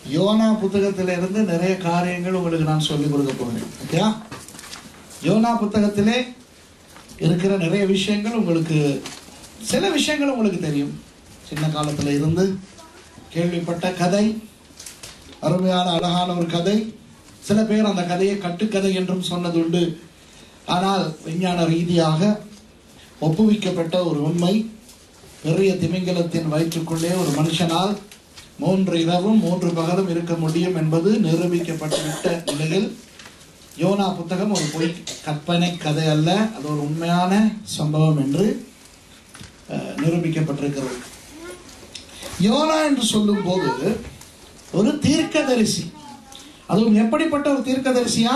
YONO புத்தகத்திலிருந்து நிறைய காரியங்கள் உங்களுக்கு நான் சொல்லிக் கொடுக்க போகிறேன் ஓகேயா யோனா புத்தகத்திலே இருக்கிற நிறைய விஷயங்கள் உங்களுக்கு சில விஷயங்கள் உங்களுக்கு தெரியும் சின்ன காலத்துல இருந்து கேள்விப்பட்ட கதை அருமையான அழகான ஒரு கதை சில பேர் அந்த கதையை கட்டுக்கதை என்றும் சொன்னதுண்டு ஆனால் விஞ்ஞான ரீதியாக ஒப்புவிக்கப்பட்ட ஒரு உண்மை பெரிய திமிங்கலத்தின் வயிற்றுக்குள்ளே ஒரு மனுஷனால் மூன்று இரவும் மூன்று பகலும் இருக்க முடியும் என்பது நிரூபிக்கப்பட்டுவிட்ட நிலையில் யோனா புத்தகம் ஒரு பொய் கற்பனை கதை அல்ல அது ஒரு உண்மையான சம்பவம் என்று அஹ், நிரூபிக்கப்பட்டிருக்கிறது யோனா என்று சொல்லும்போது ஒரு தீர்க்கதரிசி அதுவும் எப்படிப்பட்ட ஒரு தீர்க்கதரிசியா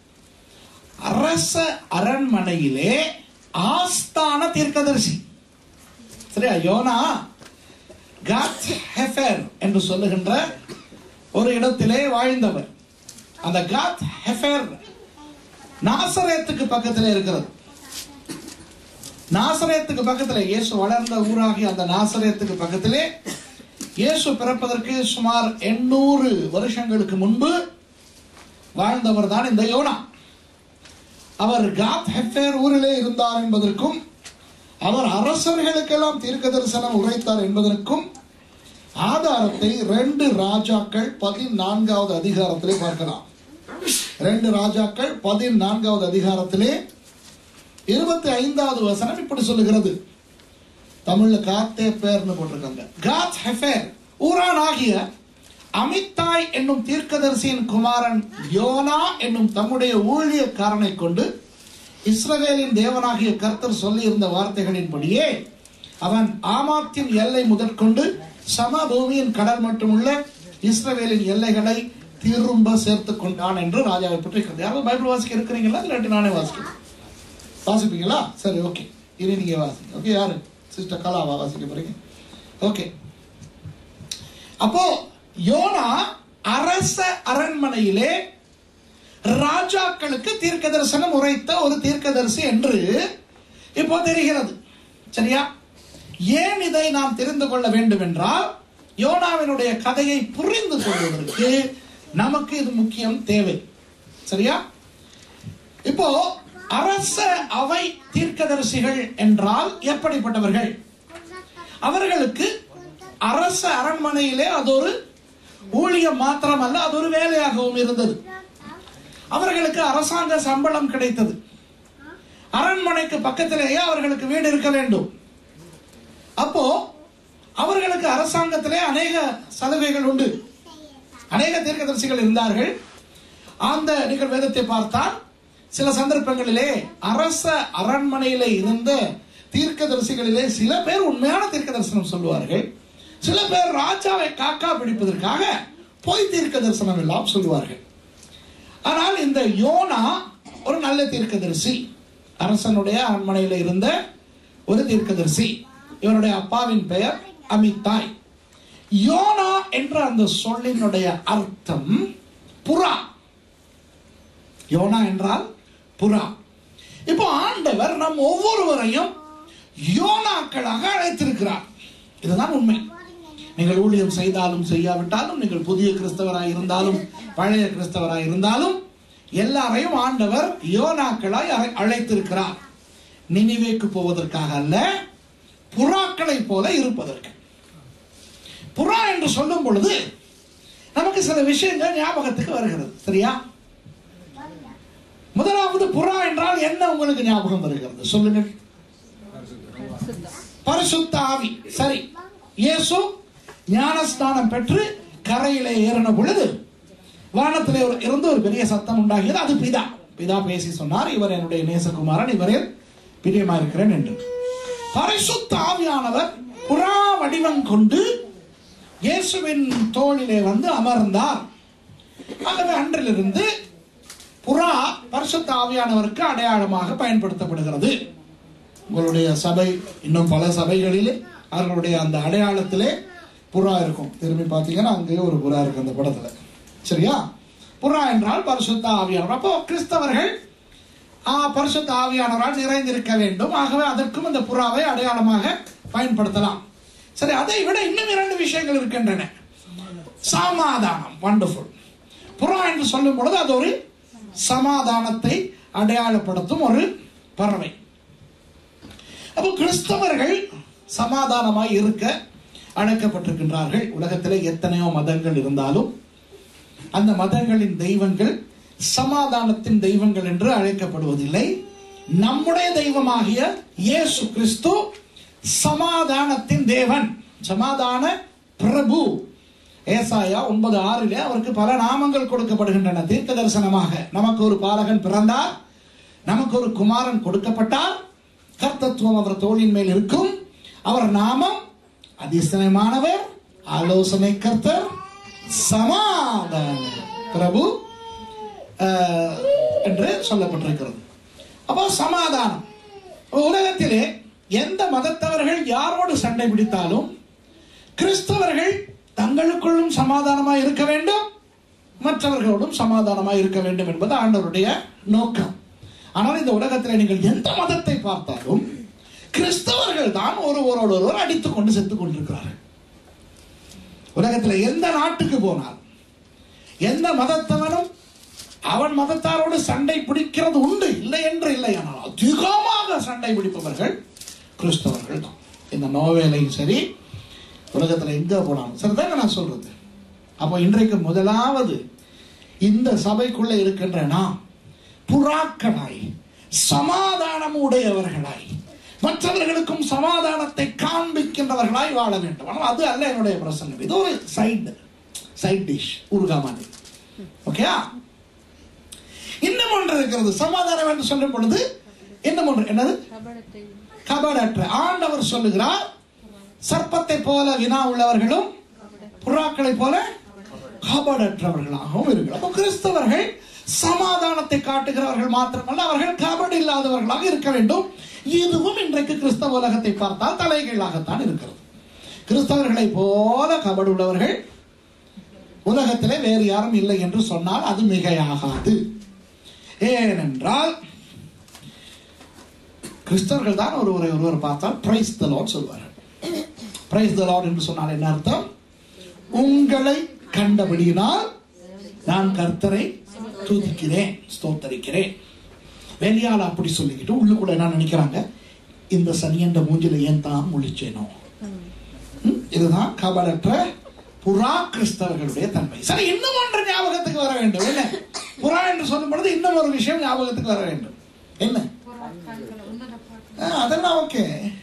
அரச அரண்மனையிலே ஆஸ்தான தீர்க்கதரிசி சரியா யோனா காத் ஹெஃபர் என்று சொல்லுகின்ற ஒரு இடத்திலே வாழ்ந்தவர் அந்த காத் ஹெஃபர் நாசரேத்துக்கு பக்கத்திலே இருக்கிறது நாசரேத்துக்கு பக்கத்திலே இயேசு வளர்ந்த ஊராகிய அந்த நாசரேத்துக்கு பக்கத்திலே இயேசு பிறப்பதற்கு சுமார் எண்ணூறு வருஷங்களுக்கு முன்பு வாழ்ந்தவர் தான் இந்த யோனா அவர் காத் ஹெஃபேர் ஊரிலே இருந்தார் என்பதற்கும் அவர் அரசர்களுக்கெல்லாம் தீர்க்க தரிசனம் உரைத்தார் என்பதற்கும் ஆதாரத்தை ரெண்டு ராஜாக்கள் பதினான்காவது அதிகாரத்திலே பார்க்கலாம் ரெண்டு ராஜாக்கள் பதினான்காவது அதிகாரத்திலே இருபத்தி ஐந்தாவது வசனம் இப்படி சொல்லுகிறது தமிழ்ல காத்தே பேர்னு போட்டிருக்காங்க காத் ஹெஃபேர் ஊரான் ஆகிய அமித்தாய் என்னும் தீர்க்கதரிசியின் குமாரன் யோனா என்னும் தம்முடைய ஊழியக்காரனை கொண்டு இஸ்ரவேலின் தேவனாகிய கர்த்தர் சொல்லியிருந்த வார்த்தைகளின்படியே அவன் ஆமாத்தின் எல்லை முதற்கொண்டு சமபூமியின் கடல் மட்டுமுள்ள இஸ்ரவேலின் எல்லைகளை திரும்ப சேர்த்து கொண்டான் என்று ராஜாவை பற்றி இருக்கிறது யாரும் பைபிள் வாசிக்க இருக்கிறீங்களா இல்லாட்டி நானே வாசிக்கிறேன் வாசிப்பீங்களா சரி ஓகே இனி நீங்க வாசிங்க ஓகே யாரு சிஸ்டர் கலாவா வாசிக்க போறீங்க ஓகே அப்போ யோனா அரச அரண்மனையிலே ராஜாக்களுக்கு தீர்க்க தரிசனம் உரைத்த ஒரு தீர்க்கதரிசி என்று இப்போ தெரிகிறது சரியா ஏன் இதை நாம் தெரிந்து கொள்ள வேண்டும் என்றால் யோனாவினுடைய கதையை புரிந்து கொள்வதற்கு நமக்கு இது முக்கியம் தேவை சரியா இப்போ அரச அவை தீர்க்கதரிசிகள் என்றால் எப்படிப்பட்டவர்கள் அவர்களுக்கு அரச அரண்மனையிலே அது ஒரு ஊழியம் மாத்திரமல்ல அது ஒரு வேலையாகவும் இருந்தது அவர்களுக்கு அரசாங்க சம்பளம் கிடைத்தது அரண்மனைக்கு பக்கத்திலேயே அவர்களுக்கு வீடு இருக்க வேண்டும் அப்போ அவர்களுக்கு அரசாங்கத்திலே அநேக சலுகைகள் உண்டு அநேக தீர்க்கதரிசிகள் இருந்தார்கள் அந்த நீங்கள் வேதத்தை பார்த்தால் சில சந்தர்ப்பங்களிலே அரச அரண்மனையிலே இருந்த தீர்க்கதரிசிகளிலே சில பேர் உண்மையான தீர்க்க தரிசனம் சொல்லுவார்கள் சில பேர் ராஜாவை காக்கா பிடிப்பதற்காக பொய் தீர்க்க தரிசனம் எல்லாம் சொல்லுவார்கள் ஆனால் இந்த யோனா ஒரு நல்ல தீர்க்கதரிசி அரசனுடைய அரண்மனையில் இருந்த ஒரு தீர்க்கதரிசி இவனுடைய அப்பாவின் பெயர் அமித்தாய் யோனா என்ற அந்த சொல்லினுடைய அர்த்தம் புறா யோனா என்றால் புறா இப்போ ஆண்டவர் நம் ஒவ்வொருவரையும் யோனாக்களாக அழைத்திருக்கிறார் இதுதான் உண்மை நீங்கள் ஊழியம் செய்தாலும் செய்யாவிட்டாலும் நீங்கள் புதிய கிறிஸ்தவராய் இருந்தாலும் பழைய கிறிஸ்தவராய் இருந்தாலும் எல்லாரையும் ஆண்டவர் யோனாக்களாய் அழை- அழைத்திருக்கிறார் நினிவேக்கு போவதற்காக அல்ல புறாக்களை போல இருப்பதற்கு புறா என்று சொல்லும் பொழுது நமக்கு சில விஷயங்கள் ஞாபகத்துக்கு வருகிறது சரியா முதலாவது புறா என்றால் என்ன உங்களுக்கு ஞாபகம் வருகிறது சொல்லுங்கள் பரிசுத்த ஆவி சரி இயேசு ஞானஸ்தானம் பெற்று கரையிலே ஏறின பொழுது வானத்திலே ஒரு இருந்து ஒரு பெரிய சத்தம் உண்டாகியது அது பிதா பிதா பேசி சொன்னார் இவர் என்னுடைய நேசகுமாரன் இவரில் பிரியமா இருக்கிறேன் என்று பரிசுத்த ஆவியானவர் புறா வடிவம் கொண்டு இயேசுவின் தோளிலே வந்து அமர்ந்தார் ஆகவே அன்றிலிருந்து புறா பரிசுத்த ஆவியானவருக்கு அடையாளமாக பயன்படுத்தப்படுகிறது உங்களுடைய சபை இன்னும் பல சபைகளிலே அவர்களுடைய அந்த அடையாளத்திலே புறா இருக்கும் திரும்பி பார்த்தீங்கன்னா அங்கேயே ஒரு புறா இருக்கு அந்த படத்துல சரியா புறா என்றால் பரிசுத்த ஆவியானவர் அப்போ கிறிஸ்தவர்கள் ஆ, பரிசுத்த ஆவியானவரால் நிறைந்திருக்க வேண்டும் ஆகவே அதற்கும் இந்த புறாவை அடையாளமாக பயன்படுத்தலாம் சரி அதை விட இன்னும் இரண்டு விஷயங்கள் இருக்கின்றன சமாதானம் வண்டர்ஃபுல் புறா என்று சொல்லும் பொழுது அது ஒரு சமாதானத்தை அடையாளப்படுத்தும் ஒரு பறவை அப்போ கிறிஸ்தவர்கள் சமாதானமாய் இருக்க அழைக்கப்பட்டிருக்கின்றார்கள் உலகத்திலே எத்தனையோ மதங்கள் இருந்தாலும் அந்த மதங்களின் தெய்வங்கள் சமாதானத்தின் தெய்வங்கள் என்று அழைக்கப்படுவதில்லை நம்முடைய தெய்வமாகிய இயேசு கிறிஸ்து சமாதானத்தின் தேவன் சமாதான பிரபு ஏசாயா ஒன்பது ஆறிலே அவருக்கு பல நாமங்கள் கொடுக்கப்படுகின்றன தீர்க்க தரிசனமாக நமக்கு ஒரு பாலகன் பிறந்தார் நமக்கு ஒரு குமாரன் கொடுக்கப்பட்டார் கர்த்தத்துவம் அவர் தோளின் மேல் இருக்கும் அவர் நாமம் அதிசயமானவர் ஆலோசனை கர்த்தர் சமாதான பிரபு அஹ், என்று சொல்லப்பட்டிருக்கிறது அப்போ சமாதானம் அப்போ உலகத்திலே எந்த மதத்தவர்கள் யாரோடு சண்டை பிடித்தாலும் கிறிஸ்தவர்கள் தங்களுக்குள்ளும் சமாதானமாய் இருக்க வேண்டும் மற்றவர்களோடும் சமாதானமாய் இருக்க வேண்டும் என்பது ஆண்டவருடைய நோக்கம் ஆனால் இந்த உலகத்தில் நீங்கள் எந்த மதத்தை பார்த்தாலும் கிறிஸ்தவர்கள் தான் ஒருவரோடு ஒருவர் அடித்துக் கொண்டு செத்துக் கொண்டிருக்கிறார்கள் உலகத்தில் எந்த நாட்டுக்கு போனால் எந்த மதத்தவனும் அவன் மதத்தாரோடு சண்டை பிடிக்கிறது உண்டு இல்லை என்று இல்லை ஆனால் அதிகமாக சண்டை பிடிப்பவர்கள் கிறிஸ்தவர்கள் தான் இந்த நோவேலையும் சரி உலகத்தில் எங்க போனாலும் சரிதாங்க நான் சொல்றது அப்போ இன்றைக்கு முதலாவது இந்த சபைக்குள்ள இருக்கின்ற நாம் புறாக்களாய் சமாதானம் உடையவர்களாய் மற்றவர்களுக்கும் சமாதானத்தை காண்பிக்கின்றவர்களாய் வாழ வேண்டும் ஆனால் அது அல்ல என்னுடைய பிரசங்கம் இது ஒரு சைடு சைட் டிஷ் ஊறுகா மாதிரி ஓகே இன்னும் ஒன்று இருக்கிறது சமாதானம் என்று சொல்லும் பொழுது இன்னும் ஒன்று என்னது கபடத்தை கபடற்ற ஆண்டவர் சொல்லுகிறார் சர்ப்பத்தை போல வினா உள்ளவர்களும் புறாக்களை போல கபடற்றவர்களாகவும் இருக்கிறார் அப்போ கிறிஸ்தவர்கள் சமாதானத்தை காட்டுகிறவர்கள் மாத்திரமல்ல அவர்கள் கபடு இல்லாதவர்களாக இருக்க வேண்டும் இதுவும் இன்றைக்கு கிறிஸ்தவ உலகத்தை பார்த்தால் தலைகீழாகத்தான் இருக்கிறது கிறிஸ்தவர்களை போல கபடு உள்ளவர்கள் உலகத்திலே வேறு யாரும் இல்லை என்று சொன்னால் அது மிகையாகாது ஏனென்றால் கிறிஸ்தவர்கள் தான் ஒருவரை ஒருவர் பார்த்தால் பிரைஸ் த லார்ட் சொல்வார்கள் பிரைஸ் த லார்ட் என்று சொன்னால் என்ன அர்த்தம் உங்களை கண்டபடியினால் நான் கர்த்தரை துதிக்கிறேன் ஸ்தோத்தரிக்கிறேன் வெளியால் அப்படி சொல்லிக்கிட்டு உள்ளுக்குள்ள என்ன நினைக்கிறாங்க இந்த சனியன்ற மூஞ்சில ஏன் தான் முழிச்சேனோ ம், இதுதான் கபலற்ற புறா கிறிஸ்தவர்களுடைய தன்மை சரி இன்னும் ஒன்று ஞாபகத்துக்கு வர வேண்டும் என்ன புறா என்று சொல்லும் பொழுது இன்னும் ஒரு விஷயம் ஞாபகத்துக்கு வர வேண்டும் என்ன ஆ, அதெல்லாம் ஓகே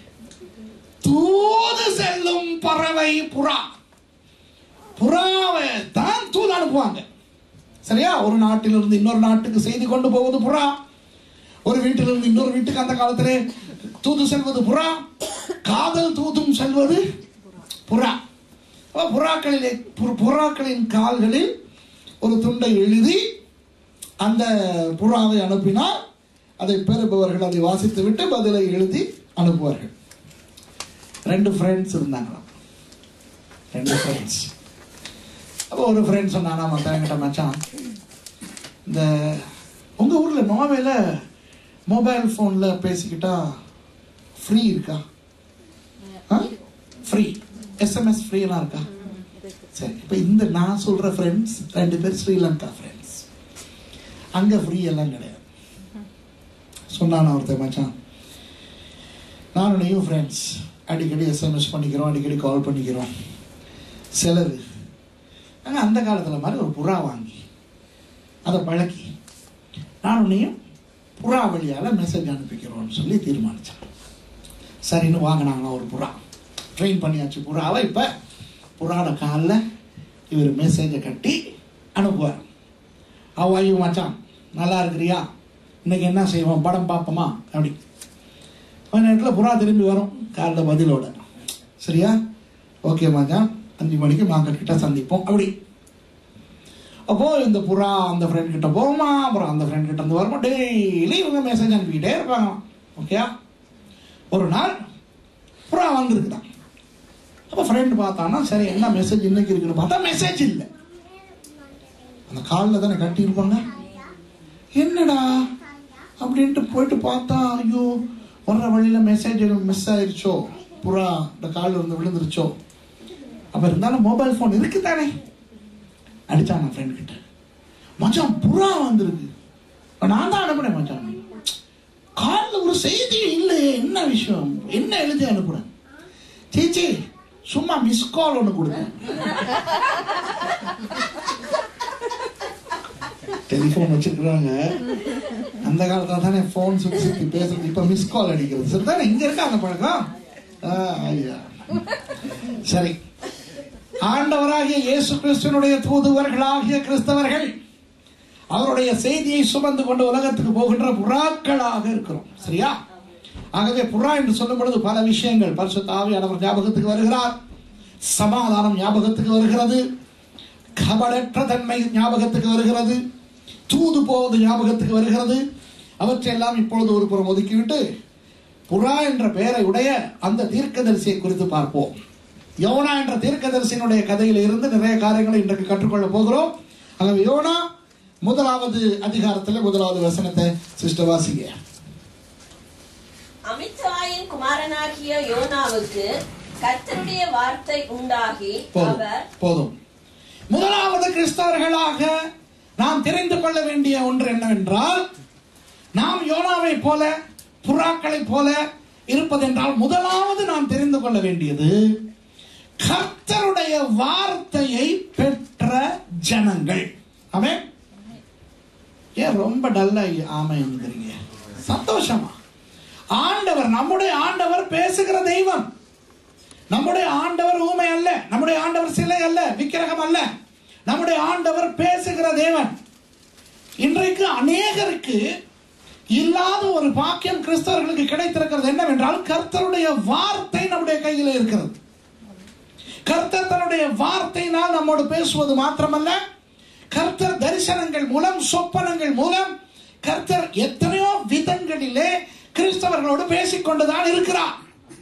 தூது செல்லும் பறவை புறா புறாவை தான் தூது அனுப்புவாங்க சரியா ஒரு நாட்டிலிருந்து இன்னொரு நாட்டுக்கு செய்தி கொண்டு போவது புறா ஒரு வீட்டிலிருந்து இன்னொரு வீட்டுக்கு அந்த காலத்திலே தூது செல்வது புறா காதல் தூதும் செல்வது புறா அப்ப புறாக்களிலே பு- புறாக்களின் கால்களில் ஒரு துண்டை எழுதி அந்த புறாவை அனுப்பினால் அதை பெறுபவர்கள் அதை வாசித்து விட்டு பதிலை எழுதி அனுப்புவார்கள் ரெண்டு ஃப்ரெண்ட்ஸ் இருந்தாங்களாம் ரெண்டு ஃப்ரெண்ட்ஸ் அப்போ ஒரு ஃப்ரெண்ட் சொன்னானா மற்றவங்கிட்ட மச்சான் இந்த உங்கள் ஊரில் நோவேல மொபைல் ஃபோனில் பேசிக்கிட்டா ஃப்ரீ இருக்கா ஃப்ரீ எஸ்எம்எஸ் ஃப்ரீலாம் இருக்கா சரி இப்போ இந்த நான் சொல்கிற ஃப்ரெண்ட்ஸ் ரெண்டு பேர் ஸ்ரீலங்கா ஃப்ரெண்ட்ஸ் அங்கே ஃப்ரீ எல்லாம் கிடையாது சொன்னான் ஒருத்தன் மச்சான் நானும் நீயும் ஃப்ரெண்ட்ஸ் அடிக்கடி எஸ்எம்எஸ் பண்ணிக்கிறோம் அடிக்கடி கால் பண்ணிக்கிறோம் செலவு நாங்கள் அந்த காலத்தில் மாதிரி ஒரு புறா வாங்கி அதை பழக்கி நானும் நீயும் புறா வழியால் மெசேஜ் அனுப்பிக்கிறோம்னு சொல்லி தீர்மானித்தான் சரின்னு வாங்கினாங்களாம் ஒரு புறா ட்ரெயின் பண்ணியாச்சு புறாவை இப்போ புறாட காலில் இவர் மெசேஜை கட்டி அனுப்புவார் அவ்வாயு மச்சான் நல்லா இருக்கிறியா இன்னைக்கு என்ன செய்வோம் படம் பார்ப்போமா அப்படி கொஞ்ச நேரத்தில் புறா திரும்பி வரும் காலைல பதிலோட சரியா ஓகே மச்சான் அஞ்சு மணிக்கு மார்க்கெட் கிட்ட சந்திப்போம் அப்படி அப்போ இந்த புறா அந்த ஃப்ரெண்ட் கிட்ட போகுமா அப்புறம் அந்த ஃப்ரெண்ட் கிட்ட வந்து வருமா டெய்லி இவங்க மெசேஜ் அனுப்பிக்கிட்டே இருப்பாங்க ஓகே ஒரு நாள் புறா வந்திருக்குதான் அப்போ ஃப்ரெண்ட் பார்த்தானா சரி என்ன மெசேஜ் இன்னைக்கு இருக்குன்னு பார்த்தா மெசேஜ் இல்லை அந்த காலில் தானே கட்டியிருப்பாங்க என்னடா அப்படின்ட்டு போயிட்டு பார்த்தா ஐயோ வர்ற வழியில் மெசேஜ் மிஸ் ஆயிருச்சோ புறா இந்த காலில் இருந்து விழுந்துருச்சோ அப்போ இருந்தாலும் மொபைல் ஃபோன் இருக்குதானே அடிச்சான் நான் ஃப்ரெண்ட் கிட்ட மச்சான் புறா வந்திருக்கு இப்ப நான் தான் அனுப்புனேன் மச்சான் காலில் ஒரு செய்தியே இல்லையே என்ன விஷயம் என்ன எழுதி அனுப்புறேன் சீச்சி சும்மா மிஸ் கால் ஒன்று கொடுத்தேன் டெலிஃபோன் வச்சிருக்கிறாங்க அந்த காலத்துல தானே ஃபோன் சுத்தி சுத்தி பேசுறது இப்ப மிஸ் கால் அடிக்கிறது சரி தானே இங்க இருக்கா அந்த பழக்கம் ஆ, ஐயா. சரி ஆண்டவராகிய இயேசு கிறிஸ்துவனுடைய தூதுவர்களாகிய கிறிஸ்தவர்கள் அவருடைய செய்தியை சுமந்து கொண்டு உலகத்துக்கு போகின்ற புறாக்களாக இருக்கிறோம் சரியா ஆகவே புறா என்று சொல்லும் பொழுது பல விஷயங்கள் பரிசுத்த ஆவியானவர் ஞாபகத்துக்கு வருகிறார் சமாதானம் ஞாபகத்துக்கு வருகிறது கபடற்ற தன்மை ஞாபகத்துக்கு வருகிறது தூது போவது ஞாபகத்துக்கு வருகிறது அவற்றையெல்லாம் இப்பொழுது ஒரு புறம் ஒதுக்கிவிட்டு புறா என்ற பெயரை உடைய அந்த தீர்க்கதரிசியை குறித்து பார்ப்போம் யோனா என்ற தீர்க்கதரிசியினுடைய கதையில இருந்து நிறைய காரியங்களை இன்றைக்கு கற்றுக்கொள்ள போகிறோம் ஆகவே யோனா முதலாவது அதிகாரத்தில் முதலாவது வசனத்தை சிஸ்டர் வாசிங்க அமித்தாயின் குமாரனாகிய யோனாவுக்கு கர்த்தருடைய வார்த்தை உண்டாகி போதும் அவர் போதும் முதலாவது கிறிஸ்தவர்களாக நாம் தெரிந்து கொள்ள வேண்டிய ஒன்று என்னவென்றால் நாம் யோனாவை போல புறாக்களை போல இருப்பதென்றால் முதலாவது நாம் தெரிந்து கொள்ள வேண்டியது கர்த்தருடைய வார்த்தையை பெற்ற ஜனங்கள் அவன் ஏன் ரொம்ப டல்லா ஆமைங்கிறீங்க சந்தோஷமா ஆண்டவர் நம்முடைய ஆண்டவர் பேசுகிற தெய்வம் நம்முடைய ஆண்டவர் ஊமை அல்ல நம்முடைய ஆண்டவர் சிலை அல்ல விக்கிரகம் அல்ல நம்முடைய ஆண்டவர் பேசுகிற தேவன் இன்றைக்கு அநேகருக்கு இல்லாத ஒரு பாக்கியம் கிறிஸ்தவர்களுக்கு கிடைத்திருக்கிறது என்னவென்றால் கர்த்தருடைய வார்த்தை நம்முடைய கையில் இருக்கிறது கர்த்தர் தன்னுடைய வார்த்தையினால் நம்மோடு பேசுவது மாத்திரமல்ல கர்த்தர் தரிசனங்கள் மூலம் சொப்பனங்கள் மூலம் கர்த்தர் எத்தனையோ விதங்களிலே கிறிஸ்தவர்களோடு பேசிக்கொண்டுதான் இருக்கிறார்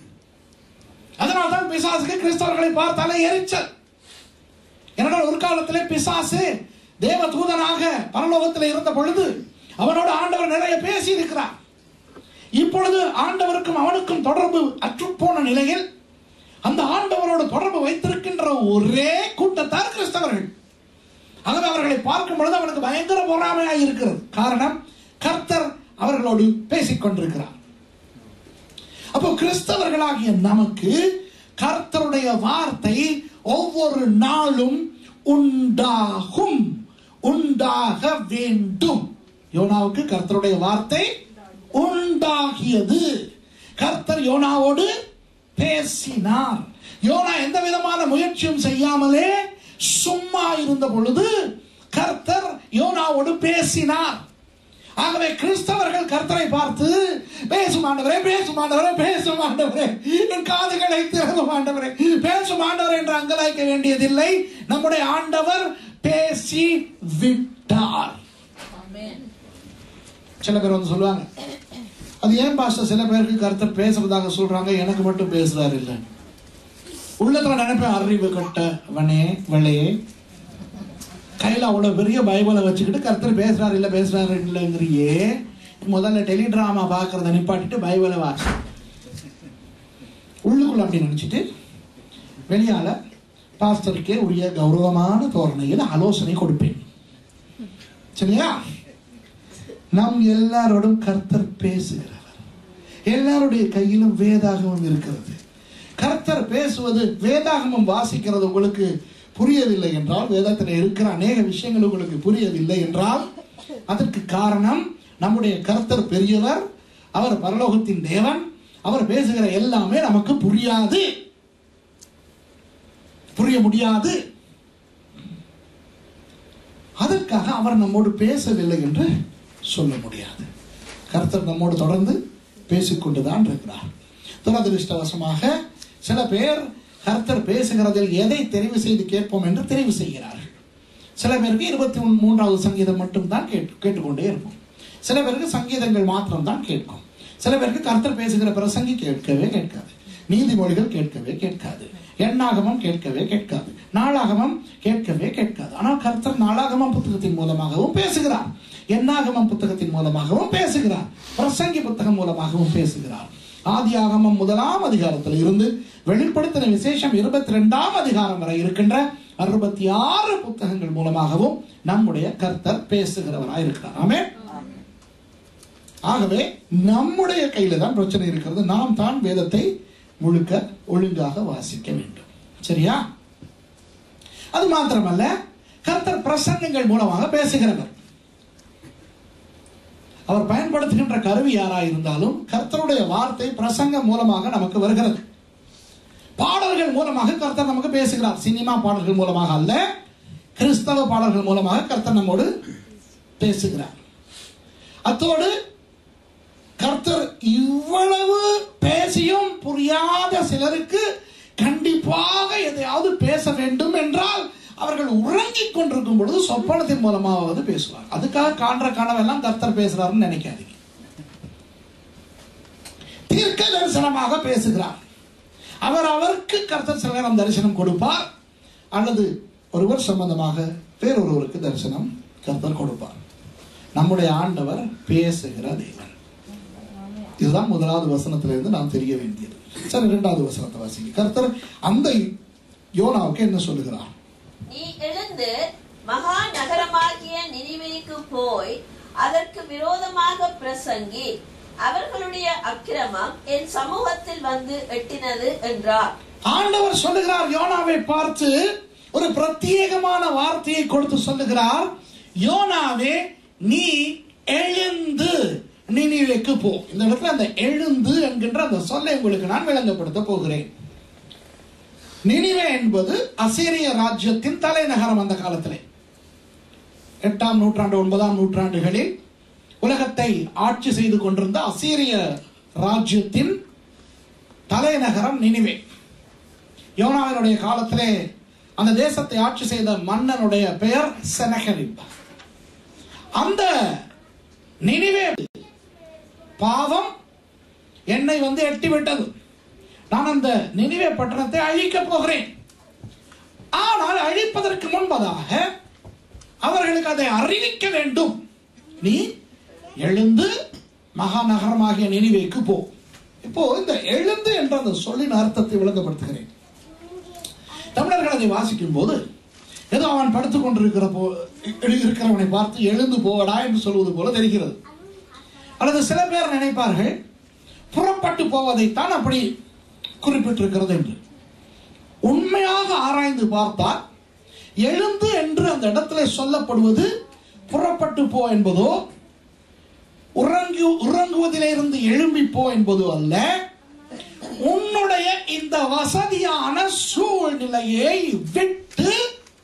அதனால்தான் பிசாசுக்கு கிறிஸ்தவர்களை பார்த்தாலே எரிச்சல் ஏனென்றால் ஒரு காலத்திலே பிசாசு தேவ தூதனாக பரலோகத்தில் இருந்த பொழுது அவனோடு ஆண்டவர் நிறைய பேசி இருக்கிறார் இப்பொழுது ஆண்டவருக்கும் அவனுக்கும் தொடர்பு அற்றுப்போன நிலையில் அந்த ஆண்டவரோடு தொடர்பு வைத்திருக்கின்ற ஒரே கூட்டத்தார் கிறிஸ்தவர்கள் ஆகவே அவர்களை பார்க்கும் பொழுது அவனுக்கு பயங்கர பொறாமையாக இருக்கிறது காரணம் கர்த்தர் அவர்களோடு பேசிக் கொண்டிருக்கிறார் அப்போ கிறிஸ்தவர்களாகிய நமக்கு கர்த்தருடைய வார்த்தை ஒவ்வொரு நாளும் உண்டாகும் உண்டாக வேண்டும் யோனாவுக்கு கர்த்தருடைய வார்த்தை உண்டாகியது கர்த்தர் யோனாவோடு பேசினார் யோனா எந்த விதமான முயற்சியும் செய்யாமலே சும்மா இருந்த பொழுது கர்த்தர் யோனாவோடு பேசினார் ஆகவே கிறிஸ்தவர்கள் கர்த்தரை பார்த்து பேசும் ஆண்டவரே பேசும் ஆண்டவரே பேசும் ஆண்டவரே என் காதுகளை திறக்கும் ஆண்டவரே பேசும் ஆண்டவரே என்று அங்கலாய்க்க வேண்டியதில்லை நம்முடைய ஆண்டவர் பேசி விட்டார் சில பேர் வந்து சொல்லுவாங்க அது ஏன் பாஸ்டர் சில பேருக்கு கர்த்தர் பேசுறதாக சொல்றாங்க எனக்கு மட்டும் பேசுறாரு இல்ல உள்ளத்துல நினைப்பேன் அறிவு கட்ட வனே வளையே கையில அவ்வளவு பெரிய பைபிளை வச்சுக்கிட்டு கர்த்தர் பேசுறாரு இல்ல பேசுறாரு இல்லைங்கிறியே முதல்ல டெலிடிராமா பாக்குறத நிப்பாட்டிட்டு பைபிளை வாசி உள்ளுக்குள்ள அப்படி நினைச்சிட்டு வெளியால பாஸ்டருக்கே உரிய கௌரவமான தோரணையில் ஆலோசனை கொடுப்பேன் சரியா நம் எல்லாரோடும் கர்த்தர் பேசுகிறவர் எல்லாருடைய கையிலும் வேதாகமம் இருக்கிறது கர்த்தர் பேசுவது வேதாகமம் வாசிக்கிறது உங்களுக்கு புரியவில்லை என்றால் வேதத்தில் இருக்கிற அநேக விஷயங்கள் உங்களுக்கு புரியவில்லை என்றால் அதற்கு காரணம் நம்முடைய கர்த்தர் பெரியவர் அவர் பரலோகத்தின் தேவன் அவர் பேசுகிற எல்லாமே நமக்கு புரியாது புரிய முடியாது அதற்காக அவர் நம்மோடு பேசவில்லை என்று சொல்ல முடியாது கர்த்தர் நம்மோடு தொடர்ந்து பேசிக்கொண்டுதான் இருக்கிறார் துரதிருஷ்டவசமாக சில பேர் கர்த்தர் பேசுகிறதில் எதை தெரிவு செய்து கேட்போம் என்று தெரிவு செய்கிறார்கள் சில பேருக்கு இருபத்தி மூன்றாவது சங்கீதம் மட்டும் தான் கேட்டு கேட்டுக்கொண்டே இருக்கும் சில பேருக்கு சங்கீதங்கள் மாத்திரம் தான் கேட்கும் சில பேருக்கு கர்த்தர் பேசுகிற பிரசங்கி கேட்கவே கேட்காது நீதிமொழிகள் கேட்கவே கேட்காது எண்ணாகமம் கேட்கவே கேட்காது நாளாகமம் கேட்கவே கேட்காது ஆனால் கர்த்தர் நாளாகமம் புத்தகத்தின் மூலமாகவும் பேசுகிறார் எண்ணாகமம் புத்தகத்தின் மூலமாகவும் பேசுகிறார் பிரசங்கி புத்தகம் மூலமாகவும் பேசுகிறார் ஆதியாகமம் முதலாம் அதிகாரத்தில் இருந்து வெளிப்படுத்தின விசேஷம் இருபத்தி ரெண்டாம் அதிகாரம் வரை இருக்கின்ற அறுபத்தி ஆறு புத்தகங்கள் மூலமாகவும் நம்முடைய கர்த்தர் பேசுகிறவராய் இருக்கிறார் ஆமென் ஆகவே நம்முடைய கையில தான் பிரச்சனை இருக்கிறது நாம் தான் வேதத்தை முழுக்க ஒழுங்காக வாசிக்க வேண்டும் சரியா அது மாத்திரமல்ல கர்த்தர் பிரசங்கங்கள் மூலமாக பேசுகிறவர் அவர் பயன்படுத்துகின்ற கருவி யாரா இருந்தாலும் கர்த்தருடைய வார்த்தை பிரசங்கம் மூலமாக நமக்கு வருகிறது பாடல்கள் மூலமாக கர்த்தர் நமக்கு பேசுகிறார் சினிமா பாடல்கள் மூலமாக அல்ல கிறிஸ்தவ பாடல்கள் மூலமாக கர்த்தர் நம்மோடு பேசுகிறார் அத்தோடு கர்த்தர் இவ்வளவு பேசியும் புரியாத சிலருக்கு கண்டிப்பாக எதையாவது பேச வேண்டும் என்றால் அவர்கள் உறங்கிக் கொண்டிருக்கும் பொழுது சொப்பனத்தின் மூலமாவது பேசுவார் அதுக்காக காண்ற கனவெல்லாம் கர்த்தர் பேசுறாருன்னு நினைக்காதீங்க தீர்க்க தரிசனமாக பேசுகிறார் அவர் அவருக்கு கர்த்தர் சில நேரம் தரிசனம் கொடுப்பார் அல்லது ஒருவர் சம்பந்தமாக வேறொருவருக்கு தரிசனம் கர்த்தர் கொடுப்பார் நம்முடைய ஆண்டவர் பேசுகிற தேவன் இதுதான் முதலாவது வசனத்திலிருந்து நாம் தெரிய வேண்டியது சரி இரண்டாவது வசனத்தை வாசிங்க கர்த்தர் அந்த யோனாவுக்கு என்ன சொல்லுகிறார் நீ எழுந்து மகா நகரமாகிய நினிவேக்கு போய் அதற்கு விரோதமாக பிரசங்கி அவர்களுடைய அக்கிரமம் என் சமூகத்தில் வந்து எட்டினது என்றார் ஆண்டவர் சொல்லுகிறார் யோனாவை பார்த்து ஒரு பிரத்யேகமான வார்த்தையை கொடுத்து சொல்லுகிறார் யோனாவே நீ எழுந்து நினிவேக்கு போ இந்த இடத்துல அந்த எழுந்து என்கின்ற அந்த சொல்லை உங்களுக்கு நான் விளங்கப்படுத்த போகிறேன் நினிவே என்பது அசீரிய ராஜ்யத்தின் தலைநகரம் அந்த காலத்திலே எட்டாம் நூற்றாண்டு ஒன்பதாம் நூற்றாண்டுகளில் உலகத்தை ஆட்சி செய்து கொண்டிருந்த அசீரிய ராஜ்யத்தின் தலைநகரம் நினிவே யோனாவினுடைய காலத்திலே அந்த தேசத்தை ஆட்சி செய்த மன்னனுடைய பெயர் செனகரிப் அந்த நினிவே பாவம் என்னை வந்து எட்டிவிட்டது நான் அந்த நினிவே பட்டணத்தை அழிக்கப் போகிறேன் ஆனால் அழிப்பதற்கு முன்பதாக அவர்களுக்கு அதை அறிவிக்க வேண்டும் நீ எழுந்து மகாநகரமாகிய நினிவேக்கு போ இப்போ இந்த எழுந்து என்ற அந்த சொல்லின் அர்த்தத்தை விளங்கப்படுத்துகிறேன் தமிழர்கள் அதை வாசிக்கும் போது ஏதோ அவன் படுத்துக் கொண்டிருக்கிற போ இருக்கிறவனை பார்த்து எழுந்து போவடா என்று சொல்வது போல தெரிகிறது அல்லது சில பேர் நினைப்பார்கள் புறப்பட்டு போவதைத்தான் அப்படி குறிப்பிட்டிருக்கிறது என்று உண்மையாக ஆராய்ந்து பார்த்தால் எழுந்து என்று அந்த இடத்துல சொல்லப்படுவது புறப்பட்டு போ என்பதோ உறங்கு உறங்குவதிலிருந்து எழும்பி போ என்பதோ அல்ல உன்னுடைய இந்த வசதியான சூழ்நிலையை விட்டு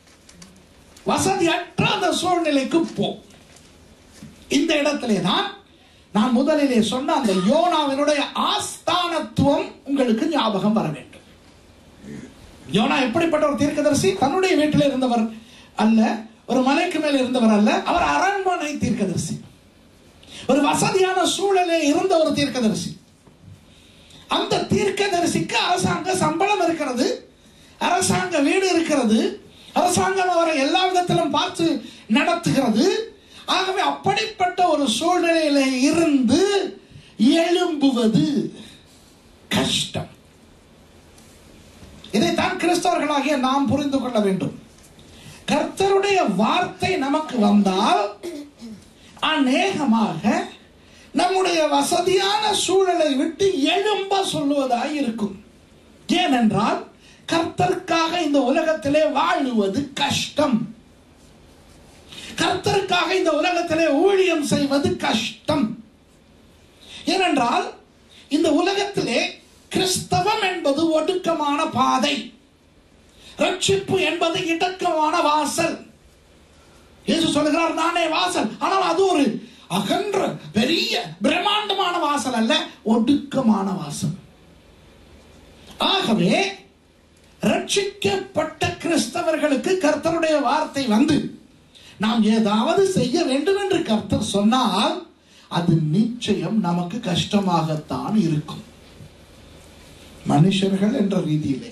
வசதியற்ற அந்த சூழ்நிலைக்கு போ இந்த இடத்திலே தான் நான் முதலிலே சொன்ன அந்த யோனாவினுடைய ஆஸ்தானத்துவம் உங்களுக்கு ஞாபகம் வர வேண்டும் யோனா எப்படிப்பட்ட ஒரு தீர்க்கதரிசி தன்னுடைய வீட்டில் இருந்தவர் அல்ல ஒரு மலைக்கு மேல் இருந்தவர் அல்ல அவர் அரண்மனை தீர்க்கதரிசி ஒரு வசதியான சூழலே இருந்த ஒரு தீர்க்கதரிசி அந்த தீர்க்கதரிசிக்கு அரசாங்க சம்பளம் இருக்கிறது அரசாங்க வீடு இருக்கிறது அரசாங்கம் அவரை எல்லா விதத்திலும் பார்த்து நடத்துகிறது ஆகவே அப்படிப்பட்ட ஒரு சூழ்நிலையில இருந்து எழும்புவது கஷ்டம் இதைத்தான் கிறிஸ்தவர்களாகிய நாம் புரிந்து கொள்ள வேண்டும் கர்த்தருடைய வார்த்தை நமக்கு வந்தால் அநேகமாக நம்முடைய வசதியான சூழலை விட்டு எழும்ப சொல்லுவதாய் இருக்கும் ஏனென்றால் கர்த்தருக்காக இந்த உலகத்திலே வாழுவது கஷ்டம் கர்த்தருக்காக இந்த உலகத்திலே ஊழியம் செய்வது கஷ்டம் ஏனென்றால் இந்த உலகத்திலே கிறிஸ்தவம் என்பது ஒடுக்கமான பாதை ரட்சிப்பு என்பது இடக்கமான வாசல் இயேசு சொல்லுகிறார் நானே வாசல் ஆனால் அது ஒரு அகன்ற பெரிய பிரம்மாண்டமான வாசல் அல்ல ஒடுக்கமான வாசல் ஆகவே ரட்சிக்கப்பட்ட கிறிஸ்தவர்களுக்கு கர்த்தருடைய வார்த்தை வந்து நாம் ஏதாவது செய்ய வேண்டும் என்று கர்த்தர் சொன்னால் அது நிச்சயம் நமக்கு கஷ்டமாகத்தான் இருக்கும் மனுஷர்கள் என்ற ரீதியிலே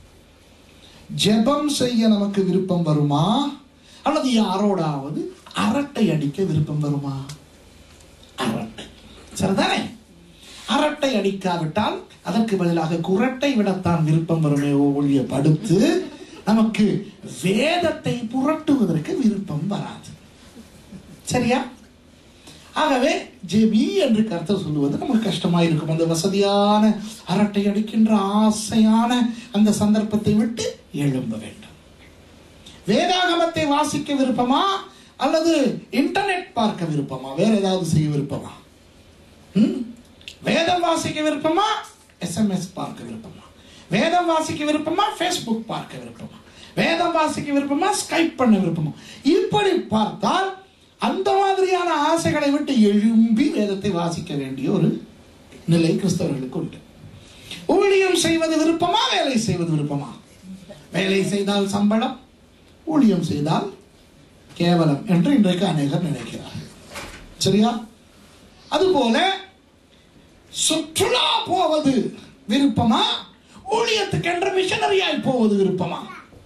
ஜெபம் செய்ய நமக்கு விருப்பம் வருமா அல்லது யாரோடாவது அரட்டை அடிக்க விருப்பம் வருமா அரட்டை சரிதானே அரட்டை அடிக்காவிட்டால் அதற்கு பதிலாக குரட்டை விடத்தான் விருப்பம் வருமே ஒழிய படுத்து நமக்கு வேதத்தை புரட்டுவதற்கு விருப்பம் வராது சரியா ஆகவே ஜெபி என்று கருத்து சொல்லுவது நமக்கு கஷ்டமா இருக்கும் அந்த வசதியான அரட்டை அடிக்கின்ற ஆசையான அந்த சந்தர்ப்பத்தை விட்டு எழும்ப வேண்டும் வேதாகமத்தை வாசிக்க விருப்பமா அல்லது இன்டர்நெட் பார்க்க விருப்பமா வேற ஏதாவது செய்ய விருப்பமா ம்? வேதம் வாசிக்க விருப்பமா எஸ்எம்எஸ் பார்க்க விருப்பமா வேதம் வாசிக்க விருப்பமா ஃபேஸ்புக் பார்க்க விருப்பமா வேதம் வாசிக்க விருப்பமா ஸ்கைப் பண்ண விருப்பமா இப்படி பார்த்தால் அந்த மாதிரியான ஆசைகளை விட்டு எழும்பி வேதத்தை வாசிக்க வேண்டிய ஒரு நிலை கிறிஸ்தவர்களுக்கு உண்டு ஊழியம் செய்வது விருப்பமா வேலை செய்வது விருப்பமா வேலை செய்தால் சம்பளம் ஊழியம் செய்தால் கேவலம் என்று இன்றைக்கு அநேகர் நினைக்கிறார்கள் சரியா அதுபோல சுற்றுலா போவது விருப்பமா ஊழியத்துக்கென்று மிஷனரியாய் போவது விருப்பமா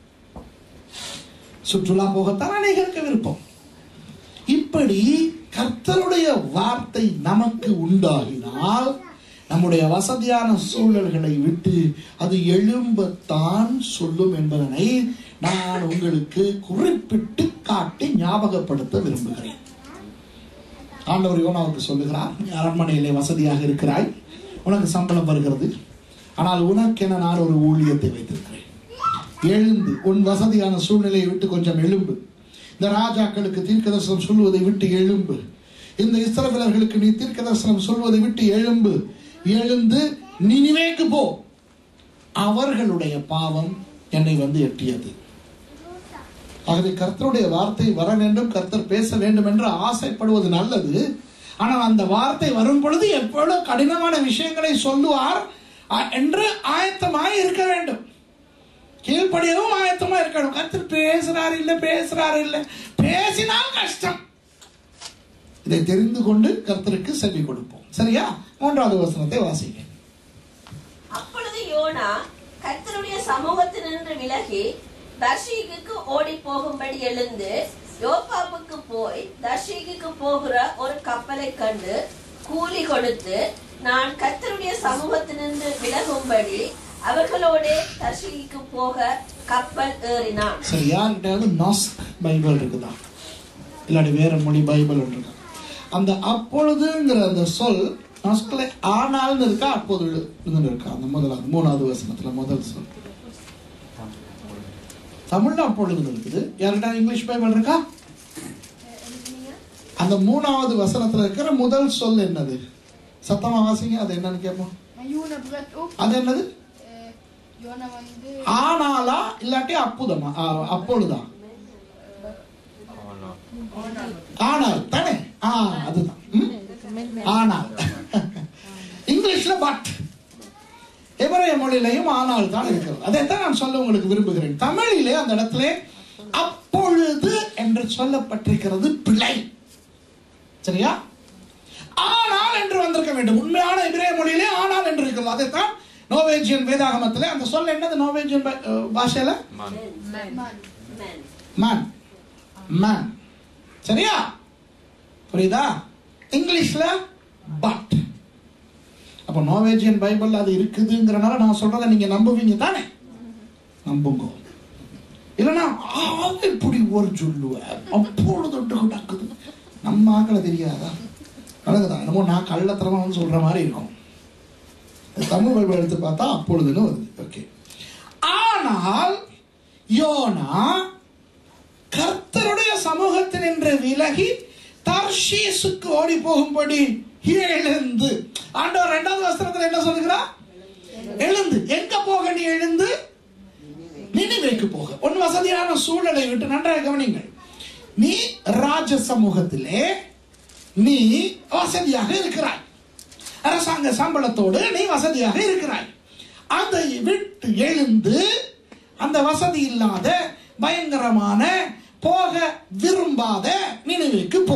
சுற்றுலா போகத்தான் அநேகருக்கு விருப்பம் இப்படி கர்த்தருடைய வார்த்தை நமக்கு உண்டாகினால் நம்முடைய வசதியான சூழல்களை விட்டு அது எழும்பத்தான் சொல்லும் என்பதனை நான் உங்களுக்கு குறிப்பிட்டு காட்டி ஞாபகப்படுத்த விரும்புகிறேன் ஆண்டவர் யோனாவுக்கு சொல்லுகிறார் நீ அரண்மனையிலே வசதியாக இருக்கிறாய் உனக்கு சம்பளம் வருகிறது ஆனால் உனக்கென நான் ஒரு ஊழியத்தை வைத்திருக்கிறேன் எழுந்து உன் வசதியான சூழ்நிலையை விட்டு கொஞ்சம் எழும்பு இந்த ராஜாக்களுக்கு தீர்க்கதரிசனம் சொல்வதை விட்டு எழும்பு இந்த இஸ்ரவேலர்களுக்கு நீ தீர்க்கதரிசனம் சொல்வதை விட்டு எழும்பு எழுந்து நினிவேக்கு போ அவர்களுடைய பாவம் என்னை வந்து எட்டியது ஆகவே கர்த்தருடைய வார்த்தை வர வேண்டும் கர்த்தர் பேச வேண்டும் என்று ஆசைப்படுவது நல்லது ஆனால் அந்த வார்த்தை வரும் பொழுது எவ்வளவு கடினமான விஷயங்களை சொல்லுவார் அ- என்று ஆயத்தமாய் இருக்க வேண்டும் கீழ்ப்படியவும் ஆயத்தமா இருக்கணும் கர்த்தர் பேசுறாரு இல்ல பேசுறாரு இல்ல பேசினால் கஷ்டம் இதை தெரிந்து கொண்டு கர்த்தருக்கு செவி கொடுப்போம் சரியா மூன்றாவது வசனத்தை வாசிங்க அப்பொழுது யோனா கர்த்தருடைய சமூகத்தினின்று விலகி தர்ஷீகுக்கு ஓடி போகும்படி எழுந்து யோப்பாப்புக்கு போய் தர்ஷீகுக்கு போகிற ஒரு கப்பலை கண்டு கூலி கொடுத்து நான் கர்த்தருடைய சமூகத்தினின்று விலகும்படி அவர்களோடே தர்ஷீகுக்கு போக கப்பல் ஏறினான் சரி யார்கிட்டயாவது நாஸ்க் பைபிள் இருக்குதா இல்லாட்டி வேற மொழி பைபிள் இருக்கா அந்த அப்பொழுதுங்கிற அந்த சொல் நாஸ்கில் ஆனால்னு இருக்கா அப்போது இருந்துன்னு இருக்கா அந்த முதலாவது மூணாவது வசனத்துல முதல் சொல் தமிழ்ல அப்பொழுதுன்னு இருக்குது யார்கிட்ட இங்கிலீஷ் பைபிள் இருக்கா அந்த மூணாவது வசனத்துல இருக்கிற முதல் சொல் என்னது சத்தமா வாசிங்க அது என்னன்னு கேட்போம் Jona bröt upp. அது என்னது Eh, Jona வந்து ஆனாலா இல்லாட்டி அப்புதமா ஆ, அப்பொழுதா ஆனால் தானே ஆ அதுதான் ம்? ஆனால் இங்கிலீஷ்ல பட் எவரைய மொழியிலையும் ஆனால் தான் இருக்கிறது அதைத்தான் நான் சொல்ல உங்களுக்கு விரும்புகிறேன் தமிழிலே அந்த இடத்துல அப்பொழுது என்று சொல்லப்பட்டிருக்கிறது பிழை சரியா ஆனால் என்று வந்திருக்க வேண்டும் உண்மையான எபிரேய மொழியிலே ஆனால் என்று இருக்கிறது அதைத்தான் நோவேஜியன் வேதாகமத்திலே அந்த சொல் என்னது நோவேஜியன் பா- அஹ் பாஷையில man. Men. மேன் மேன் சரியா புரியுதா இங்கிலீஷ்ல பட் அப்ப நோவேஜியன் பைபிள் அது இருக்குதுங்கிறனால நான் சொல்றதை நீங்க நம்புவீங்க தானே நம்புங்க இல்லைன்னா ஆ, இப்படி ஒரு சொல்லுவ அப்பொழுது ஒன்று நடக்குது நம்ம ஆக்களை தெரியாதா நடக்குதா என்னமோ நான் கள்ளத்தனமா வந்து சொல்ற மாதிரி இருக்கும் தமிழ் பைபிள் எடுத்து பார்த்தா அப்பொழுதுன்னு வருது ஓகே ஆனால் யோனா கர்த்தருடைய சமூகத்தில் நின்று விலகி தர்ஷீசுக்கு ஓடி போகும்படி எழுந்து ஆண்டவர் இரண்டாவது வஸ்திரத்தில் என்ன சொல்லுகிறார் எழுந்து எங்க போக நீ எழுந்து நினைவேக்கு போக உன் வசதியான சூழலை விட்டு நன்றாக கவனிங்கள் நீ ராஜ சமூகத்திலே நீ வசதியாக இருக்கிறாய் அரசாங்க சம்பளத்தோடு நீ வசதியாக இருக்கிறாய் அதை விட்டு எழுந்து அந்த வசதி இல்லாத பயங்கரமான போக விரும்பாத நினைவுக்கு போ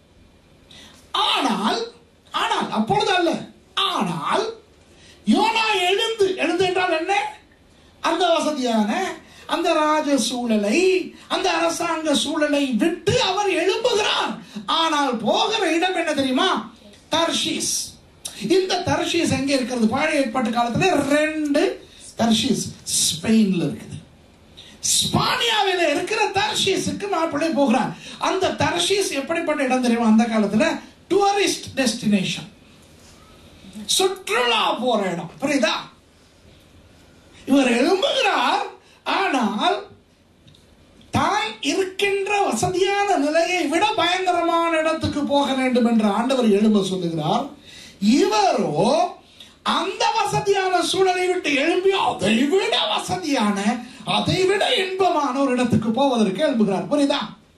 ஆனால் ஆனால் அப்பொழுது அல்ல ஆனால் யோனா எழுந்து எழுந்து என்றால் என்ன அந்த வசதியான அந்த ராஜ சூழலை அந்த அரசாங்க சூழலை விட்டு அவர் எழும்புகிறார் ஆனால் போகிற இடம் என்ன தெரியுமா தர்ஷீஸ் இந்த தர்ஷீஸ் எங்க இருக்கிறது பழைய ஏற்பாட்டு காலத்துல ரெண்டு தர்ஷீஸ் ஸ்பெயின்ல இருக்குது ஸ்பானியாவில் இருக்கிற தர்ஷீஸுக்கு மாப்பிள்ளை போகிறார் அந்த தர்ஷீஸ் எப்படிப்பட்ட இடம் தெரியுமா அந்த காலத்துல டூரிஸ்ட் டெஸ்டினேஷன் சுற்றுலா போற இடம் புரியுதா இவர் எழும்புகிறார் ஆனால் தான் இருக்கின்ற வசதியான நிலையை விட பயங்கரமான இடத்துக்கு போக வேண்டும் என்று ஆண்டவர் எழும்ப சொல்லுகிறார் இவரோ அந்த வசதியான சூழலை விட்டு எழும்பி அதை விட வசதியான அதை விட இன்பமான ஒரு இடத்துக்கு போவதற்கு எழும்புகிறார் புரியுதா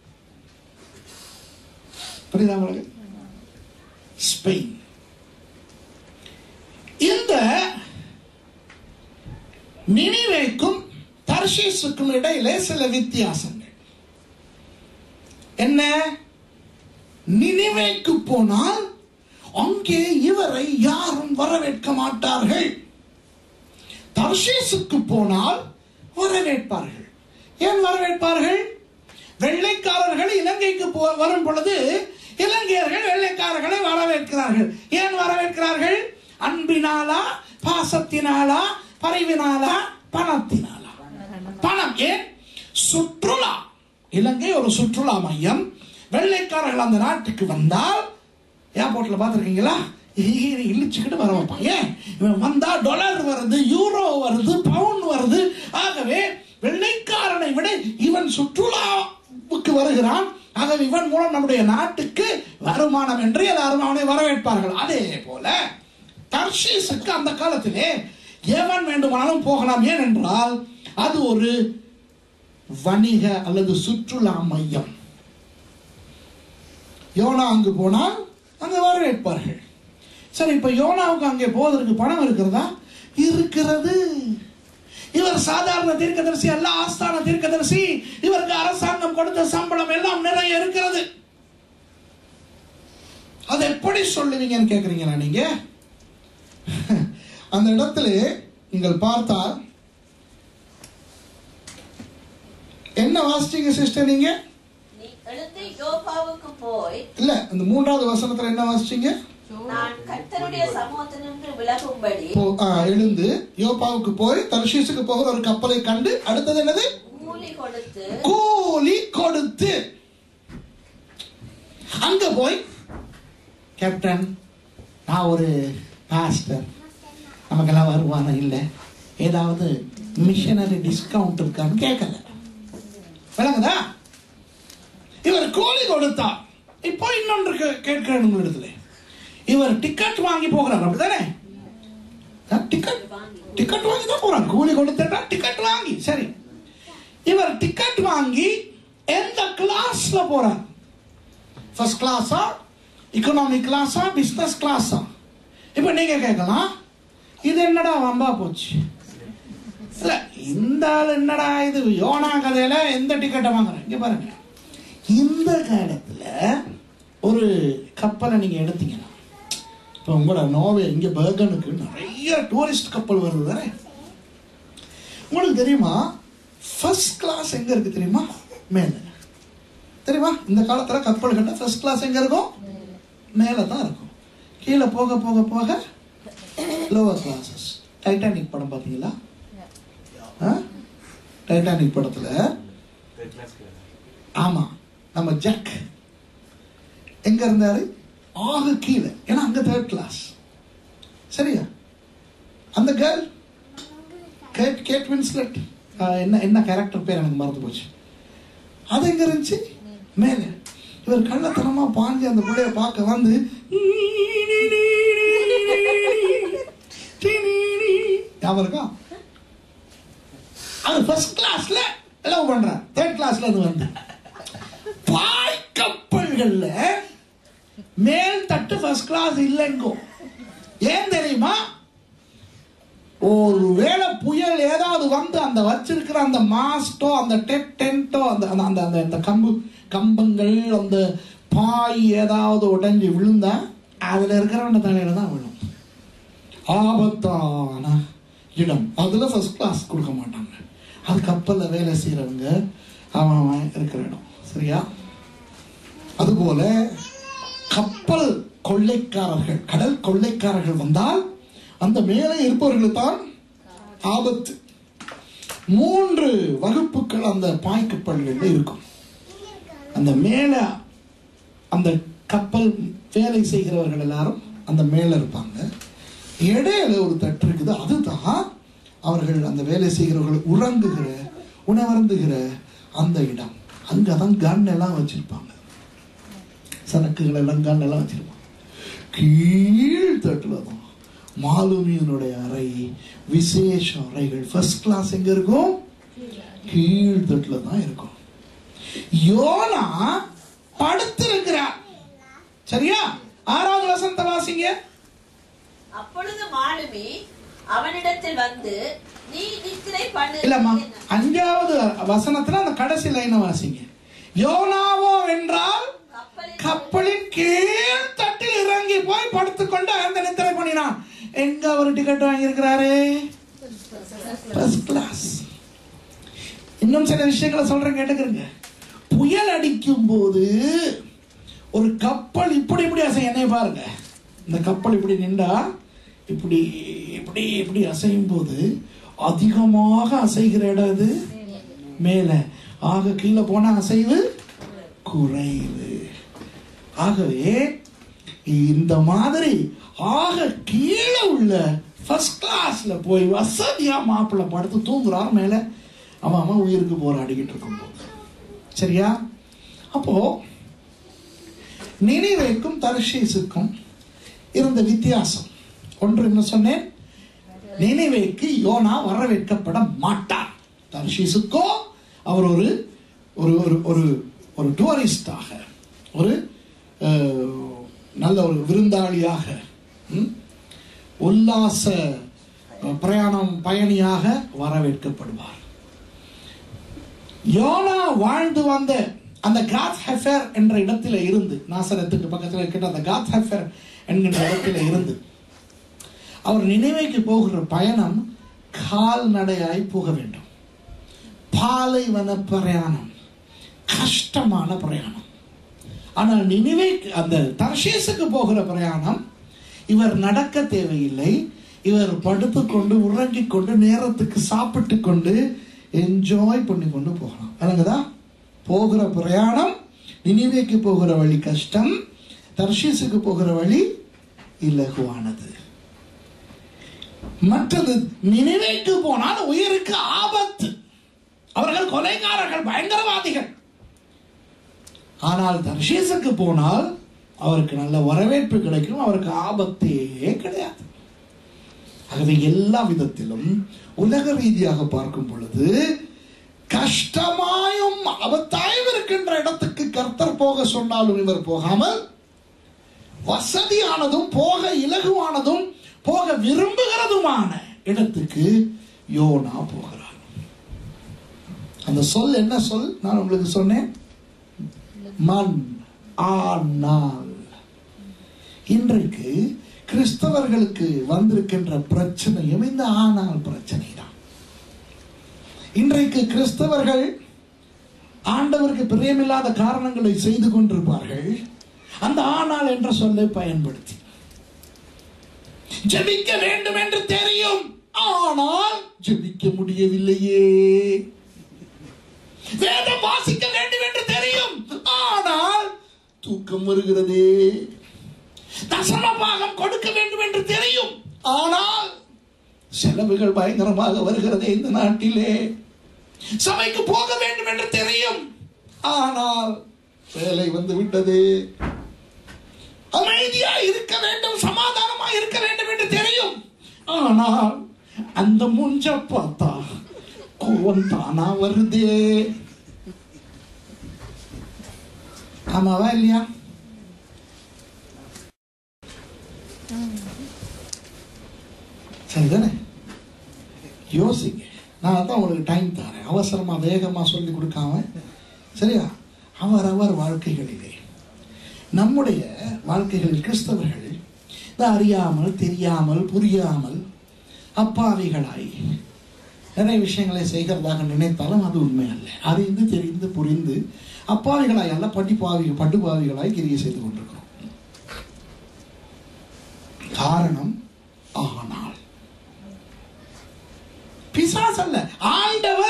புரியுதா உங்களுக்கு ஸ்பெயின் இந்த நினிவேக்கும் தர்ஷீஸுக்கும் இடையிலே சில வித்தியாசங்கள் என்ன நினிவேக்கு போனால் அங்கே இவரை யாரும் வரவேற்க மாட்டார்கள் தர்ஷீஸுக்கு போனால் வரவேற்பார்கள் ஏன் வரவேற்பார்கள் வெள்ளைக்காரர்கள் இலங்கைக்கு போ வரும் பொழுது இலங்கையர்கள் வெள்ளைக்காரர்களை வரவேற்கிறார்கள் ஏன் வரவேற்கிறார்கள் அன்பினாலா பாசத்தினாலா பரிவினாலா பணத்தினாலா பணம் ஏன் சுற்றுலா இலங்கை ஒரு சுற்றுலா மையம் வெள்ளைக்காரர்கள் அந்த நாட்டுக்கு வந்தால் ஏர்போர்ட்ல பார்த்துருக்கீங்களா இழிச்சுக்கிட்டு வர வைப்பான் ஏன் இவன் வந்தா டாலர் வருது யூரோ வருது பவுண்ட் வருது ஆகவே வெள்ளைக்காரனை விட இவன் சுற்றுலாவுக்கு வருகிறான் ஆகவே இவன் மூலம் நம்முடைய நாட்டுக்கு வருமானம் என்று எல்லாரும் அவனை வரவேற்பார்கள் அதே போல தர்ஷீஸுக்கு அந்த காலத்திலே எவன் வேண்டுமானாலும் போகலாம் ஏன் என்றால் அது ஒரு வணிக அல்லது சுற்றுலா மையம் யோனா அங்கு போனால் அங்க வரவேற்பார்கள் சரி இப்ப யோனாவுக்கு அங்கே போவதற்கு பணம் இருக்கிறதா இருக்கிறது இவர் சாதாரண தீர்க்கதரிசி அல்ல ஆஸ்தான தீர்க்கதரிசி இவருக்கு அரசாங்கம் கொடுத்த சம்பளம் எல்லாம் நிறைய இருக்கிறது அது எப்படி சொல்லுவீங்கன்னு கேக்குறீங்களா நீங்க அந்த இடத்துல நீங்கள் பார்த்தால் என்ன வாசிச்சீங்க சிஸ்டர் நீங்க நீ எழுந்து யோபாவுக்கு போய் இல்ல அந்த மூன்றாவது வசனத்துல என்ன வாசிச்சீங்க நான் கர்த்தருடைய சமூகத்தினின்று விலகும்படி போ- ஆ, எழுந்து யோப்பாவுக்கு போய் தர்ஷீஸுக்கு போகிற ஒரு கப்பலை கண்டு அடுத்தது என்னது கூலி கொடுத்து கூலி கொடுத்து அங்க போய் கேப்டன் நான் ஒரு பாஸ்டர் நமக்கெல்லாம் வருவானா இல்ல ஏதாவது மிஷனரி டிஸ்கவுண்ட் இருக்கான்னு கேட்கல விளங்குதா இவர் கூலி கொடுத்தா இப்போ இன்னொன்று கே- கேட்கிறேன் உங்களிடத்துல இவர் டிக்கெட் வாங்கி போகிறார் அப்படிதானே டிக்கெட் டிக்கெட் வாங்கி தான் போறார் கூலி கொடுத்துட்டா டிக்கெட் வாங்கி சரி இவர் டிக்கெட் வாங்கி எந்த கிளாஸ்ல போறார் ஃபர்ஸ்ட் கிளாஸா எக்கனாமி கிளாஸா பிசினஸ் கிளாஸா இப்போ நீங்க கேட்கலாம் இது என்னடா வம்பா போச்சு இல்ல இந்த ஆள் என்னடா இது யோனா கதையில எந்த டிக்கெட்டை வாங்குறேன் இங்க பாருங்க இந்த காலத்துல ஒரு கப்பலை நீங்க எடுத்தீங்கன்னா இப்போ உங்களோட நோவே இங்க பெர்கனுக்கு நிறைய டூரிஸ்ட் கப்பல் வருது தானே உங்களுக்கு தெரியுமா ஃபர்ஸ்ட் கிளாஸ் எங்க இருக்கு தெரியுமா மேல தெரியுமா இந்த காலத்துல கப்பல் கட்ட ஃபர்ஸ்ட் கிளாஸ் எங்க இருக்கும் மேல தான் இருக்கும் கீழே போக போக போக லோவர் கிளாஸஸ் டைட்டானிக் படம் பார்த்தீங்களா டைட்டானிக் படத்துல ஆமா நம்ம ஜாக் எங்க இருந்தாரு ஆக கீழே ஏன்னா அங்க தேர்ட் கிளாஸ் சரியா அந்த கேர்ள் கேட் கேட் வின்ஸ்லெட் என்ன என்ன கேரக்டர் பேர் எனக்கு மறந்து போச்சு அது எங்க இருந்துச்சு மேலே இவர் கள்ளத்தனமா பாஞ்சு அந்த பிள்ளைய பார்க்க வந்து ஞாபகம் இருக்கா அது ஃபர்ஸ்ட் கிளாஸ்ல லவ் பண்றான் தேர்ட் கிளாஸ்ல அது வந்து பாய் கப்பல்கள்ல மேல் தட்டு ஃபர்ஸ்ட் கிளாஸ் இல்லைங்கோ ஏன் தெரியுமா ஒரு வேளை புயல் ஏதாவது வந்து அந்த வச்சிருக்கிற அந்த மாஸ்டோ அந்த டெட் டென்ட்டோ அந்த அந்த அந்த அந்த அந்த கம்பு கம்பங்கள் அந்த பாய் ஏதாவது உடைஞ்சு விழுந்தா அதுல இருக்கிறவன தலையில தான் விழும் ஆபத்தான இடம் அதுல ஃபர்ஸ்ட் கிளாஸ் கொடுக்க மாட்டாங்க அது கப்பல்ல வேலை செய்யறவங்க அவன் அவன் இருக்கிற இடம் சரியா அதுபோல கப்பல் கொள்ளைக்காரர்கள் கடல் கொள்ளைக்காரர்கள் வந்தால் அந்த மேலே இருப்பவர்களுக்கு தான் ஆபத்து மூன்று வகுப்புகள் அந்த பாய்க்கப்பல்கள்ல இருக்கும் அந்த மேல அந்த கப்பல் வேலை செய்கிறவர்கள் எல்லாரும் அந்த மேல இருப்பாங்க இடையில ஒரு தட்டு இருக்குது அதுதான் அவர்கள் அந்த வேலை செய்கிறவர்கள் உறங்குகிற உணவருந்துகிற அந்த இடம் அங்கதான் கன் எல்லாம் வச்சிருப்பாங்க சரக்குகள் எல்லாம் கன் எல்லாம் வச்சிருப்பாங்க கீழ் தட்டுல தான் மாலுமியனுடைய அறை விசேஷ அறைகள் ஃபர்ஸ்ட் கிளாஸ் எங்க இருக்கும் கீழ் தட்டுல தான் இருக்கும் யோனா படுத்திருக்கிறார் சரியா ஆறாவது வசனத்தை வாசிங்க அப்பொழுது மாலுமி அவனிடத்தில் வந்து நீ நித்திரை பண்ணு இல்லம்மா என்ன?" அஞ்சாவது வசனத்துல அந்த கடைசி லைனை வாசிங்க யோனாவோ என்றால் கப்பலில் கப்பலின் கீழ் தட்டில் இறங்கி போய் படுத்துக்கொண்டு அந்த நித்திரை பண்ணினான் எங்க அவர் டிக்கெட் வாங்கியிருக்கிறாரு ஃபர்ஸ்ட் கிளாஸ் இன்னும் சில விஷயங்களை சொல்றேன் கேட்டுக்கிறங்க புயல் அடிக்கும் போது ஒரு கப்பல் இப்படி இப்படி அசையும் என்னைய பாருங்க இந்த கப்பல் இப்படி நின்றா இப்படி இப்படி இப்படி அசையும் போது அதிகமாக அசைகிற இடம் இது மேல ஆக கீழே போனா அசைவு குறைவு ஆகவே இந்த மாதிரி ஆக கீழே உள்ள ஃபர்ஸ்ட் கிளாஸ்ல போய் வசதியா மாப்பிள்ளை படுத்து தூங்குறாரு மேல அவன் அவன் உயிருக்கு போராடிக்கிட்டு இருக்கும்போது சரியா அப்போ நினைவைக்கும் தர்ஷீஸுக்கும் இருந்த வித்தியாசம் ஒன்று என்ன சொன்னேன் நினைவைக்கு யோனா வரவேற்கப்பட மாட்டார் தர்ஷீஸுக்கோ அவர் ஒரு ஒரு ஒரு ஒரு ஒரு டூரிஸ்டாக ஒரு அஹ், நல்ல ஒரு விருந்தாளியாக ம், உல்லாச அஹ், பிரயாணம் பயணியாக வரவேற்கப்படுவார் யோனா வாழ்ந்து வந்த அந்த காத் ஹெஃபர் என்ற இடத்துல இருந்து நாசரத்துக்கு பக்கத்தில் இருக்கின்ற அந்த காத் ஹெஃபர் என்கின்ற இடத்துல இருந்து அவர் நினைவைக்கு போகிற பயணம் கால்நடையாய் போக வேண்டும் பாலைவன பிரயாணம் கஷ்டமான பிரயாணம் ஆனால் நினைவே அந்த தர்ஷேசுக்கு போகிற பிரயாணம் இவர் நடக்க தேவையில்லை இவர் படுத்துக்கொண்டு உறங்கிக் கொண்டு நேரத்துக்கு சாப்பிட்டு கொண்டு என்ஜாய் பண்ணி கொண்டு போகலாம் விளங்குதா போகிற பிரயாணம் நினைவேக்கு போகிற வழி கஷ்டம் தர்ஷீஸுக்கு போகிற வழி இலகுவானது மற்றது நினைவேக்கு போனால் உயிருக்கு ஆபத்து அவர்கள் கொலைகாரர்கள் பயங்கரவாதிகள் ஆனால் தர்ஷீஸுக்கு போனால் அவருக்கு நல்ல வரவேற்பு கிடைக்கும் அவருக்கு ஆபத்தே கிடையாது ஆகவே எல்லா விதத்திலும் உலக ரீதியாக பார்க்கும் பொழுது கஷ்டமாயும் ஆபத்தாயும் இருக்கின்ற இடத்துக்கு கர்த்தர் போக சொன்னாலும் இவர் போகாமல் வசதியானதும் போக இலகுவானதும் போக விரும்புகிறதுமான இடத்துக்கு யோனா போகிறார் அந்த சொல் என்ன சொல் நான் உங்களுக்கு சொன்னேன் மண் ஆனால் இன்றைக்கு கிறிஸ்தவர்களுக்கு வந்திருக்கின்ற பிரச்சனையும் இந்த ஆனால் பிரச்சனை தான் இன்றைக்கு கிறிஸ்தவர்கள் ஆண்டவருக்கு பிரியமில்லாத காரணங்களை செய்து கொண்டிருப்பார்கள் அந்த ஆனால் என்ற சொல்லை பயன்படுத்தி ஜெபிக்க வேண்டும் என்று தெரியும் ஆனால் ஜெபிக்க முடியவில்லையே வேதம் வாசிக்க வேண்டும் என்று தெரியும் ஆனால் தூக்கம் வருகிறதே தசம பாகம் கொடுக்க வேண்டும் என்று தெரியும் ஆனால் செலவுகள் பயங்கரமாக வருகிறதே இந்த நாட்டிலே சபைக்கு போக வேண்டும் என்று தெரியும் ஆனால் வேலை வந்து விட்டது அமைதியா இருக்க வேண்டும் சமாதானமா இருக்க வேண்டும் என்று தெரியும் ஆனால் அந்த முஞ்ச பார்த்தா கோவம் தானா வருதே ஆமாவா இல்லையா சரிதானே யோசிங்க நான் தான் உங்களுக்கு டைம் தரேன் அவசரமா வேகமா சொல்லி கொடுக்காம சரியா அவர் அவர் வாழ்க்கைகளிலே நம்முடைய வாழ்க்கைகளில் கிறிஸ்தவர்கள் இந்த அறியாமல் தெரியாமல் புரியாமல் அப்பாவிகளாய் நிறைய விஷயங்களை செய்கிறதாக நினைத்தாலும் அது உண்மை அல்ல அறிந்து தெரிந்து புரிந்து அப்பாவிகளாய் அல்ல பட்டிப்பாவி பட்டுப்பாவிகளாய் கிரியை செய்து கொண்டிருக்கிறோம் காரணம் ஆனால் பிசாஸ் அல்ல ஆண்டவர்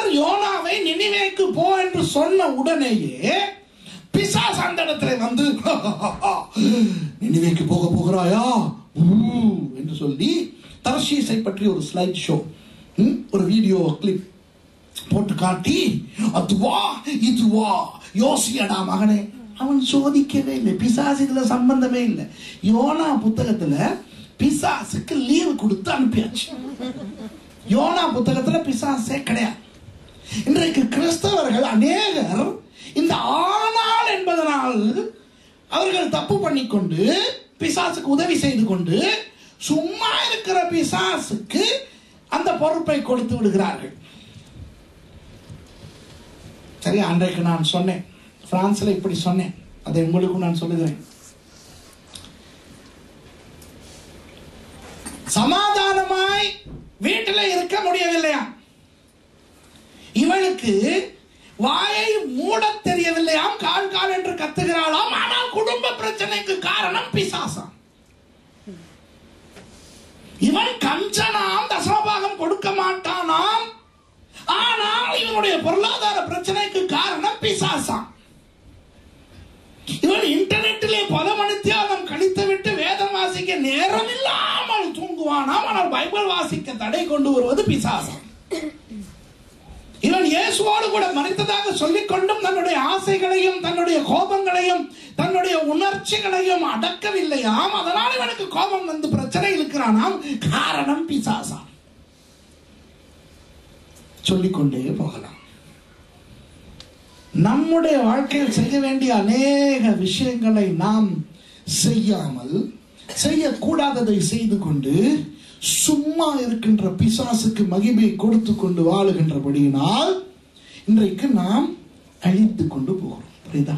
நினிவேக்கு போ என்று சொன்ன உடனேயே பிசாஸ் அந்த இடத்துல வந்து நினிவேக்கு போக போகிறாயா ஊ, என்று சொல்லி தர்ஷீஸை பற்றி ஒரு ஸ்லைட் ஷோ ஒரு வீடியோ கிளிப் போட்டு காட்டி அதுவா இதுவா யோசியடா மகனே அவன் சோதிக்கவே இல்லை பிசாசு இதுல சம்பந்தமே இல்லை யோனா புத்தகத்துல பிசாசுக்கு லீவு கொடுத்து அனுப்பியாச்சு யோனா புத்தகத்துல பிசாசே கிடையாது இன்றைக்கு கிறிஸ்தவர்கள் அநேகர் இந்த ஆனால் என்பதனால் அவர்கள் தப்பு பண்ணிக்கொண்டு பிசாசுக்கு உதவி செய்து கொண்டு சும்மா இருக்கிற பிசாசுக்கு அந்த பொறுப்பை கொடுத்து விடுகிறார்கள் சரி அன்றைக்கு நான் சொன்னேன் பிரான்ஸ்ல இப்படி சொன்னேன் அதை உங்களுக்கும் நான் சொல்லுகிறேன் சமாதானமாய் வீட்டில் இருக்க முடியவில்லையா இவளுக்கு வாயை மூடத் தெரியவில்லையாம் கால் கால் என்று கத்துகிறாளாம் ஆனால் குடும்ப பிரச்சனைக்கு காரணம் பிசாசம் இவன் கஞ்சனாம் தசமபாகம் கொடுக்க மாட்டானாம் ஆனால் இவனுடைய பொருளாதார பிரச்சனைக்கு காரணம் பிசாசாம் இவன் இன்டர்நெட்டிலே பல மணித்தியாலம் கழித்து விட்டு வேதம் வாசிக்க நேரம் இல்லாமல் தூங்குவானாம் ஆனால் பைபிள் வாசிக்க தடை கொண்டு வருவது பிசாசம் இவன் இயேசுவோடு கூட மறைத்ததாக சொல்லிக் கொண்டும் தன்னுடைய ஆசைகளையும் தன்னுடைய கோபங்களையும் தன்னுடைய உணர்ச்சிகளையும் அடக்கவில்லையாம் அதனால் இவனுக்கு கோபம் வந்து பிரச்சனை இருக்கிறானாம் காரணம் பிசாசாம் சொல்லிக்கொண்டே போகலாம் நம்முடைய வாழ்க்கையில் செய்ய வேண்டிய அநேக விஷயங்களை நாம் செய்யாமல் செய்யக்கூடாததை செய்து கொண்டு சும்மா இருக்கின்ற பிசாசுக்கு மகிமை கொடுத்து கொண்டு வாழுகின்றபடியினால் இன்றைக்கு நாம் அழித்து கொண்டு போகிறோம் புரியுதா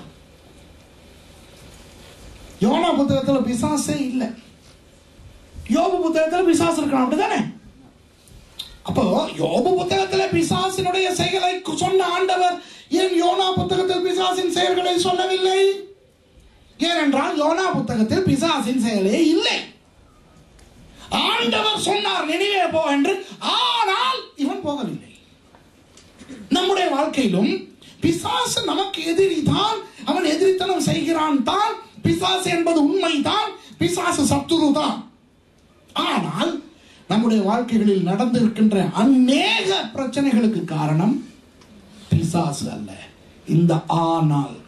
யோனா புத்தகத்துல பிசாசே இல்லை யோபு புத்தகத்துல பிசாசு இருக்கலாம் அப்படிதானே அப்போ யோபு புத்தகத்துல பிசாசினுடைய செயலை சொன்ன ஆண்டவர் ஏன் யோனா புத்தகத்தில் பிசாசின் செயல்களை சொல்லவில்லை ஏனென்றால் யோனா புத்தகத்தில் பிசாசின் செயலே இல்லை ஆண்டவர் சொன்னார் நினைவே போ என்று ஆனால் இவன் போகவில்லை நம்முடைய வாழ்க்கையிலும் பிசாசு நமக்கு எதிரி தான் அவன் எதிரித்தனம் செய்கிறான் தான் பிசாசு என்பது உண்மைதான் பிசாசு சத்துரு தான் ஆனால் நம்முடைய வாழ்க்கைகளில் நடந்திருக்கின்ற அநேக பிரச்சனைகளுக்கு காரணம் பிசாசு அல்ல இந்த ஆனால்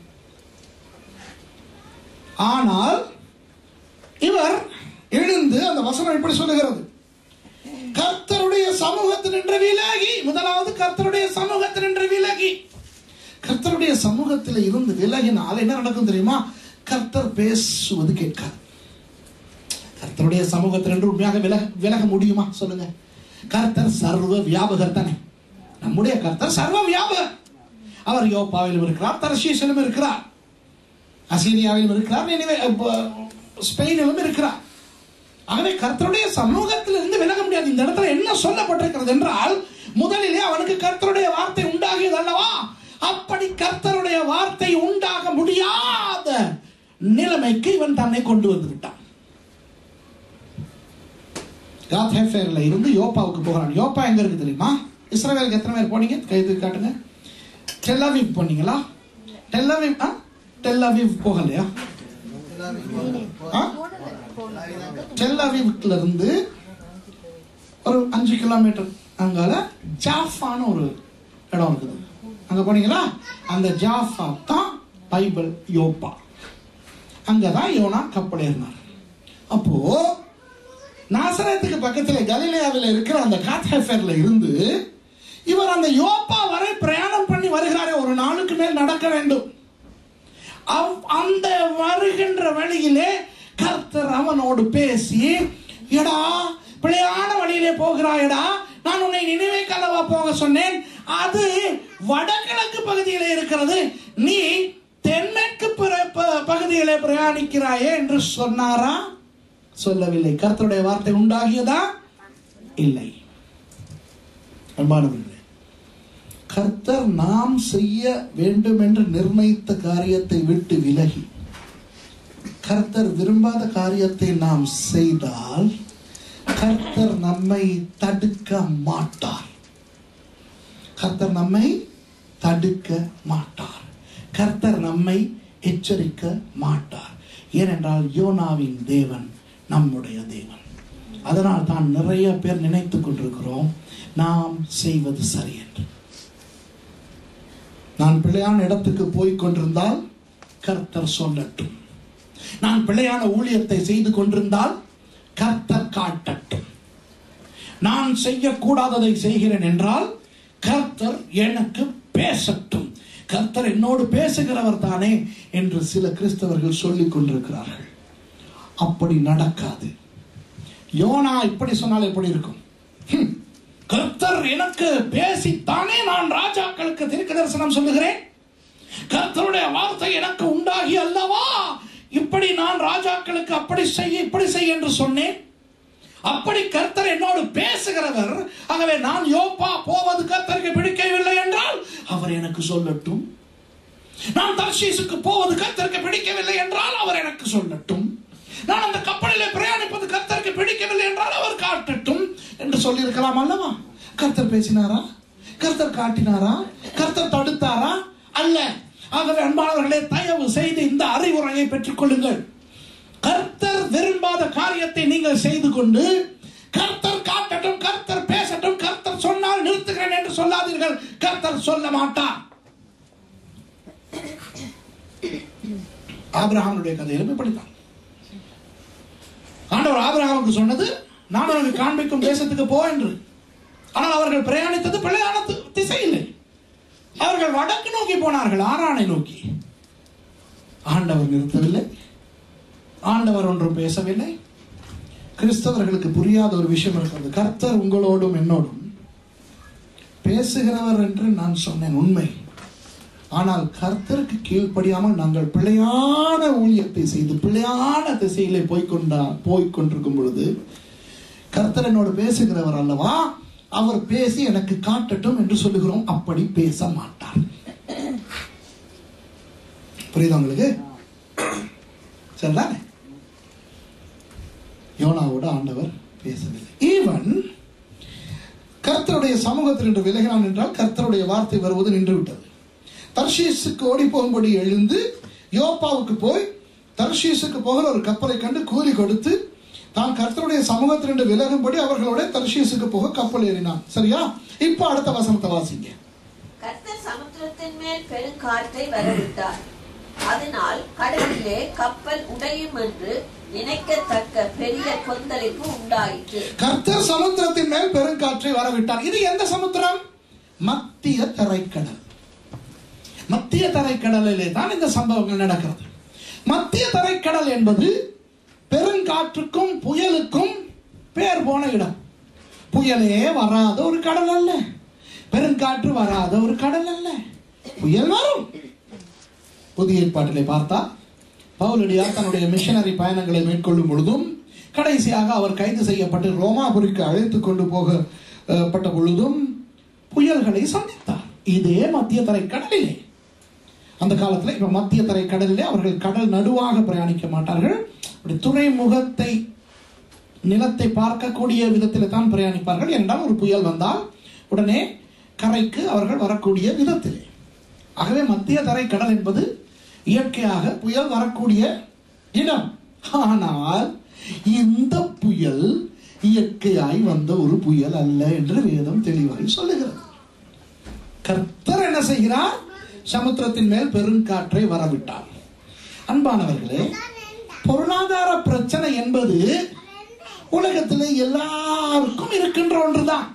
ஆனால் இவர் எழுந்து அந்த வசனம் இப்படி சொல்லுகிறது கர்த்தருடைய சமூகத்தினின்று விலகி முதலாவது கர்த்தருடைய சமூகத்தினின்று விலகி கர்த்தருடைய சமூகத்தில் இருந்து விலகினால் என்ன நடக்கும் தெரியுமா கர்த்தர் பேசுவது கேட்காது கர்த்தருடைய சமூகத்தினின்று உண்மையாக விலக விலக முடியுமா சொல்லுங்க கர்த்தர் சர்வ வியாபகர் தானே நம்முடைய கர்த்தர் சர்வ வியாபகர் அவர் யோப்பாவிலும் இருக்கிறார் தர்ஷீஷிலும் இருக்கிறார் அசீரியாவிலும் இருக்கிறார் நினைவே ஸ்பெயினிலும் இருக்கிறார் ஆகவே கர்த்தருடைய சமூகத்தில் இருந்து விலக முடியாது இந்த இடத்துல என்ன சொல்லப்பட்டிருக்கிறது என்றால் முதலிலே அவனுக்கு கர்த்தருடைய வார்த்தை உண்டாகியது அல்லவா அப்படி கர்த்தருடைய வார்த்தை உண்டாக முடியாத நிலைமைக்கு இவன் தன்னை கொண்டு வந்து விட்டான் காத்ஹேஃபேர்ல இருந்து யோப்பாவுக்கு போகிறான் யோப்பா எங்க இருக்கு தெரியுமா இஸ்ரவேலுக்கு எத்தனை பேர் போனீங்க கைது காட்டுங்க டெல்லாவிவ் போனீங்களா டெல்லாவிவ் ஆ டெல்லாவிவ் போகலையா ஆ டெல்லாவிவ்ல இருந்து ஒரு அஞ்சு கிலோமீட்டர் அங்கால ஜாஃபான ஒரு இடம் இருக்குது அங்க போனீங்களா அந்த ஜாஃபா தான் பைபிள் யோப்பா அங்கதான் யோனா கப்பல் ஏறினார் அப்போ நாசரத்துக்கு பக்கத்துல கலிலேயாவில் இருக்கிற அந்த காத்ஹெஃபர்ல இருந்து இவர் அந்த யோப்பா வரை பிரயாணம் பண்ணி வருகிறாரே ஒரு நாளுக்கு மேல் நடக்க வேண்டும் அவ்- அந்த வருகின்ற வழியிலே கர்த்தர் அவனோடு பேசி எடா பிழையான வழியிலே போகிறாயடா நான் உன்னை நினைவே கல்லவா போக சொன்னேன் அது வடகிழக்கு பகுதியிலே இருக்கிறது நீ தென்மேற்கு பிற- ப- பகுதியிலே பிரயாணிக்கிறாயே என்று சொன்னாரா சொல்லவில்லை கர்த்தருடைய வார்த்தை உண்டாகியதா இல்லை அன்பானவர்களே கர்த்தர் நாம் செய்ய வேண்டும் என்று நிர்ணயித்த காரியத்தை விட்டு விலகி கர்த்தர் விரும்பாத காரியத்தை நாம் செய்தால் கர்த்தர் நம்மை தடுக்க மாட்டார் கர்த்தர் நம்மை தடுக்க மாட்டார் கர்த்தர் நம்மை எச்சரிக்க மாட்டார் ஏனென்றால் யோனாவின் தேவன் நம்முடைய தேவன் அதனால் தான் நிறைய பேர் நினைத்துக் கொண்டிருக்கிறோம் நாம் செய்வது சரி என்று நான் பிழையான இடத்துக்கு போய் கொண்டிருந்தால் கர்த்தர் சொல்லட்டும் நான் பிழையான ஊழியத்தை செய்து கொண்டிருந்தால் கர்த்தர் காட்டட்டும் நான் செய்யக்கூடாததை செய்கிறேன் என்றால் கர்த்தர் எனக்கு பேசட்டும் கர்த்தர் என்னோடு பேசுகிறவர் தானே என்று சில கிறிஸ்தவர்கள் சொல்லிக் கொண்டிருக்கிறார்கள் அப்படி நடக்காது யோனா இப்படி சொன்னால் எப்படி இருக்கும் ஹம், கர்த்தர் எனக்கு பேசித்தானே நான் ராஜாக்களுக்கு தீர்க்க தரிசனம் சொல்லுகிறேன் கர்த்தருடைய வார்த்தை எனக்கு உண்டாகி அல்லவா இப்படி நான் ராஜாக்களுக்கு அப்படி செய்ய இப்படி செய்ய என்று சொன்னேன் அப்படி கர்த்தர் என்னோடு பேசுகிறவர் ஆகவே நான் யோப்பா போவது கர்த்தருக்கு பிடிக்கவில்லை என்றால் அவர் எனக்கு சொல்லட்டும் நான் தர்ஷீசுக்கு போவது கர்த்தருக்கு பிடிக்கவில்லை என்றால் அவர் எனக்கு சொல்லட்டும் நான் அந்த கப்பலிலே பிரயாணிப்பது கர்த்தருக்கு பிடிக்கவில்லை என்றால் அவர் காட்டட்டும் என்று சொல்லியிருக்கலாம் அல்லவா கர்த்தர் பேசினாரா கர்த்தர் காட்டினாரா கர்த்தர் தடுத்தாரா அல்ல ஆகவே அன்பானவர்களே தயவு செய்து இந்த அறிவுரையை பெற்றுக் கொள்ளுங்கள் கர்த்தர் விரும்பாத காரியத்தை நீங்கள் செய்து கொண்டு கர்த்தர் காட்டட்டும் கர்த்தர் பேசட்டும் கர்த்தர் சொன்னால் நிறுத்துகிறேன் என்று சொல்லாதீர்கள் கர்த்தர் சொல்ல மாட்டார் ஆபிரகாமுடைய கதையிலும் இப்படித்தான் ஆண்டவர் ஆபிரகாமுக்கு சொன்னது நான் உனக்கு காண்பிக்கும் தேசத்துக்கு போ என்று ஆனால் அவர்கள் பிரயாணித்தது பிள்ளையான தி- திசையில்லை அவர்கள் வடக்கு நோக்கி போனார்கள் ஆரானை நோக்கி ஆண்டவர் நிறுத்தவில்லை ஆண்டவர் ஒன்றும் பேசவில்லை கிறிஸ்தவர்களுக்கு புரியாத ஒரு விஷயம் இருக்கிறது கர்த்தர் உங்களோடும் என்னோடும் பேசுகிறவர் என்று நான் சொன்னேன் உண்மை ஆனால் கர்த்தருக்கு கீழ்ப்படியாமல் நாங்கள் பிழையான ஊழியத்தை செய்து பிழையான திசையிலே போய்க்கொண்டா போய்க்கொண்டிருக்கும் பொழுது கர்த்தர் என்னோடு பேசுகிறவர் அல்லவா அவர் பேசி எனக்கு காட்டட்டும் என்று சொல்லுகிறோம் அப்படி பேச மாட்டார் புரியுதா உங்களுக்கு சரிதானே யோனாவோட ஆண்டவர் பேசவில்லை ஈவன் கர்த்தருடைய சமூகத்தில் என்று விலகினான் என்றால் கர்த்தருடைய வார்த்தை வருவது நின்று விட்டது தர்ஷீஸுக்கு ஓடி போகும்படி எழுந்து யோப்பாவுக்கு போய் தர்ஷீஸுக்கு போகிற ஒரு கப்பலை கண்டு கூலி கொடுத்து தான் கர்த்தருடைய சமூகத்திலிருந்து விலகும்படி அவர்களோட தர்ஷீஸுக்கு போக கப்பல் ஏறினான் சரியா இப்போ அடுத்த வசனத்தை வாசிங்க கர்த்தர் சமுத்திரத்தின் மேல் பெருங்காற்றை வரவிட்டார் அதனால் கடலிலே கப்பல் உடையும் என்று நினைக்கத்தக்க பெரிய கொந்தளிப்பு உண்டாயிற்று கர்த்தர் சமுத்திரத்தின் மேல் பெருங்காற்றை வரவிட்டார் இது எந்த சமுத்திரம் மத்திய தரைக்கடல் மத்திய தரைக்கடலிலே தான் இந்த சம்பவங்கள் நடக்கிறது மத்திய தரைக்கடல் என்பது பெருங்காற்றுக்கும் புயலுக்கும் பேர் போன இடம் புயலே வராத ஒரு கடல் அல்ல பெருங்காற்று வராத ஒரு கடல் அல்ல புயல் வரும் புதிய ஏற்பாட்டிலே பார்த்தா பவுலடியார் தன்னுடைய மிஷனரி பயணங்களை மேற்கொள்ளும் பொழுதும் கடைசியாக அவர் கைது செய்யப்பட்டு ரோமாபுரிக்கு அழைத்து கொண்டு போகப்பட்ட பொழுதும் புயல்களை சந்தித்தார் இதே மத்திய தரை கடலிலே அந்த காலத்துல இப்ப மத்திய தரை கடலிலே அவர்கள் கடல் நடுவாக பிரயாணிக்க மாட்டார்கள் அப்படி துறைமுகத்தை நிலத்தை பார்க்கக்கூடிய விதத்தில் தான் பிரயாணிப்பார்கள் என்றால் ஒரு புயல் வந்தால் உடனே கரைக்கு அவர்கள் வரக்கூடிய விதத்திலே ஆகவே மத்திய தரை கடல் என்பது இயற்கையாக புயல் வரக்கூடிய இடம் ஆனால் இந்த புயல் இயற்கையாய் வந்த ஒரு புயல் அல்ல என்று வேதம் தெளிவாய் சொல்லுகிறது கர்த்தர் என்ன செய்கிறார் சமுத்திரத்தின் மேல் பெருங்காற்றை வரவிட்டார் அன்பானவர்களே பொருளாதார பிரச்சனை என்பது உலகத்தில் எல்லாருக்கும் இருக்கின்ற ஒன்றுதான்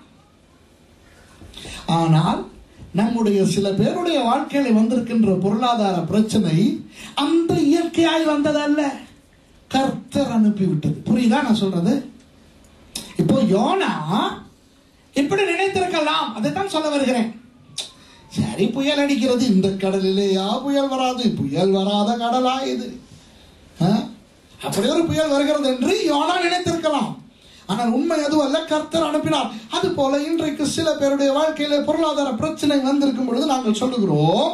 ஆனால் நம்முடைய சில பேருடைய வாழ்க்கையில வந்திருக்கின்ற பொருளாதார பிரச்சனை அந்த இயற்கையாய் வந்ததல்ல கர்த்தர் அனுப்பிவிட்டது புரியுதா நான் சொல்றது இப்போ யோனா இப்படி நினைத்திருக்கலாம் அதைத்தான் சொல்ல வருகிறேன் சரி புயல் அடிக்கிறது இந்த கடலிலேயா புயல் வராது புயல் வராத கடலா இது ஆ? அப்படி ஒரு புயல் வருகிறது என்று யோனா நினைத்திருக்கலாம் ஆனால் உண்மை அதுவும் அல்ல கர்த்தர் அனுப்பினார் அது போல இன்றைக்கு சில பேருடைய வாழ்க்கையில பொருளாதார பிரச்சனை வந்திருக்கும் பொழுது நாங்கள் சொல்லுகிறோம்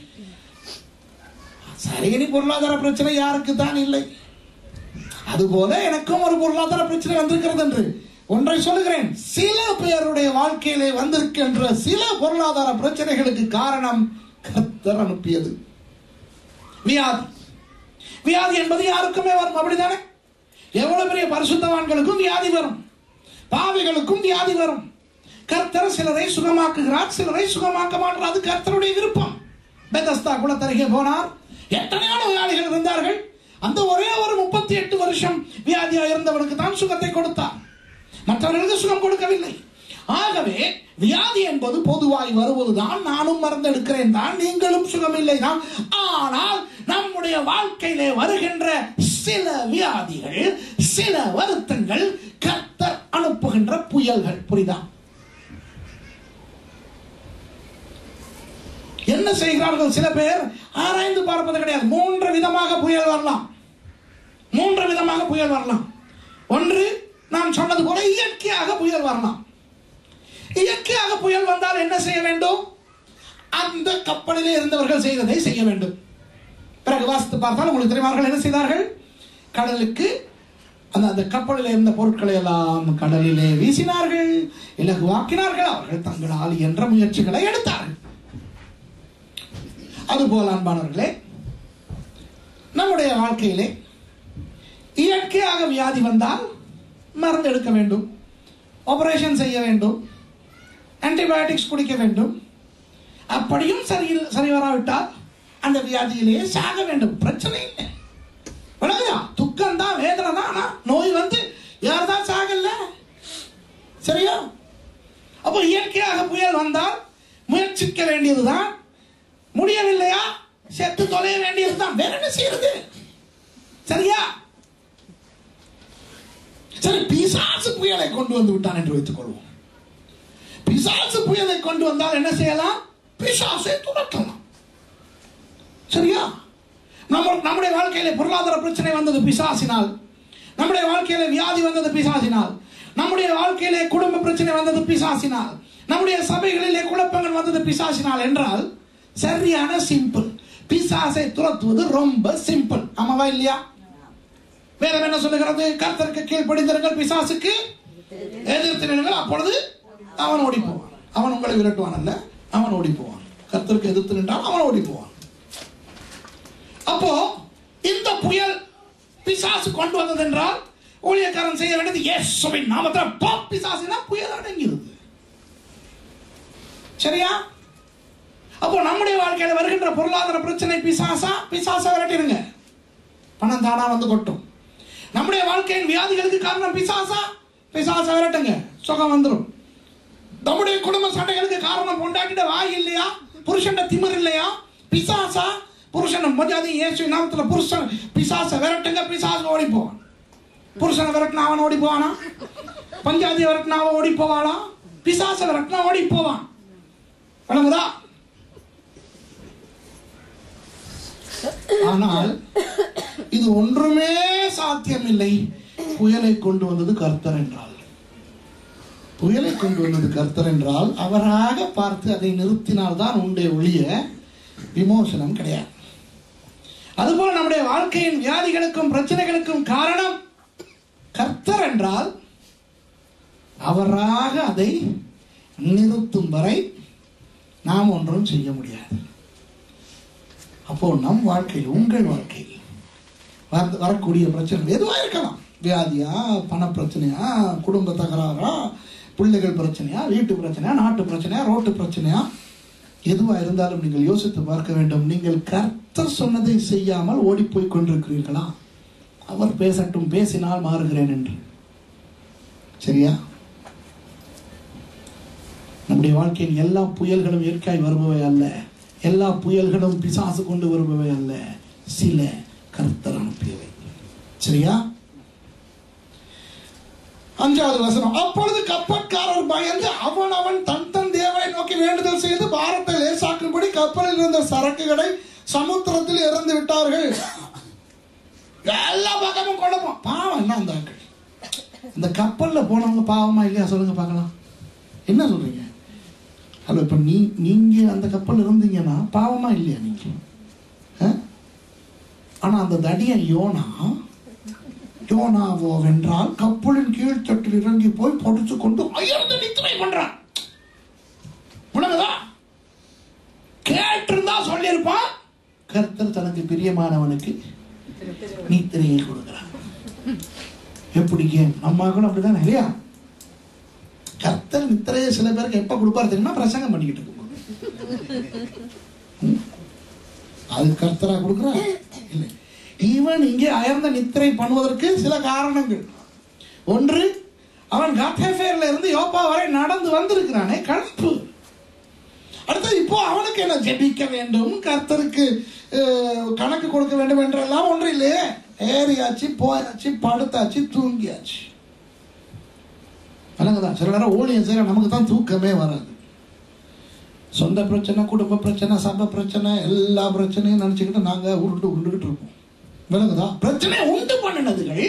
சரி இனி பொருளாதார பிரச்சனை யாருக்கு தான் இல்லை அதுபோல எனக்கும் ஒரு பொருளாதார பிரச்சனை வந்திருக்கிறது என்று ஒன்றை சொல்லுகிறேன் சில பேருடைய வாழ்க்கையிலே வந்திருக்கின்ற சில பொருளாதார பிரச்சனைகளுக்கு காரணம் கர்த்தர் அனுப்பியது வியாதி வியாதி என்பது யாருக்குமே வரும் அப்படிதானே எவ்வளவு பெரிய பரிசுத்தவான்களுக்கும் வியாதி வரும் பாவிகளுக்கும் வியாதி வரும் கர்த்தர் சிலரை சுகமாக்குகிறார் சிலரை சுகமாக்க மாட்டார் அது கர்த்தருடைய விருப்பம் பெதஸ்தா குளத்தருகே போனார் எத்தனையோ நோயாளிகள் இருந்தார்கள் அந்த ஒரே ஒரு முப்பத்தி எட்டு வருஷம் வியாதியா இருந்தவனுக்கு தான் சுகத்தை கொடுத்தார் மற்றவர்களுக்கு சுகம் கொடுக்கவில்லை ஆகவே வியாதி என்பது பொதுவாய் வருவதுதான் நானும் மறந்தெடுக்கிறேன் தான் நீங்களும் சுகமில்லை தான் ஆனால் நம்முடைய வாழ்க்கையிலே வருகின்ற சில வியாதிகள் சில வருத்தங்கள் கர்த்தர் அனுப்புகின்ற புயல்கள் புரியுதா என்ன செய்கிறார்கள் சில பேர் ஆராய்ந்து பார்ப்பது கிடையாது மூன்று விதமாக புயல் வரலாம் மூன்று விதமாக புயல் வரலாம் ஒன்று நான் சொன்னது போல இயற்கையாக புயல் வரலாம் இயற்கையாக புயல் வந்தால் என்ன செய்ய வேண்டும் அந்த கப்பலிலே இருந்தவர்கள் செய்ததை செய்ய வேண்டும் பிறகு வாசித்து பார்த்தால் உங்களுக்கு தெரியும் அவர்கள் என்ன செய்தார்கள் கடலுக்கு அந்த அந்த கப்பலில் இருந்த பொருட்களை எல்லாம் கடலிலே வீசினார்கள் இலகுவாக்கினார்கள் அவர்கள் தங்களால் என்ற முயற்சிகளை எடுத்தார்கள் அதுபோல் அன்பானவர்களே நம்முடைய வாழ்க்கையிலே இயற்கையாக வியாதி வந்தால் மருந்து எடுக்க வேண்டும் ஆபரேஷன் செய்ய வேண்டும் ஆன்டிபயோட்டிக்ஸ் குடிக்க வேண்டும் அப்படியும் சரி சரி வராவிட்டால் அந்த வியாதியிலேயே சாக வேண்டும் பிரச்சனை இல்லை விளங்குதா துக்கம் தான் வேதனை தான் ஆனா நோய் வந்து யார் தான் சாகல சரியா அப்போ இயற்கையாக புயல் வந்தால் முயற்சிக்க வேண்டியதுதான் முடியவில்லையா செத்து தொலைய வேண்டியதுதான் வேற என்ன செய்யறது சரியா சரி பிசாசு புயலை கொண்டு வந்து விட்டான் என்று வைத்துக் கொள்வோம் பிசாசு புயலை கொண்டு வந்தால் என்ன செய்யலாம் பிசாசை துரத்தலாம் சரியா நம்ம நம்முடைய வாழ்க்கையில பொருளாதார பிரச்சனை வந்தது பிசாசினால் நம்முடைய வாழ்க்கையில வியாதி வந்தது பிசாசினால் நம்முடைய வாழ்க்கையிலே குடும்ப பிரச்சனை வந்தது பிசாசினால் நம்முடைய சபைகளிலே குழப்பங்கள் வந்தது பிசாசினால் என்றால் சரியான சிம்பிள் பிசாசை துரத்துவது ரொம்ப சிம்பிள் ஆமாவா இல்லையா வேதம் என்ன சொல்லுகிறது கர்த்தருக்கு கீழ்ப்படிந்திருங்கள் பிசாசுக்கு எதிர்த்து நில்லுங்கள் அப்பொழுது அவன் ஓடி போவான் அவன் உங்களை விரட்டுவான் அல்ல அவன் ஓடி போவான் கர்த்தருக்கு எதிர்த்து நின்றால் அவன் ஓடி போவான் அப்போ இந்த புயல் பிசாசு கொண்டு வந்தது என்றால் ஊழியக்காரன் செய்ய வேண்டியது இயேசுவின் நாமத்தில் போ பிசாசுனா புயல் அடங்கிருது சரியா அப்போ நம்முடைய வாழ்க்கையில வருகின்ற பொருளாதார பிரச்சனை பிசாசா பிசாசா விரட்டிடுங்க பணம் தானா வந்து கொட்டும் நம்முடைய வாழ்க்கையின் வியாதிகளுக்கு காரணம் பிசாசா பிசாசா விரட்டுங்க சுகம் வந்துடும் நம்முடைய குடும்ப சண்டைகளுக்கு காரணம் பொண்டாட்டிட வாய் இல்லையா புருஷன் திமிர் இல்லையா பிசாசா புருஷன் மரியாதை இயேசு நாமத்துல புருஷன் பிசாச விரட்டுங்க பிசாசு ஓடி போவான் புருஷனை விரட்டினா அவன் ஓடி போவானா பஞ்சாதி விரட்டினா அவன் ஓடி போவாளா பிசாச விரட்டினா ஓடி போவான் வணங்குதா ஆனால் இது ஒன்றுமே சாத்தியமில்லை புயலை கொண்டு வந்தது கர்த்தர் என்றால் புயலை கொண்டு வந்தது கர்த்தர் என்றால் அவராக பார்த்து அதை நிறுத்தினால்தான் உண்டே ஒழிய விமோசனம் கிடையாது அதுபோல நம்முடைய வாழ்க்கையின் வியாதிகளுக்கும் பிரச்சனைகளுக்கும் காரணம் கர்த்தர் என்றால் அவராக அதை நிறுத்தும் வரை நாம் ஒன்றும் செய்ய முடியாது அப்போ நம் வாழ்க்கையில் உங்கள் வாழ்க்கையில் வர- வரக்கூடிய பிரச்சனை எதுவாக இருக்கலாம் வியாதியா பண பிரச்சனையா குடும்ப தகராறா பிள்ளைகள் பிரச்சனையா வீட்டு பிரச்சனையா நாட்டு பிரச்சனையா ரோட்டு பிரச்சனையா எதுவாக இருந்தாலும் நீங்கள் யோசித்து பார்க்க வேண்டும் நீங்கள் கர்த்தர் சொன்னதை செய்யாமல் ஓடிப்போய் கொண்டிருக்கிறீர்களா அவர் பேசட்டும் பேசினால் மாறுகிறேன் என்று சரியா நம்முடைய வாழ்க்கையின் எல்லா புயல்களும் இயற்கையாய் வருபவை அல்ல எல்லா புயல்களும் பிசாசு கொண்டு வருபவை அல்ல சில கர்த்தர் அனுப்பியவை சரியா அஞ்சாவது வசனம் அப்பொழுது கப்பற்காரர் பயந்து அவன் அவன் தன் தன் தேவனை நோக்கி வேண்டுதல் செய்து பாரத்தை லேசாக்கும்படி கப்பலில் இருந்த சரக்குகளை சமுத்திரத்தில் இறந்து விட்டார்கள் எல்லா பக்கமும் குழப்பம் பாவம் என்ன அந்த ஆட்கள் இந்த கப்பல்ல போனவங்க பாவமா இல்லையா சொல்லுங்க பார்க்கலாம் என்ன சொல்றீங்க ஹலோ இப்ப நீ நீங்க அந்த கப்பல் இருந்தீங்கன்னா பாவமா இல்லையா நீங்க ஆ? ஆனா அந்த தடியன் யோனா யோனாவோ வென்றால் கப்பலின் கீழ்த்தட்டில் இறங்கி போய் பொடிச்சு கொண்டு அயர்ந்து நித்திரை பண்றான் உணவுதா கேட்டிருந்தா சொல்லியிருப்பான் கர்த்தர் தனக்கு பிரியமானவனுக்கு நித்திரையை கொடுக்கிறான் எப்படி கேம் நம்ம கூட அப்படிதான் இல்லையா கர்த்தர் நித்திரையை சில பேருக்கு எப்ப கொடுப்பாரு தெரியுமா பிரசங்கம் பண்ணிக்கிட்டு இருக்கும்போது ம்? அது கர்த்தரா கொடுக்குறா இல்லை இவன் இங்கே அயர்ந்த நித்திரை பண்ணுவதற்கு சில காரணங்கள் ஒன்று அவன் காத்தேஃபேர்ல இருந்து யோப்பா வரை நடந்து வந்திருக்கிறானே களைப்பு அடுத்தது இப்போ அவனுக்கு என்ன ஜெபிக்க வேண்டும் கர்த்தருக்கு அஹ், கணக்கு கொடுக்க வேண்டும் என்றெல்லாம் ஒன்று இல்லையே ஏறியாச்சு போயாச்சு படுத்தாச்சு தூங்கியாச்சு தான் சில நேரம் ஊழியம் செய்யற நமக்கு தான் தூக்கமே வராது சொந்த பிரச்சனை குடும்ப பிரச்சனை சபை பிரச்சனை எல்லா பிரச்சனையும் நினைச்சுக்கிட்டு நாங்க உருண்டு உருண்டுகிட்டு இருப்போம் விளங்குதா பிரச்சனை உண்டு பண்ணினதுகள்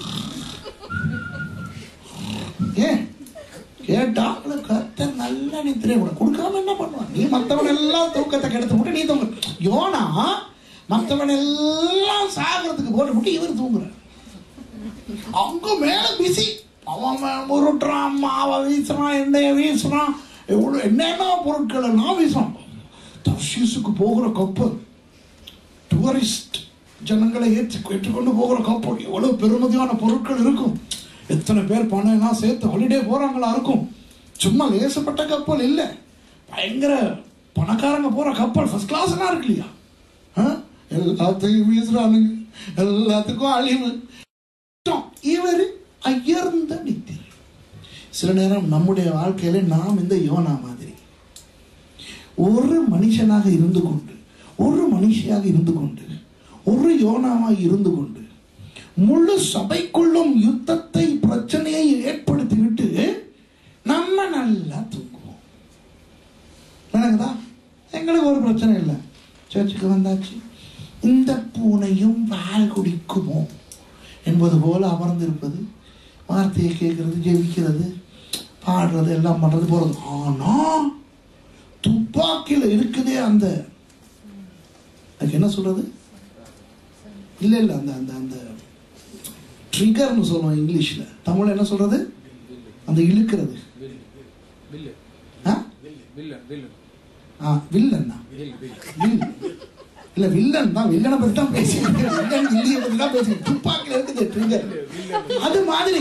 ஏன் கேட்டா அவளுக்கு கர்த்தர் நல்ல நித்திரை கூட கொடுக்காம என்ன பண்ணுவான் நீ மத்தவன் எல்லாம் தூக்கத்தை கெடுத்து விட்டு நீ தூங்க யோனா மத்தவன் எல்லாம் சாகிறதுக்கு போட்டு விட்டு இவர் தூங்குறார் அங்க மேல பிசி அவன் மே- உருட்டுறான் மாவை வீசுறான் எண்ணெயை வீசுறான் எவ்வளவு என்னென்ன பொருட்கள் எல்லாம் வீசுறான் தர்ஷீஸுக்கு போகிற கப்பல் டூரிஸ்ட் ஜனங்களை ஏற்றி ஏற்றுக்கொண்டு போகிற கப்பல் எவ்வளவு பெருமதியான பொருட்கள் இருக்கும் எத்தனை பேர் பணம் எல்லாம் சேர்த்து ஹாலிடே போறாங்களா இருக்கும் சும்மா லேசப்பட்ட கப்பல் இல்ல பயங்கர பணக்காரங்க போற கப்பல் ஃபர்ஸ்ட் கிளாஸ் எல்லாம் இருக்கு இல்லையா ஆ? எல்லாத்தையும் வீசுறானுங்க எல்லாத்துக்கும் அழிவு இவர் அயர்ந்த நித்திரை சில நேரம் நம்முடைய வாழ்க்கையில நாம் இந்த யோனா மாதிரி ஒரு மனுஷனாக இருந்து கொண்டு ஒரு மனுஷியாக இருந்து கொண்டு ஒரு யோனாவாக இருந்து கொண்டு முழு சபைக்குள்ளும் யுத்தத்தை பிரச்சனையை ஏற்படுத்திவிட்டு நம்ம நல்லா தூங்குவோம் எனக்குதா எங்களுக்கு ஒரு பிரச்சனை இல்லை சர்ச்சுக்கு வந்தாச்சு இந்த பூனையும் வால் குடிக்குமோ என்பது போல அமர்ந்திருப்பது வார்த்தையை கேட்கறது ஜெபிக்கிறது பாடுறது எல்லாம் பண்றது போறது ஆனா துப்பாக்கியில் இருக்குதே அந்த அதுக்கு என்ன சொல்றது இல்ல இல்ல அந்த அந்த அந்த ட்ரிகர்னு சொல்லுவோம் இங்கிலீஷ்ல தமிழ்ல என்ன சொல்றது அந்த இழுக்கிறது வில்லு ஆ? வில்லன் வில்லன் ஆ வில்லன் வில் வில் வில் இல்ல வில்லன் தான் வில்லனை பத்தி தான் பேசிட்டு வில்லன் வில்லியை பத்தி தான் பேசி துப்பாக்கில இருக்குது ட்ரிகர் அது மாதிரி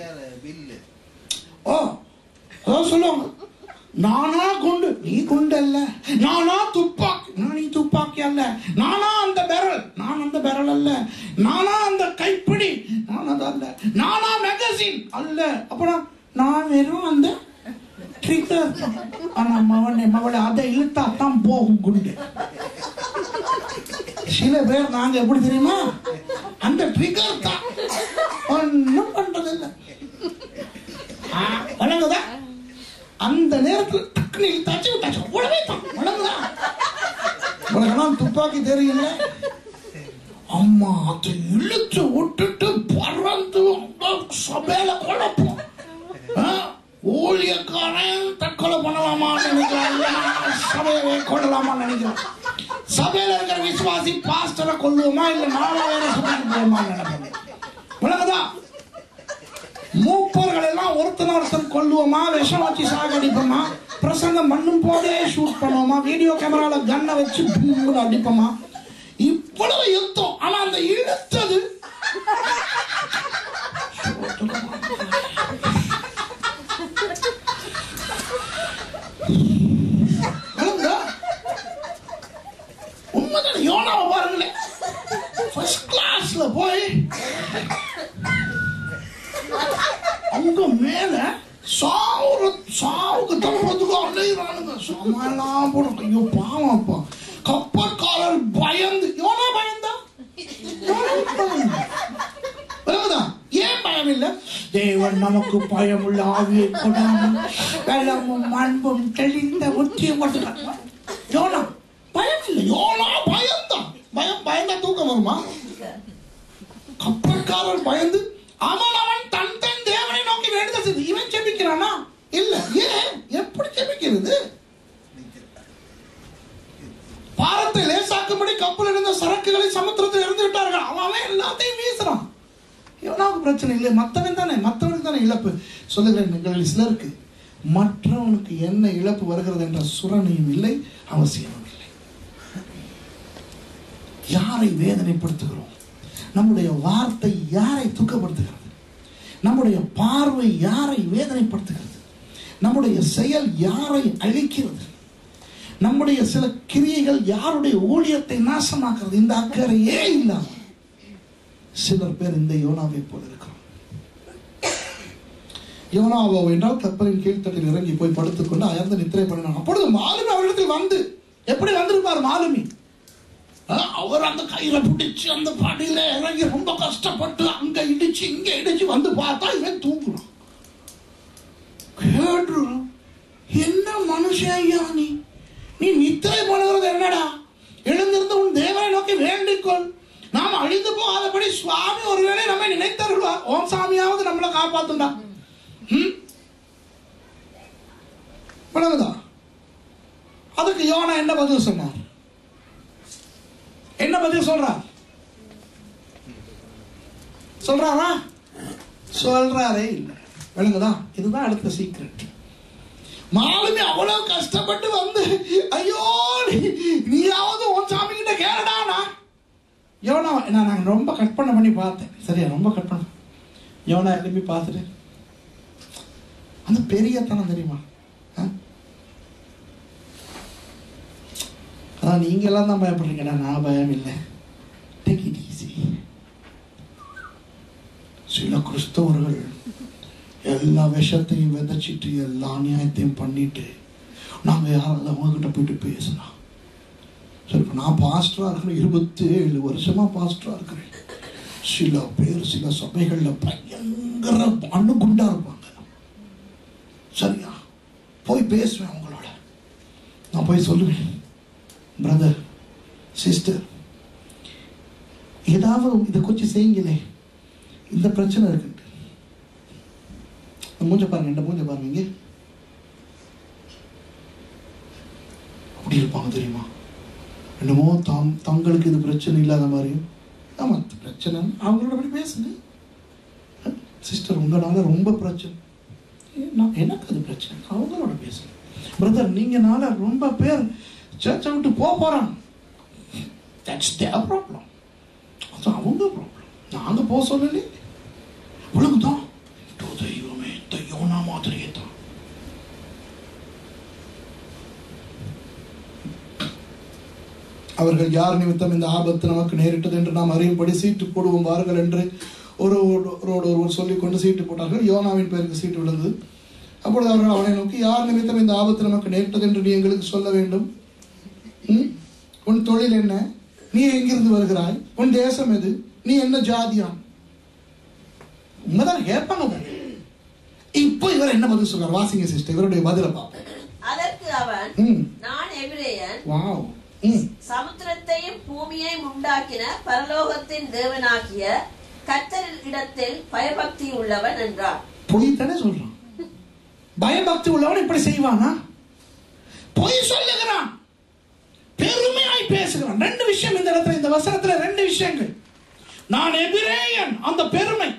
ஓ அதான் சொல்லுவாங்க நானா குண்டு நீ குண்டு அல்ல நானா துப்பாக்கி நான் நீ துப்பாக்கி அல்ல நானா அந்த பெரல் நான் அந்த பெரல் அல்ல நானா அந்த கைப்பிடி நான் அது அல்ல நானா மேகசின் அல்ல அப்புறம் நான் வெறும் அந்த ட்ரிகர் ஆனா மவனே மவளே அதை இழுத்தா தான் போகும் குண்டு சில பேர் நாங்க எப்படி தெரியுமா அந்த ட்ரிகர் தான் ஒன்றும் பண்றதில்லை ஆ, வணங்குதா அந்த நேரத்தில் டக்குனு இழுத்தாச்சு விட்டாச்சு அவ்வளவே தான் வணங்குதா உனக்கெல்லாம் துப்பாக்கி தெரியல அம்மா அதை இழுத்து விட்டுட்டு பறந்து அங்க சபையில குழப்பம் ஆ, ஊழியக்காரன் தற்கொலை பண்ணலாமான்னு நினைக்கிறான் இல்லைன்னா சபையை கொள்ளலாமான்னு நினைக்கிறான் சபையில இருக்கிற விசுவாசி பாஸ்டரை கொல்லுவோமா இல்ல நாம வேற சபைக்கு போவோமான்னு நினைப்பேன் விளங்குதா மூப்பர்கள் எல்லாம் ஒருத்தன் ஒருத்தன் கொல்லுவோமா விஷம் வச்சு சாகடிப்போமா பிரசங்கம் பண்ணும் போதே ஷூட் பண்ணுவோமா வீடியோ கேமரால கன்னை வச்சு பூன்னு அடிப்போமா இவ்வளவு யுத்தம் ஆனா அந்த இழுத்தது விளங்குதா? உண்மைதானே யோனாவை பாருங்களேன் ஃபர்ஸ்ட் கிளாஸ்ல போய் அவங்க மேல சாவுற சாவுக்கு தப்புறதுக்கு அலையிறானுங்க சமாளம் போடும் ஐயோ பாவம் அப்பா கப்பற்காரர் பயந்து யோனா பயந்தா யோனா பயந்தா. விளங்குதா? ஏன் பயம் இல்ல தேவன் நமக்கு பயம் உள்ள ஆவியை கொடாமல் வெள்ளமும் அன்பும் தெளிந்த புத்தியும் கொடுத்துட்டார் யோனா பயம் இல்லை யோனா பயந்தான் பயம் பயந்தா தூக்கம் வருமா கப்பற்காரர் பயந்து அவன் அவன் தன் தன் தேவனை நோக்கி வேண்டுதல் செய்து இவன் ஜெபிக்கிறானா இல்ல ஏன் எப்படி ஜெபிக்கிறது பாரத்தை லேசாக்கும்படி கப்பல் இருந்த சரக்குகளை சமுத்திரத்தில் இருந்து விட்டார்கள் அவன் அவன் எல்லாத்தையும் வீசுறான் யோனாவுக்கு பிரச்சனை இல்லை மற்றவன் தானே மற்றவனுக்கு தானே இழப்பு சொல்லுகிறேன் எங்களில் சிலருக்கு மற்றவனுக்கு என்ன இழப்பு வருகிறது என்ற சுரணையும் இல்லை அவசியமும் இல்லை யாரை வேதனைப்படுத்துகிறோம் நம்முடைய வார்த்தை யாரை துக்கப்படுத்துகிறது நம்முடைய பார்வை யாரை வேதனைப்படுத்துகிறது நம்முடைய செயல் யாரை அழிக்கிறது நம்முடைய சில கிரியைகள் யாருடைய ஊழியத்தை நாசமாக்குறது இந்த அக்கறையே இல்லாமல் சிலர் பேர் இந்த யோனாவை போல இருக்கிறோம் யோனாவோ என்றால் கப்பலின் கீழ்த்தட்டில் இறங்கி போய் படுத்துக்கொண்டு அயர்ந்து நித்திரை பண்ணினான் அப்பொழுது மாலுமி அவரிடத்தில் வந்து எப்படி வந்திருப்பார் மாலுமி ஆ, அவர் அந்த கையில பிடிச்சு அந்த படியில இறங்கி ரொம்ப கஷ்டப்பட்டு அங்க இடிச்சு இங்க இடிச்சு வந்து பார்த்தா இவன் தூங்குறான் கேட்டுறான் என்ன மனுஷன் ஐயா நீ நீ நித்திரை பண்ணுகிறது என்னடா எழுந்திருந்து உன் தேவனை நோக்கி வேண்டிக்கொள் நாம் அழிந்து போகாதபடி சுவாமி ஒருவேளை நம்மை நினைத்தருள்வார் ஓம் சாமியாவது நம்மளை காப்பாத்துண்டா ம்? விளங்குதா அதுக்கு யோனா என்ன பதில் சொன்னார் என்ன பதில் சொல்றார் சொல்றாரா சொல்றாரே இல்லை விளங்குதா இதுதான் அடுத்த சீக்ரெட் மாலுமி அவ்வளவு கஷ்டப்பட்டு வந்து ஐயோ நீ- நீயாவது உன் சாமி கிட்ட கேளடானா யோனா நான் நான் ரொம்ப கற்பனை பண்ணி பார்த்தேன் சரியா ரொம்ப கற்பனை யோனா எழுப்பி பார்த்துட்டு அந்த பெரிய தனம் தெரியுமா ஆ? அதான் நீங்க எல்லாம் தான் பயப்படுறீங்கடா நான் பயம் இல்லை டேக் இட் ஈஸி சில கிறிஸ்தவர்கள் எல்லா விஷத்தையும் விதைச்சிட்டு எல்லா நியாயத்தையும் பண்ணிட்டு நாங்க யாராவது அவங்க கிட்ட போயிட்டு பேசலாம் சரி இப்ப நான் பாஸ்டரா இருக்கிறேன் இருபத்தி ஏழு வருஷமா பாஸ்டரா இருக்கிறேன் சில பேர் சில சபைகள்ல பயங்கர அணுகுண்டா இருப்பாங்க சரியா போய் பேசுவேன் அவங்களோட நான் போய் சொல்லுவேன் பிரதர் சிஸ்டர் ஏதாவது இதை கொஞ்சம் செய்யுங்களே இந்த பிரச்சனை இருக்கு மூஞ்ச பாருங்க இந்த மூஞ்ச பாருங்க இங்க அப்படி இருப்பாங்க தெரியுமா என்னமோ தாம் தங்களுக்கு இது பிரச்சனை இல்லாத மாதிரியும் ஆமா இது பிரச்சனை அவங்களோட அப்படி பேசுங்க சிஸ்டர் உங்களால ரொம்ப பிரச்சனை ஏ, நான் எனக்கு அது பிரச்சனை அவங்களோட பேசுங்க பிரதர் நீங்கனால ரொம்ப பேர் சர்ச்சை விட்டு போக போறாங்க தட்ஸ் தேர் ப்ராப்ளம் அது அவங்க ப்ராப்ளம் நாங்க போக சொல்லலையே உலகத்தான் தெய்வமே இந்த யோனா மாதிரியே தான் அவர்கள் யார் நிமித்தம் இந்த ஆபத்து நமக்கு நேரிட்டது என்று நாம் அறியும்படி சீட்டு போடுவோம் வாருங்கள் என்று ஒரு ஒருவரோடு ஒருவர் சொல்லிக் கொண்டு சீட்டு போட்டார்கள் யோனாவின் பேருக்கு சீட்டு விழுந்தது அப்பொழுது அவர்கள் அவனை நோக்கி யார் நிமித்தம் இந்த ஆபத்து நமக்கு நேரிட்டது என்று நீ எங்களுக்கு சொல்ல வேண்டும் ம்? உன் தொழில் என்ன நீ எங்கிருந்து வருகிறாய் உன் தேசம் எது நீ என்ன ஜாதியான் உண்மைதான் கேட்பாங்க பாரு. இப்போ இவர் என்ன பதில் சொல்றார் வாசிங்க சிஸ்டர் இவருடைய பதில பார்ப்போம் அதற்கு அவன் ம் நான் எபிரேயன் வாவ் ம் சமுத்திரத்தையும் பூமியையும் உண்டாக்கின பரலோகத்தின் தேவனாகிய கர்த்தரின் இடத்தில் பயபக்தி உள்ளவன் என்றார் பொய் தானே சொல்றான் பயபக்தி உள்ளவன் இப்படி செய்வானா பொய் சொல்லுகிறான் பெருமையாய் பேசுகிறான் ரெண்டு விஷயம் இந்த இடத்துல இந்த வசனத்துல ரெண்டு விஷயங்கள் நான் எபிரேயன் அந்த பெருமை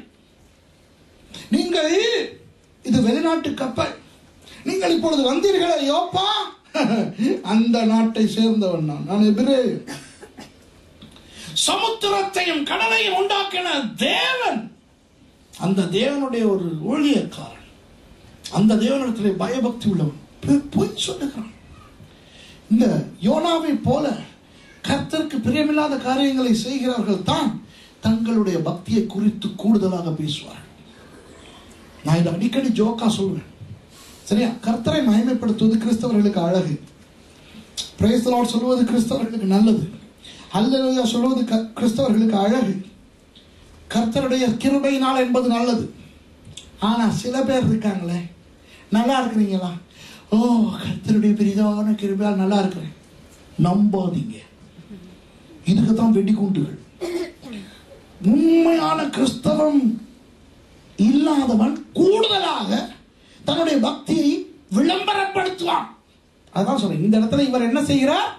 நீங்கள் இது வெளிநாட்டு கப்பல் நீங்கள் இப்பொழுது வந்தீர்களே யோப்பா அந்த நாட்டை சேர்ந்தவன் நான் நான் எபிரேயன் சமுத்திரத்தையும் கடலையும் உண்டாக்கின தேவன் அந்த தேவனுடைய ஒரு ஊழியக்காரன் அந்த தேவனிடத்திலே பயபக்தி உள்ளவன் பொய்- பொய் சொல்லுகிறான் இந்த யோனாவை போல கர்த்தருக்கு பிரியமில்லாத காரியங்களை செய்கிறவர்கள் தான் தங்களுடைய பக்தியை குறித்து கூடுதலாக பேசுவார்கள் நான் இதை அடிக்கடி ஜோக்கா சொல்வேன் சரியா கர்த்தரை மகிமைப்படுத்துவது கிறிஸ்தவர்களுக்கு அழகு Praise the Lord சொல்வது கிறிஸ்தவர்களுக்கு நல்லது அல்லேலூயா சொல்வது க- கிறிஸ்தவர்களுக்கு அழகு கர்த்தருடைய கிருபையினால் என்பது நல்லது ஆனா சில பேர் இருக்காங்களே நல்லா இருக்கிறீங்களா ஓ கர்த்தருடைய பெரிதான கிருபையால் நல்லா இருக்கிறேன் நம்பாதீங்க இதுக்கு தான் வெடிகுண்டுகள் உண்மையான கிறிஸ்தவம் இல்லாதவன் கூடுதலாக தன்னுடைய பக்தியை விளம்பரப்படுத்துவான் அதான் சொல்றேன் இந்த இடத்துல இவர் என்ன செய்கிறார்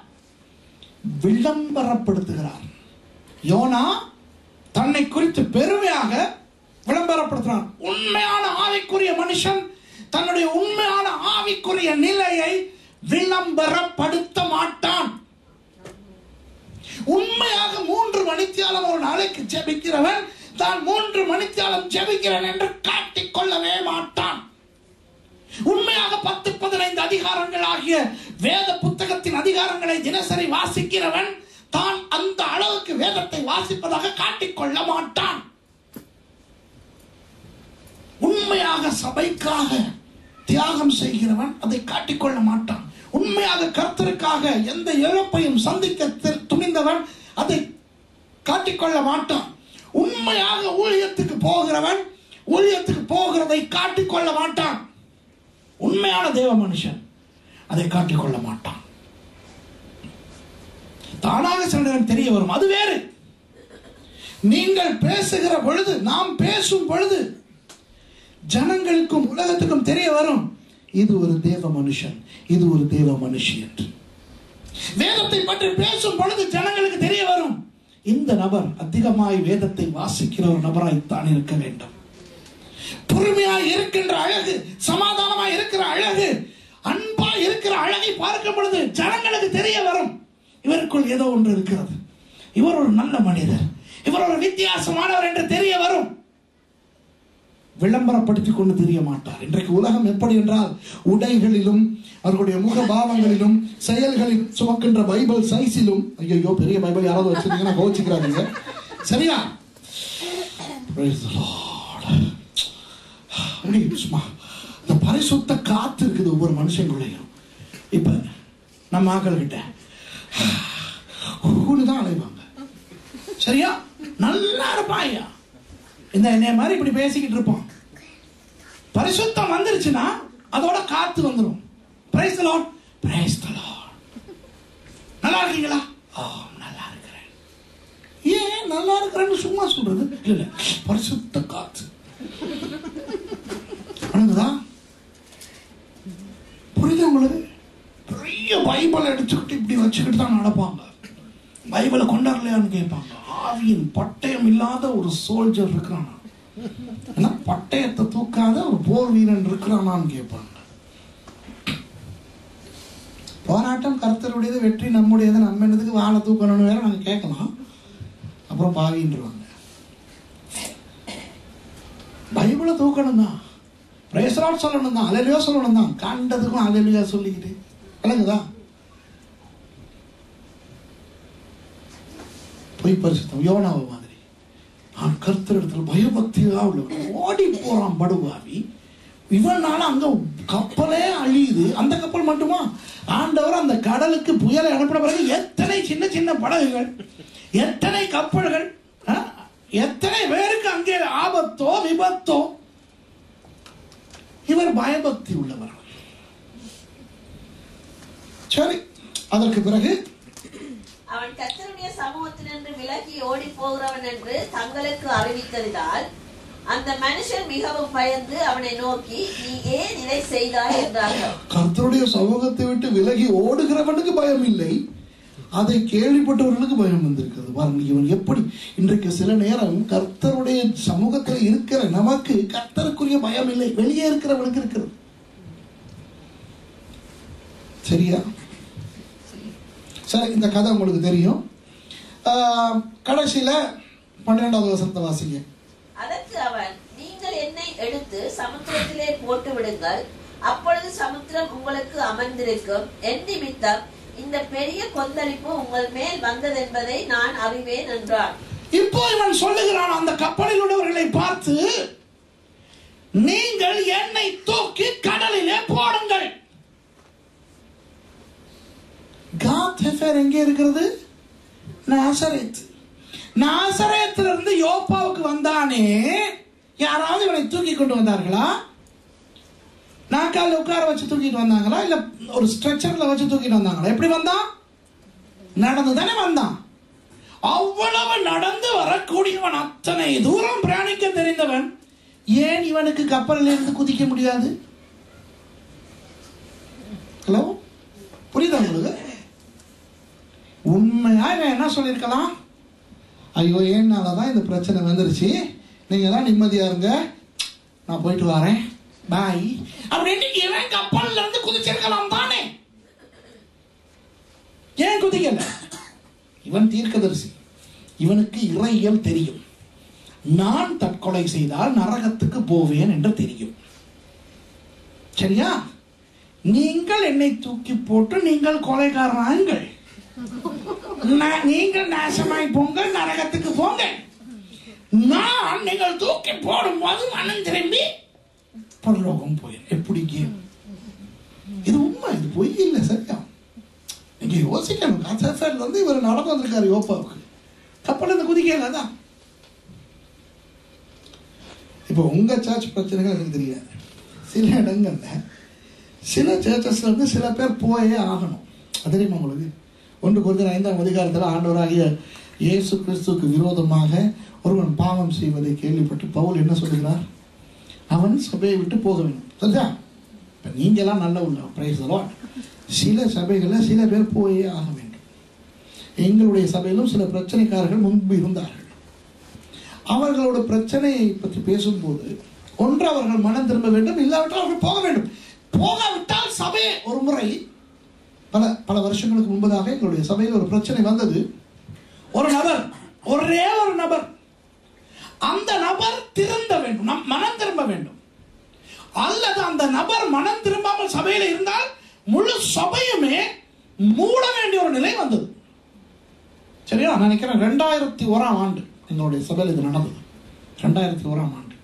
விளம்பரப்படுத்துகிறார் யோனா தன்னை குறித்து பெருமையாக விளம்பரப்படுத்துறான் உண்மையான ஆவிக்குரிய மனுஷன் தன்னுடைய உண்மையான ஆவிக்குரிய நிலையை விளம்பரப்படுத்த மாட்டான் உண்மையாக மூன்று மணித்தியாலம் ஒரு நாளைக்கு ஜெபிக்கிறவன் தான் மூன்று மணித்தியாலம் ஜெபிக்கிறேன் என்று காட்டிக் கொள்ளவே மாட்டான் உண்மையாக பத்து பதினைந்து அதிகாரங்கள் ஆகிய வேத புத்தகத்தின் அதிகாரங்களை தினசரி வாசிக்கிறவன் தான் அந்த அளவுக்கு வேதத்தை வாசிப்பதாக காட்டிக்கொள்ள மாட்டான் உண்மையாக சபைக்காக தியாகம் செய்கிறவன் அதை காட்டிக்கொள்ள மாட்டான் உண்மையாக கர்த்தருக்காக எந்த இழப்பையும் சந்திக்க தி- துணிந்தவன் அதை காட்டிக்கொள்ள மாட்டான் உண்மையாக ஊழியத்துக்கு போகிறவன் ஊழியத்துக்கு போகிறதை காட்டிக்கொள்ள மாட்டான் உண்மையான தேவ மனுஷன் அதை காட்டிக்கொள்ள மாட்டான் தானாக சில நேரம் தெரிய வரும் அது வேறு நீங்கள் பேசுகிற பொழுது நாம் பேசும் பொழுது ஜனங்களுக்கும் உலகத்துக்கும் தெரிய வரும் இது ஒரு தேவ மனுஷன் இது ஒரு தேவ மனுஷி என்று வேதத்தை பற்றி பேசும் பொழுது ஜனங்களுக்கு தெரிய வரும் இந்த நபர் அதிகமாய் வேதத்தை வாசிக்கிற ஒரு நபராய்த்தான் இருக்க வேண்டும் பொறுமையாய் இருக்கின்ற அழகு சமாதானமாய் இருக்கிற அழகு அன்பா இருக்கிற அழகை பார்க்கும் பொழுது ஜனங்களுக்கு தெரிய வரும் இவருக்குள் ஏதோ ஒன்று இருக்கிறது இவர் ஒரு நல்ல மனிதர் இவர் ஒரு வித்தியாசமானவர் என்று தெரிய வரும் விளம்பரப்படுத்திக் கொண்டு தெரிய மாட்டார் இன்றைக்கு உலகம் எப்படி என்றால் உடைகளிலும் அவர்களுடைய முக பாவங்களிலும் செயல்களிலும் சுமக்கின்ற பைபிள் சைஸிலும் ஐயோ பெரிய பைபிள் யாராவது வச்சிருந்தீங்கன்னா கோச்சிக்கிறாங்க சரியா Praise the Lord. அப்படி சும்மா இந்த பரிசுத்த காத்து இருக்குது ஒவ்வொரு மனுஷங்களுடையும் இப்ப நம்ம ஆக்கள் கிட்ட தான் அலைவாங்க சரியா நல்லா இருப்பான் ஐயா இந்த என்னைய மாதிரி இப்படி பேசிக்கிட்டு இருப்பான் பரிசுத்தம் வந்துருச்சுன்னா அதோட காத்து வந்துடும் praise the lord praise the lord நல்லா இருக்கீங்களா ஆ நல்லா இருக்கிறேன் ஏன் நல்லா இருக்கிறேன்னு சும்மா சொல்றது இல்ல இல்ல பரிசுத்த காத்து வணங்குதா புரியுது உங்களுக்கு பெரிய பைபிள் எடுத்துக்கிட்டு இப்படி வச்சுக்கிட்டு தான் நடப்பாங்க பைபிளை கொண்டாடலையான்னு கேட்பாங்க ஆவியின் பட்டயம் இல்லாத ஒரு சோல்ஜர் இருக்கிறானா ஏன்னா பட்டயத்தை தூக்காத ஒரு போர் வீரன் இருக்கிறானான்னு கேட்பாங்க போராட்டம் கர்த்தருடையது வெற்றி நம்முடையது நம்ம என்னதுக்கு வாழை தூக்கணும்னு வேற நாங்கள் கேட்கலாம் அப்புறம் பாவின்றுவாங்க பைபிளை தூக்கணும் தான் பிரேசலாட் சொல்லணும் தான் அலையிலையோ சொல்லணும் தான் கண்டதுக்கும் அலையிலையா சொல்லிக்கிட்டு விளங்குதா பொய் பரிசுத்தம் யோனாவை மாதிரி நான் கர்த்தரிடத்தில் பயபக்தியாக உள்ளவன் ஓடி போறான் படுவாவி இவனால அங்க கப்பலே அழியுது அந்த கப்பல் மட்டுமா ஆண்டவர் அந்த கடலுக்கு புயலை அனுப்பின பிறகு எத்தனை சின்ன சின்ன படகுகள் எத்தனை கப்பல்கள் ஆ? எத்தனை பேருக்கு அங்கே ஆபத்தோ விபத்தோ இவர் பயபக்தி உள்ளவர் சரி அதற்கு பிறகு அவன் கர்த்தருடைய சமூகத்தினின்று விலகி ஓடி போகிறவன் என்று தங்களுக்கு அறிவித்ததினால் அந்த மனுஷன் மிகவும் பயந்து அவனை நோக்கி நீ ஏன் இதை செய்தாய் என்றார்கள் கர்த்தருடைய சமூகத்தை விட்டு விலகி ஓடுகிறவனுக்கு பயம் இல்லை அதை கேள்விப்பட்டவர்களுக்கு பயம் வந்திருக்கிறது பாருங்க இவன் எப்படி இன்றைக்கு சில நேரம் கர்த்தருடைய சமூகத்தில் இருக்கிற நமக்கு கர்த்தருக்குரிய பயம் இல்லை வெளியே இருக்கிறவனுக்கு இருக்கிறது சரியா சரி இந்த கதை உங்களுக்கு தெரியும் ஆஹ், கடைசியில பன்னிரெண்டாவது வசனத்தை வாசிங்க அதற்கு அவன் நீங்கள் என்னை எடுத்து சமுத்திரத்திலே போட்டு விடுங்கள் அப்பொழுது சமுத்திரம் உங்களுக்கு அமர்ந்திருக்கும் என் நிமித்தம் இந்த பெரிய கொந்தளிப்பு உங்கள் மேல் வந்ததென்பதை நான் அறிவேன் என்றான் இப்போ இவன் சொல்லுகிறான் அந்த கப்பலில் உள்ளவர்களை பார்த்து நீங்கள் என்னை தூக்கி கடலிலே போடுங்கள் காத் ஹெஃபர் எங்கே இருக்கிறது நாசரேத் நாசரேத்திலிருந்து யோப்பாவுக்கு வந்தானே யாராவது இவனை தூக்கி கொண்டு வந்தார்களா நாக்கால உட்கார வச்சு தூக்கிட்டு வந்தாங்களா இல்ல ஒரு ஸ்ட்ரெச்சர்ல வச்சு தூக்கிட்டு வந்தாங்களா எப்படி வந்தான் நடந்து தானே வந்தான் அவ்வளவு நடந்து வரக்கூடியவன் அத்தனை தூரம் பிரயாணிக்க தெரிந்தவன் ஏன் இவனுக்கு கப்பலில் இருந்து குதிக்க முடியாது ஹலோ புரியுதா உங்களுக்கு உண்மையா இவன் என்ன சொல்லியிருக்கலாம் ஐயோ ஏன்னால தான் இந்த பிரச்சனை வந்துருச்சு நீங்க தான் நிம்மதியா இருங்க நான் போயிட்டு வரேன் பாய் அப்படின்னு இவன் கப்பல்ல இருந்து குதிச்சிருக்கலாம் தானே ஏன் குதிக்கல இவன் தீர்க்கதரிசி இவனுக்கு இறையியல் தெரியும் நான் தற்கொலை செய்தால் நரகத்துக்கு போவேன் என்று தெரியும் சரியா நீங்கள் என்னை தூக்கி போட்டு நீங்கள் கொலைகாரனாங்கள் நா- நீங்கள் நாசமாய் போங்க நரகத்துக்கு போங்க நான் நீங்கள் தூக்கி போடும்போது மனம் திரும்பி பரலோகம் போயிரு எப்படி கேம் இது உண்மை இது பொய் இல்லை சரியா நீங்க யோசிக்கணும் கசஃபர்ல இருந்து இவர் நடந்து வந்திருக்காரு யோப்பாவுக்கு கப்பல் இருந்து குதிக்கல அதான் இப்போ உங்க சர்ச் பிரச்சனைகள் எனக்கு தெரியாது சில இடங்கள்ல சில சர்ச்சஸ்ல இருந்து சில பேர் போயே ஆகணும் அது தெரியுமா உங்களுக்கு ஒன்று கொஞ்சம் ஐந்தாம் அதிகாரத்தில் ஆண்டவராகிய இயேசு கிறிஸ்துவுக்கு விரோதமாக ஒருவன் பாவம் செய்வதை கேள்விப்பட்டு பவுல் என்ன சொல்லுகிறார் அவன் சபையை விட்டு போக வேண்டும் சரியா இப்போ நீங்களாம் நல்ல உள்ள பிரைஸ் சில சபைகளில் சில பேர் போயே ஆக வேண்டும் எங்களுடைய சபையிலும் சில பிரச்சனைக்காரர்கள் முன்பு இருந்தார்கள் அவர்களோட பிரச்சனையை பற்றி பேசும்போது ஒன்று அவர்கள் மனம் திரும்ப வேண்டும் இல்லாவிட்டால் அவர்கள் போக வேண்டும் போகாவிட்டால் சபை ஒரு முறை பல பல வருஷங்களுக்கு முன்பதாக எங்களுடைய சபையில் ஒரு பிரச்சனை வந்தது ஒரு நபர் ஒரே ஒரு நபர் அந்த நபர் திருந்த வேண்டும் நம் மனம் திரும்ப வேண்டும் அல்லது அந்த நபர் மனம் திரும்பாமல் சபையில் இருந்தால் முழு சபையுமே மூட வேண்டிய ஒரு நிலை வந்தது சரியா நான் நினைக்கிறேன் ரெண்டாயிரத்தி ஓராம் ஆண்டு எங்களுடைய சபையில் இது நடந்தது ரெண்டாயிரத்தி ஓராம் ஆண்டு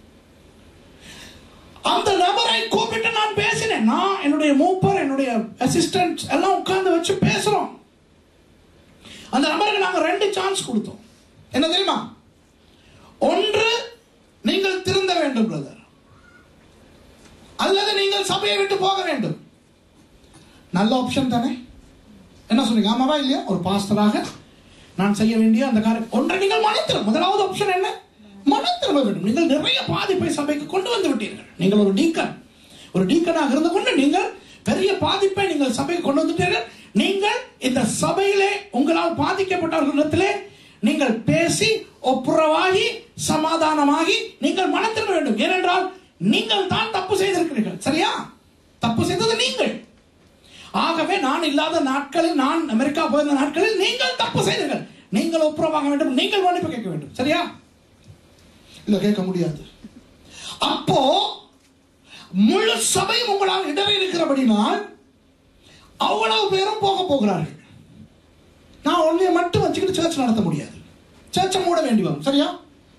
அந்த நபரை கூப்பிட்டு நான் பேசினேன் நான் என்னுடைய மூப்பர் என்னுடைய அசிஸ்டன்ட் எல்லாம் உட்கார்ந்து வச்சு பேசுறோம் அந்த நபருக்கு நாங்க ரெண்டு சான்ஸ் கொடுத்தோம் என்ன தெரியுமா ஒன்று நீங்கள் திருந்த வேண்டும் பிரதர் அல்லது நீங்கள் சபையை விட்டு போக வேண்டும் நல்ல ஆப்ஷன் தானே என்ன சொல்றீங்க ஆமாவா இல்லையா ஒரு பாஸ்டராக நான் செய்ய வேண்டிய அந்த காரியம் ஒன்றை நீங்கள் மனத்திரும் முதலாவது ஆப்ஷன் என்ன மனம் திரும்ப வேண்டும் நீங்கள் நிறைய பாதிப்பை சபைக்கு கொண்டு வந்து விட்டீர்கள் நீங்கள் ஒரு டீக்கன் ஒரு டீக்கனாக இருந்து கொண்டு நீங்கள் பெரிய பாதிப்பை நீங்கள் சபைக்கு கொண்டு வந்துட்டீர்கள் நீங்கள் இந்த சபையிலே உங்களால் பாதிக்கப்பட்டவர்களிடத்திலே நீங்கள் பேசி ஒப்புரவாகி சமாதானமாகி நீங்கள் மனம் திரும்ப வேண்டும் ஏனென்றால் நீங்கள் தான் தப்பு செய்திருக்கிறீர்கள் சரியா தப்பு செய்தது நீங்கள் ஆகவே நான் இல்லாத நாட்களில் நான் அமெரிக்கா போயிருந்த நாட்களில் நீங்கள் தப்பு செய்தீர்கள் நீங்கள் ஒப்புரவாக வேண்டும் நீங்கள் மன்னிப்பு கேட்க வேண்டும் சரியா இல்ல கேட்க முடியாது அப்போ முழு சபையும் உங்களால் இடறி இருக்கிறபடினால் அவ்வளவு பேரும் போக போகிறார்கள் நான் ஒன்றைய மட்டும் வச்சுக்கிட்டு சர்ச் நடத்த முடியாது சர்ச்சை மூட வேண்டி வரும் சரியா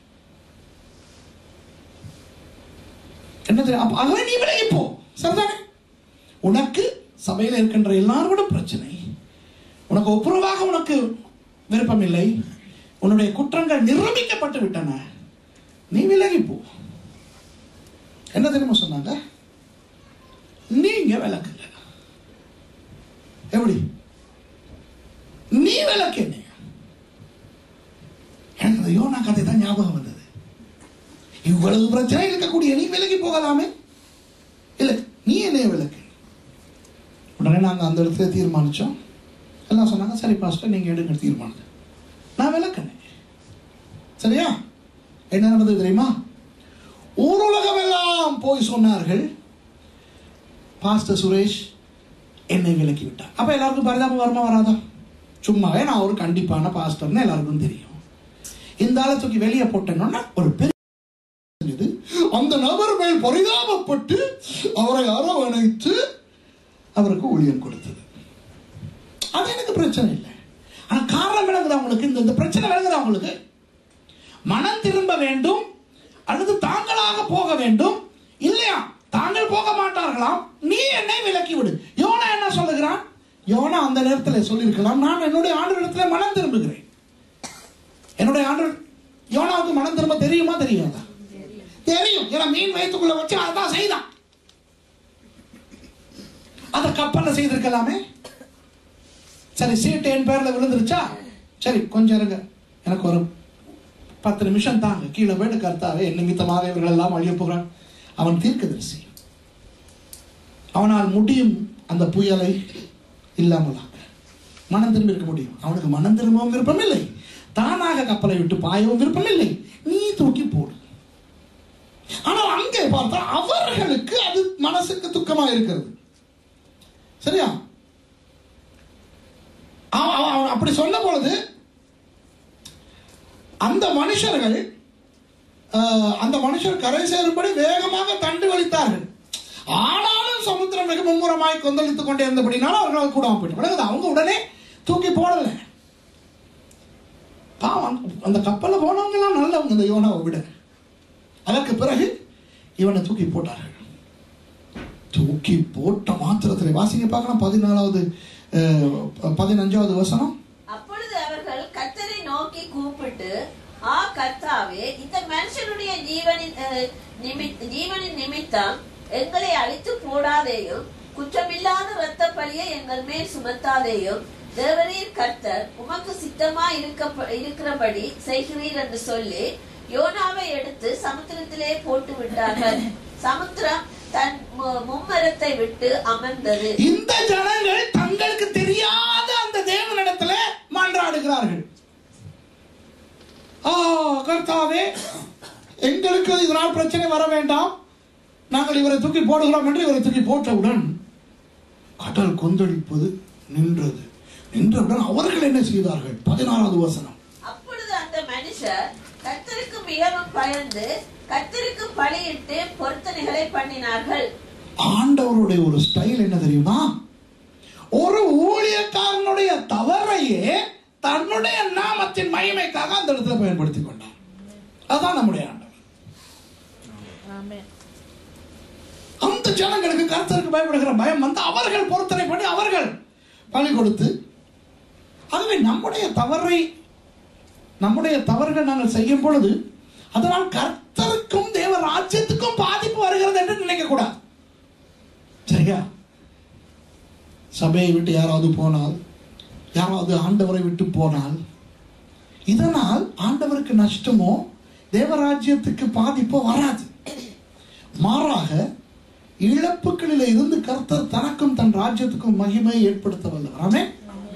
என்ன தெரியும் அப்ப ஆகவே நீ விலகி போ சரிதானே உனக்கு சபையில் இருக்கின்ற எல்லாரோட பிரச்சனை உனக்கு ஒப்புரவாக உனக்கு விருப்பம் இல்லை உன்னுடைய குற்றங்கள் நிரூபிக்கப்பட்டு விட்டன நீ விலகி போ என்ன தெரியுமா சொன்னாங்க நீங்க விளக்குங்க எப்படி நீ விளக்கு என்ன எனக்கு அந்த யோனா கதை தான் ஞாபகம் வந்தது இவ்வளவு பிரச்சனை இருக்கக்கூடிய நீ விலகி போகலாமே இல்லை நீ என்னைய விளக்கு உடனே நாங்கள் அந்த இடத்துல தீர்மானிச்சோம் எல்லாம் சொன்னாங்க சரி பாஸ்டர் நீங்கள் எடுங்க தீர்மானத்தை நான் விளக்குனேன் சரியா என்ன நடந்தது தெரியுமா ஊருலகம் எல்லாம் போய் சொன்னார்கள் பாஸ்டர் சுரேஷ் என்னை விலக்கி விட்டார் அப்ப எல்லாருக்கும் பரிதாபம் வருமா வராதா சும்மாவே நான் ஒரு கண்டிப்பான பாஸ்டர்னு எல்லாருக்கும் தெரியும் இந்த ஆளை தூக்கி வெளியே போட்டேன்னா ஒரு பெரிய இது, அந்த நபர் மேல் பரிதாபப்பட்டு அவரை அரவணைத்து அவருக்கு ஊழியம் கொடுத்தது அது எனக்கு பிரச்சனை இல்லை ஆனா காரணம் விளங்குது அவங்களுக்கு இந்த இந்த பிரச்சனை விளங்குது அவங்களுக்கு மனம் திரும்ப வேண்டும் அல்லது தாங்களாக போக வேண்டும் இல்லையா தாங்கள் போக மாட்டார்களாம் நீ என்னை விலக்கி விடு யோனா என்ன சொல்லுகிறான் யோனா அந்த நேரத்தில் சொல்லியிருக்கலாம் நான் என்னுடைய ஆண்டவரிடத்துல மனம் திரும்புகிறேன் என்னுடைய ஆண்டு யோனாவுக்கு மனம் திரும்ப தெரியுமா தெரியாதா தெரியும் ஏன்னா மீன் வயிற்றுக்குள்ள வச்சு அதான் செய்தான் அதை கப்பல்ல செய்திருக்கலாமே சரி சீட்டு என் பேர்ல விழுந்துருச்சா சரி கொஞ்சம் இருங்க எனக்கு ஒரு பத்து நிமிஷம் தாங்க கீழே போயிட்டு கர்த்தாவே என் நிமித்தமாக இவர்கள் எல்லாம் அழிய போகிறான் அவன் தீர்க்கதரிசி அவனால் முடியும் அந்த புயலை இல்லாமலாக்க மனம் திரும்பி இருக்க முடியும் அவனுக்கு மனம் திரும்பவும் விருப்பம் இல்லை தானாக கப்பலை விட்டு பாயவும் விருப்பம் இல்லை நீ தூக்கி போடு ஆனால் அங்கே பார்த்தா அவர்களுக்கு அது மனசுக்கு துக்கமா இருக்கிறது சரியா அவன் அவன் அவன் அப்படி சொன்ன பொழுது அந்த மனுஷர்கள் ஆஹ், அந்த மனுஷர் கரை சேரும்படி வேகமாக தண்டு வலித்தார்கள் ஆனாலும் சமுத்திரம் மிக மும்முரமாய் கொந்தளித்துக் கொண்டே இருந்தபடினாலும் அவர்களால் கூடாம போயிட்டு விளங்குது அவங்க உடனே தூக்கி போடல பாவம் அந்த கப்பல்ல போனவங்க எல்லாம் நல்லவங்க இந்த யோனாவை விட அதற்கு பிறகு இவனை தூக்கி போட்டார்கள் தூக்கி போட்ட மாத்திரத்தில் வாசிங்க பார்க்கலாம் பதினாலாவது அஹ், பதினஞ்சாவது வசனம் அப்பொழுது அவர்கள் கர்த்தரை நோக்கி கூப்பிட்டு ஆ கர்த்தாவே இந்த மனுஷனுடைய ஜீவனின் அஹ், நிமித்- ஜீவனின் நிமித்தம் எங்களை அழித்து போடாதேயும் குற்றமில்லாத இரத்த பழியை எங்கள் மேல் சுமத்தாதேயும் தேவரீர் கர்த்தர் உமக்கு சித்தமா இருக்க இருக்கிறபடி செய்கிறீர் என்று சொல்லி யோனாவை எடுத்து சமுத்திரத்திலே போட்டு விட்டார்கள் சமுத்திரம் தன் மு- மும்மரத்தை விட்டு அமர்ந்தது இந்த ஜனங்கள் தங்களுக்கு தெரியாத அந்த தேவனிடத்துல மன்றாடுகிறார்கள் ஆ கர்த்தாவே எங்களுக்கு இதனால் பிரச்சனை வர வேண்டாம் நாங்கள் இவரை தூக்கி போடுகிறோம் என்று இவரை தூக்கி போட்டவுடன் கடல் கொந்தளிப்பது நின்றது நின்றவுடன் அவர்கள் என்ன செய்தார்கள் பதினாறாவது வசனம் அப்பொழுது அந்த மனுஷர் கர்த்தருக்கு மிகவும் பயந்து கர்த்தருக்கு பலியிட்டு பொருத்தனைகளை பண்ணினார்கள் ஆண்டவருடைய ஒரு ஸ்டைல் என்ன தெரியுமா ஒரு ஊழியக்காரனுடைய தவறையே தன்னுடைய நாமத்தின் மகிமைக்காக அந்த இடத்துல பயன்படுத்திக் கொண்டார் அதான் நம்முடைய ஆண்டவர் அந்த ஜனங்களுக்கு கர்த்தருக்கு பயப்படுகிற பயம் வந்து அவர்கள் பொருத்தனை பண்ணி அவர்கள் பலி கொடுத்து ஆகவே நம்முடைய தவறை நம்முடைய தவறுகள் நாங்கள் செய்யும் பொழுது அதனால் கர்த்தருக்கும் தேவ ராஜ்யத்துக்கும் பாதிப்பு வருகிறது என்று நினைக்க கூடாது சரியா சபையை விட்டு யாராவது போனால் யாராவது ஆண்டவரை விட்டு போனால் இதனால் ஆண்டவருக்கு நஷ்டமோ தேவராஜ்யத்துக்கு பாதிப்போ வராது மாறாக இழப்புகளில் இருந்து கர்த்தர் தனக்கும் தன் ராஜ்யத்துக்கும் மகிமை ஏற்படுத்த வல்லவர் ஆமென்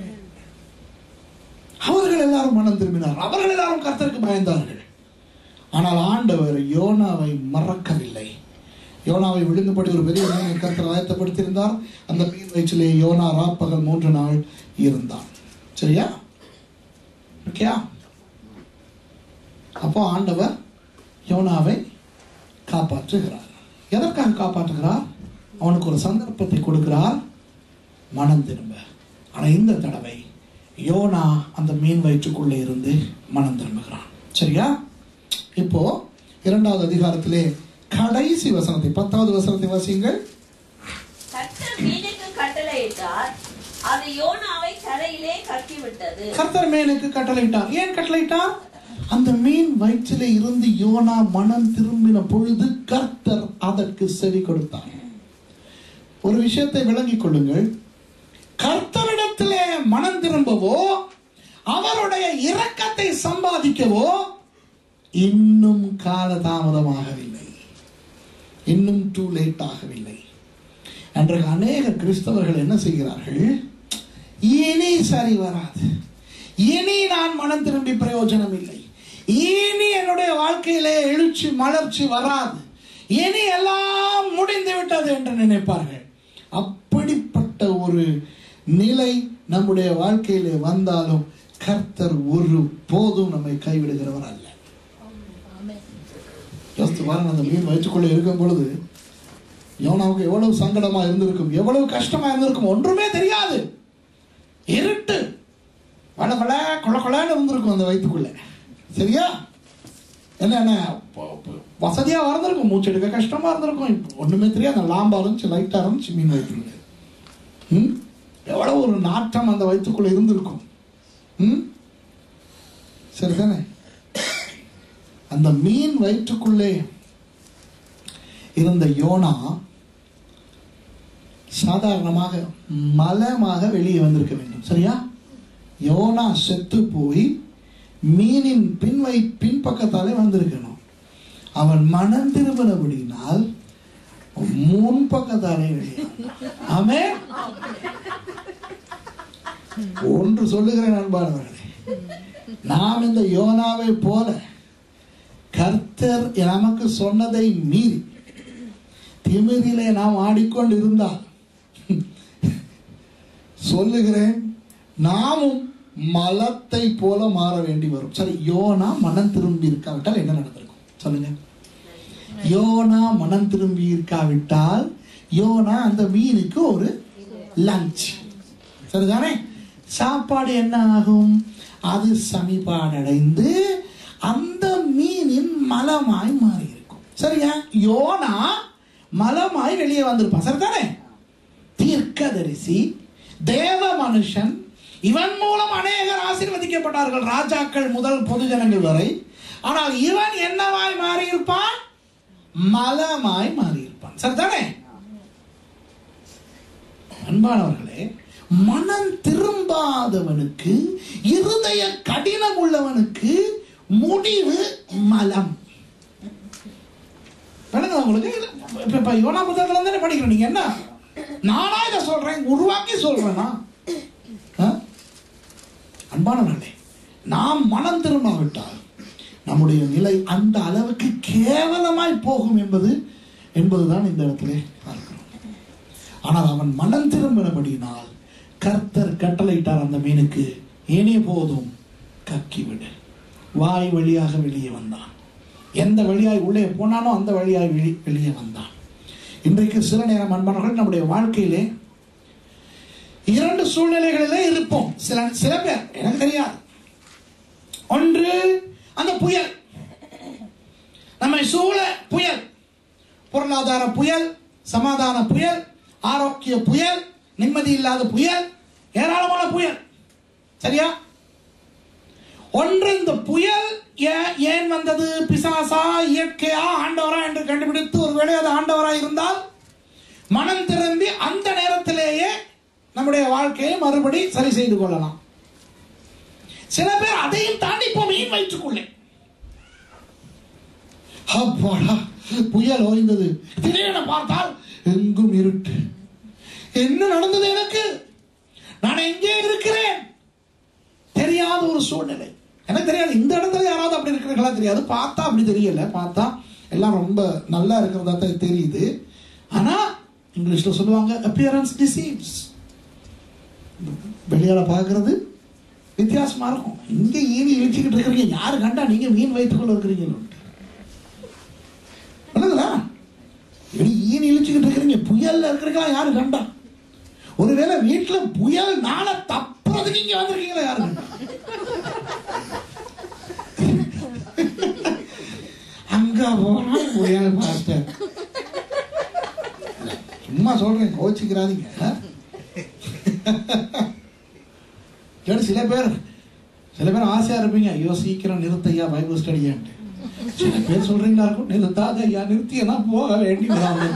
அவர்கள் எல்லாரும் மனம் திரும்பினார் அவர்கள் எல்லாரும் கர்த்தருக்கு பயந்தார்கள் ஆனால் ஆண்டவர் யோனாவை மறக்கவில்லை யோனாவை விழுங்கும்படி ஒரு பெரிய மீனை கர்த்தர் ஆயத்தப்படுத்தியிருந்தார் அந்த மீன் வயிற்றிலே யோனா ராப்பகல் மூன்று நாள் இருந்தான் சரியா ஓகேயா அப்போ ஆண்டவர் யோனாவை காப்பாற்றுகிறார் எதற்காக காப்பாற்றுகிறார் அவனுக்கு ஒரு சந்தர்ப்பத்தை கொடுக்கிறார் மனம் திரும்ப ஆனா இந்த தடவை யோனா அந்த மீன் வயிற்றுக்குள்ளே இருந்து மனம் திரும்புகிறான் சரியா இப்போ இரண்டாவது அதிகாரத்திலே கடைசி வசனத்தை பத்தாவது வசனத்தை வாசியுங்கள் கர்த்தர் மீனுக்கு கட்டளையிட்டார் அது யோனாவை கரையிலே கட்டிவிட்டது கர்த்தர் மேனுக்கு கட்டளையிட்டார் ஏன் கட்டளையிட்டார் அந்த மீன் வயிற்றிலே இருந்து யோனா மனம் திரும்பின பொழுது கர்த்தர் அதற்கு செவி கொடுத்தார் ஒரு விஷயத்தை விளங்கிக் கொள்ளுங்கள் கர்த்தரிடத்திலே மனம் திரும்பவோ அவருடைய இரக்கத்தை சம்பாதிக்கவோ இன்னும் காலதாமதமாகவில்லை இன்னும் டூ லேட் ஆகவில்லை அன்றைக்கு அநேக கிறிஸ்தவர்கள் என்ன செய்கிறார்கள் இனி சரி வராது இனி நான் மனம் திரும்பி பிரயோஜனம் இல்லை இனி என்னுடைய வாழ்க்கையிலே எழுச்சி மலர்ச்சி வராது இனி எல்லாம் முடிந்து விட்டது என்று நினைப்பார்கள் அப்படிப்பட்ட ஒரு நிலை நம்முடைய வாழ்க்கையிலே வந்தாலும் கர்த்தர் ஒரு போதும் நம்மை கைவிடுகிறவர் அல்ல யோசித்து பாருங்க அந்த மீன் வயிற்றுக்குள்ளே இருக்கும் பொழுது யோனாவுக்கு எவ்வளவு சங்கடமா இருந்திருக்கும் எவ்வளவு கஷ்டமா இருந்திருக்கும் ஒன்றுமே தெரியாது இருட்டு வள வள கொல கொலன்னு இருந்திருக்கும் அந்த வயிற்றுக்குள்ள சரியா என்ன என்ன ப- ப- வசதியா இருந்திருக்கும் மூச்சு எடுக்க கஷ்டமா இருந்திருக்கும் இப்ப ஒண்ணுமே தெரியாது அந்த லாம்பா இருந்துச்சு லைட்டா இருந்துச்சு மீன் வயிற்றுக்குள்ள ம் எவ்வளவு ஒரு நாட்டம் அந்த வயிற்றுக்குள்ள இருந்திருக்கும் ம் சரிதானே அந்த மீன் வயிற்றுக்குள்ளே இருந்த யோனா சாதாரணமாக மலமாக வெளியே வந்திருக்க வேண்டும் சரியா யோனா செத்து போய் மீனின் பின்வை பின்பக்கத்தாலே வந்திருக்கணும் அவன் மனம் திரும்பினபடினால் முன்பக்கத்தாலே வெளியே ஆமென் ஒன்று சொல்லுகிறேன் அன்பானவர்களே நாம் இந்த யோனாவை போல கர்த்த கர்த்தர் நமக்கு சொன்னதை மீறி திமிரிலே நாம் ஆடிக்கொண்டு இருந்தால் சொல்லுகிறேன் நாமும் மலத்தை போல மாற வேண்டி வரும் சரி யோனா மனம் திரும்பி இருக்காவிட்டால் என்ன நடந்திருக்கும் சொல்லுங்க யோனா மனம் திரும்பி இருக்காவிட்டால் யோனா அந்த மீனுக்கு ஒரு லஞ்ச் சரிதானே சாப்பாடு என்ன ஆகும் அது சமிபாடடைந்து அந்த மீனின் மலமாய் மாறி இருக்கும் சரியா யோனா மலமாய் வெளியே வந்திருப்பான் சரிதானே தீர்க்கதரிசி தேவ மனுஷன் இவன் மூலம் அநேகர் ஆசீர்வதிக்கப்பட்டார்கள் ராஜாக்கள் முதல் பொதுஜனங்கள் வரை ஆனால் இவன் என்னவாய் மாறி இருப்பான் மலமாய் மாறி இருப்பான் சரிதானே அன்பானவர்களே மனம் திரும்பாதவனுக்கு இருதய கடினம் உள்ளவனுக்கு முடிவு மலம் விளங்குதா உங்களுக்கு இப்ப இப்ப யோனா புத்தகத்துல தானே படிக்கிறோம் நீங்க என்ன நானா இதை சொல்றேன் உருவாக்கி சொல்றேனா ஆ? அன்பானவர்களே நாம் மனம் திரும்பாவிட்டால் நம்முடைய நிலை அந்த அளவுக்கு கேவலமாய் போகும் என்பது என்பதுதான் இந்த இடத்திலே பார்க்கிறோம் ஆனால் அவன் மனம் திரும்பினபடியினால் கர்த்தர் கட்டளையிட்டார் அந்த மீனுக்கு ஏனே போதும் கக்கிவிடு வாய் வழியாக வெளியே வந்தான் எந்த வழியாய் உள்ளே போனானோ அந்த வழியாய் வெளி- வெளியே வந்தான் இன்றைக்கு சில நேரம் அன்பானவர்கள் நம்முடைய வாழ்க்கையிலே இரண்டு சூழ்நிலைகளிலே இருப்போம் சில சில பேர் எனக்கு தெரியாது ஒன்று அந்த புயல் நம்மை சூழ புயல் பொருளாதார புயல் சமாதான புயல் ஆரோக்கிய புயல் நிம்மதி இல்லாத புயல் ஏராளமான புயல் சரியா ஒன்று இந்த புயல் ஏன் ஏன் வந்தது பிசாசா இயற்கையா ஆண்டவரா என்று கண்டுபிடித்து ஒருவேளை அது ஆண்டவரா இருந்தால் மனம் திரும்பி அந்த நேரத்திலேயே நம்முடைய வாழ்க்கையை மறுபடி சரி செய்து கொள்ளலாம் சில பேர் அதையும் தாண்டி இப்போ மீன் வயிற்றுக்குள்ளே அப்பாடா புயல் ஓய்ந்தது திடீரென பார்த்தால் எங்கும் இருட்டு என்ன நடந்தது எனக்கு நான் எங்கே இருக்கிறேன் தெரியாத ஒரு சூழ்நிலை எனக்கு தெரியாது இந்த இடத்துல யாராவது அப்படி இருக்கிறீங்களா தெரியாது பார்த்தா அப்படி தெரியல பார்த்தா எல்லாம் ரொம்ப நல்லா இருக்கிறதா தான் தெரியுது ஆனா இங்கிலீஷ்ல சொல்லுவாங்க அப்பியரன்ஸ் டிசீவ்ஸ் வெளியால பார்க்கிறது வித்தியாசமா இருக்கும் இங்க ஈனி இழிச்சுக்கிட்டு இருக்கிறீங்க யாரு கண்டா நீங்க மீன் வயிற்றுக்குள்ள இருக்கிறீங்களோ நல்லதுல இப்படி ஈனி இழிச்சுக்கிட்டு இருக்கிறீங்க புயல்ல இருக்கிறீங்களா யாரு கண்டா ஒருவேளை வீட்டுல புயல் நாளை தப்புறதுக்கு இங்க வந்திருக்கீங்களா யாரு கண்டா அங்க போனா புயல் மாஸ்டர் சும்மா சொல்றேன் கோச்சிக்கிறாதீங்க ஆ? இல்லைன்னா சில பேர் சில பேர் ஆசையா இருப்பீங்க ஐயோ சீக்கிரம் நிறுத்த ஐயா பைபிள் ஸ்டடியான்ட்டு சில பேர் சொல்றீங்களா இருக்கும் நிறுத்தாத ஐயா நிறுத்தியனா போக வேண்டி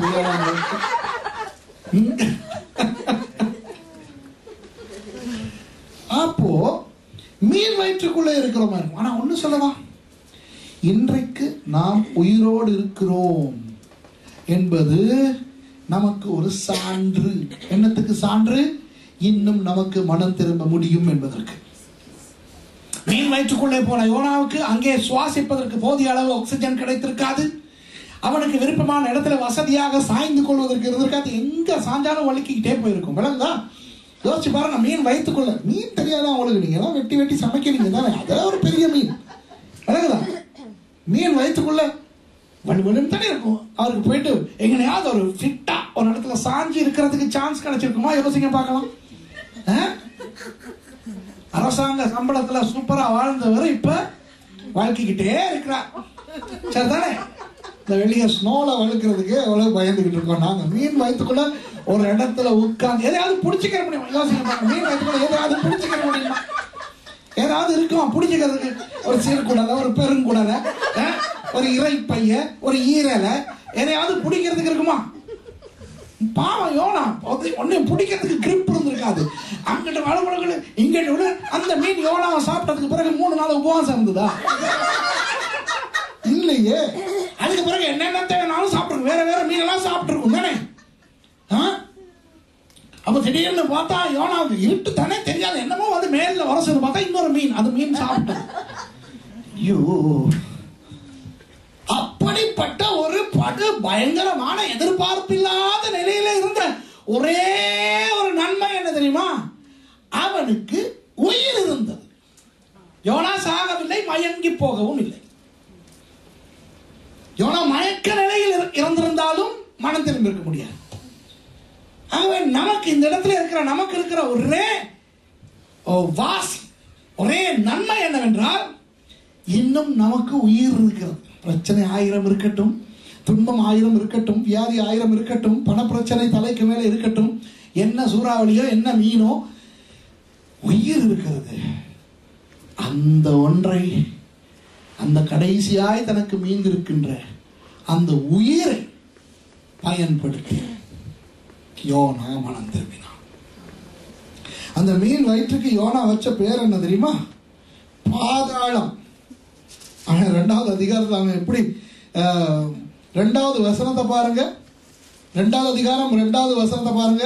அப்போ மீன் வயிற்றுக்குள்ளே இருக்கிறோமா இருக்கும் ஆனா ஒண்ணு சொல்லலாம் இன்றைக்கு நாம் உயிரோடு இருக்கிறோம் என்பது நமக்கு ஒரு சான்று என்னத்துக்கு சான்று இன்னும் நமக்கு மனம் திரும்ப முடியும் என்பதற்கு மீன் வயிற்றுக்குள்ளே போன யோனாவுக்கு அங்கே சுவாசிப்பதற்கு போதிய அளவு ஆக்சிஜன் கிடைத்திருக்காது அவனுக்கு விருப்பமான இடத்துல வசதியாக சாய்ந்து கொள்வதற்கு இருந்திருக்காது எங்க சாஞ்சாலும் வலிக்கிட்டே போயிருக்கும் விளங்குதா யோசிச்சு பாருங்க மீன் வயிற்றுக்குள்ள மீன் தெரியாதா உங்களுக்கு நீங்க எல்லாம் வெட்டி வெட்டி சமைக்கிறீங்க தானே அதெல்லாம் ஒரு பெரிய மீன் விளங்குதா மீன் வயிற்றுக்குள்ள வலு வலுன்னு தானே இருக்கும் அவருக்கு போயிட்டு எங்கனையாவது ஒரு ஃபிட்டா ஒரு இடத்துல சாஞ்சி இருக்கிறதுக்கு சான்ஸ் கிடைச்சிருக்குமா யோசிங்க பார்க்கலாம் ஆ? அரசாங்க சம்பளத்துல சூப்பரா வாழ்ந்தவர் இப்ப வாழ்க்கைக்கிட்டே இருக்கிறார் சரிதானே இந்த வெளியே ஸ்னோல வழுக்கிறதுக்கு எவ்வளவு பயந்துகிட்டு இருக்கோம் நாங்க மீன் வயிற்றுக்குள்ள ஒரு இடத்துல உட்கார்ந்து எதையாவது பிடிச்சிக்கிற முடியுமா யோசிக்க பாருங்க மீன் வயிற்றுக்குள்ள எதையாவது பிடிச்சிக்கிற முடியுமா ஏதாவது இருக்குமா பிடிச்சிக்கிறதுக்கு ஒரு சீர்குடலை ஒரு பெருங்குடலை ஆ? ஒரு இறைப்பைய ஒரு ஈரலை எதையாவது பிடிக்கிறதுக்கு இருக்குமா பாவம் யோனா ஒன்னும் பிடிக்கிறதுக்கு கிரிப் இருந்திருக்காது அங்கிட்ட வளவளಗಳು இங்கிட்ட விட அந்த மீன் யோனாவை சாப்பிட்டதுக்கு பிறகு மூணு நாள் உபவாசம் இருந்ததா இல்லையே அதுக்கு பிறகு என்னென்ன தேவைனாலும் சாப்பிட்டுருக்கும் வேற வேற மீன் எல்லாம் சாப்பிட்டுருக்கும் தானே ஆ? அப்ப திடீர்னு பார்த்தா யோனாவுக்கு இருட்டு தானே தெரியாது என்னமோ வந்து மேல வர சொல்லி பார்த்தா இன்னொரு மீன் அது மீன் சாப்பிட்டது ஐயோ படு பயங்கரமான எதிர்பார்ப்பில்லாத நிலையில இருந்த ஒரே ஒரு நன்மை என்ன தெரியுமா அவனுக்கு உயிர் இருந்தது யோனா சாகவில்லை மயங்கி போகவும் இல்லை யோனா மயக்க நிலையில் இரு- இறந்திருந்தாலும் மனம் திரும்பி இருக்க முடியாது ஆகவே நமக்கு இந்த இடத்துல இருக்கிற நமக்கு இருக்கிற ஒரே ஓ, வாசி ஒரே நன்மை என்னவென்றால் இன்னும் நமக்கு உயிர் இருக்கிறது பிரச்சனை ஆயிரம் இருக்கட்டும் துன்பம் ஆயிரம் இருக்கட்டும் வியாதி ஆயிரம் இருக்கட்டும் பணப்பிரச்சனை தலைக்கு மேலே இருக்கட்டும் என்ன சூறாவளியோ என்ன மீனோ உயிர் இருக்கிறது அந்த ஒன்றை அந்த கடைசியாய் தனக்கு மீந்திருக்கின்ற அந்த உயிரை பயன்படுத்தி யோனா மனம் திரும்பினான் அந்த மீன் வயிற்றுக்கு யோனா வச்ச பேர் என்ன தெரியுமா பாதாளம் அவன் ரெண்டாவது அதிகாரத்தில் அவன் எப்படி ஆஹ், ரெண்டாவது வசனத்தை பாருங்க ரெண்டாவது அதிகாரம் ரெண்டாவது வசனத்தை பாருங்க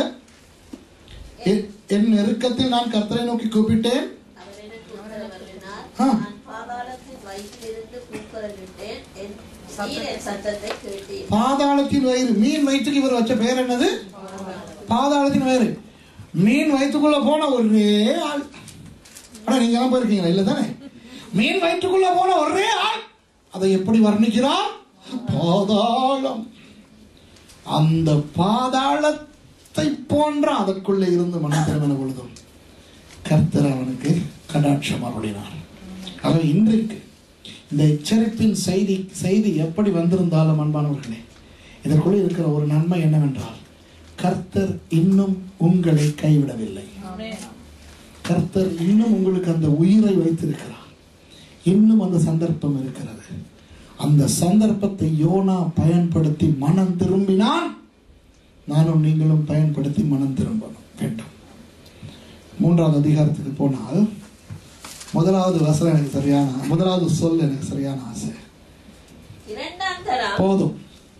என்- என் நெருக்கத்தில் நான் கர்த்தரை நோக்கி கூப்பிட்டேன் அவர் எனக்கு உத்தரவருளினார். ஆ. நான் பாதாளத்தின் வயிற்றிலிருந்து கூக்குரலிட்டேன். என் நீரின் சத்தத்தை கேட்டேன். பாதாளத்தின் வயிறு மீன் வயிற்றுக்கு இவர் வச்ச பேர் என்னது பாதாளத்தின் வயிறு மீன் வயிற்றுக்குள்ள போன ஒரே ஆள் ஆனா நீங்க எல்லாம் போயிருக்கீங்களா இல்ல தானே மீன் வயிற்றுக்குள்ள போன ஒரே ஆள் அதை எப்படி வர்ணிக்கிறார் பாதாளம் அந்த பாதாளத்தை போன்ற அதற்குள்ளே இருந்து மனம் திரும்பின பொழுதும் கர்த்தர் அவனுக்கு கடாட்சம் அருளினார் அவர் இன்றைக்கு இந்த எச்சரிப்பின் செய்தி செய்தி எப்படி வந்திருந்தாலும் அன்பானவர்களே இதற்குள்ளே இருக்கிற ஒரு நன்மை என்னவென்றால் கர்த்தர் இன்னும் உங்களை கைவிடவில்லை கர்த்தர் இன்னும் உங்களுக்கு அந்த உயிரை வைத்திருக்கிறார் இன்னும் அந்த சந்தர்ப்பம் இருக்கிறது அந்த சந்தர்ப்பத்தை யோனா பயன்படுத்தி மனம் திரும்பினான் நானும் நீங்களும் பயன்படுத்தி மனம் திரும்ப வேண்டும் மூன்றாவது அதிகாரத்துக்கு போனால் முதலாவது வசனம் எனக்கு சரியான முதலாவது சொல் எனக்கு சரியான ஆசை இரண்டாம் தரம் போதும்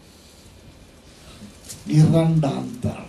இரண்டாம் தரம்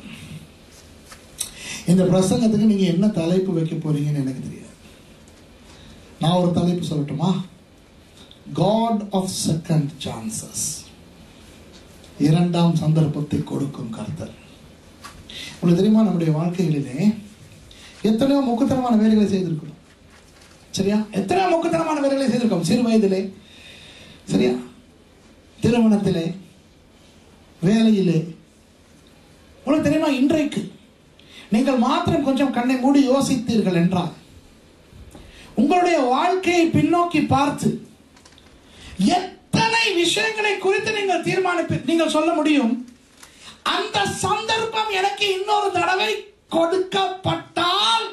இந்த பிரசங்கத்துக்கு நீங்க என்ன தலைப்பு வைக்க போறீங்கன்னு எனக்கு தெரியாது நான் ஒரு தலைப்பு சொல்லட்டுமா காட் ஆஃப் செகண்ட் சான்சஸ் இரண்டாம் சந்தர்ப்பத்தை கொடுக்கும் கர்த்தர் உங்களுக்கு தெரியுமா நம்முடைய வாழ்க்கைகளிலே எத்தனையோ முக்குத்தனமான வேலைகளை செய்திருக்கிறோம் சரியா எத்தனையோ முக்குத்தனமான வேலைகளை செய்திருக்கோம் சிறு வயதிலே சரியா திருமணத்திலே வேலையிலே உங்களுக்கு தெரியுமா இன்றைக்கு நீங்கள் மாத்திரம் கொஞ்சம் கண்ணை மூடி யோசித்தீர்கள் என்றால் உங்களுடைய வாழ்க்கையை பின்னோக்கி பார்த்து எத்தனை விஷயங்களை குறித்து நீங்கள் தீர்மானிப்பி நீங்கள் சொல்ல முடியும் அந்த சந்தர்ப்பம் எனக்கு இன்னொரு தடவை கொடுக்கப்பட்டால்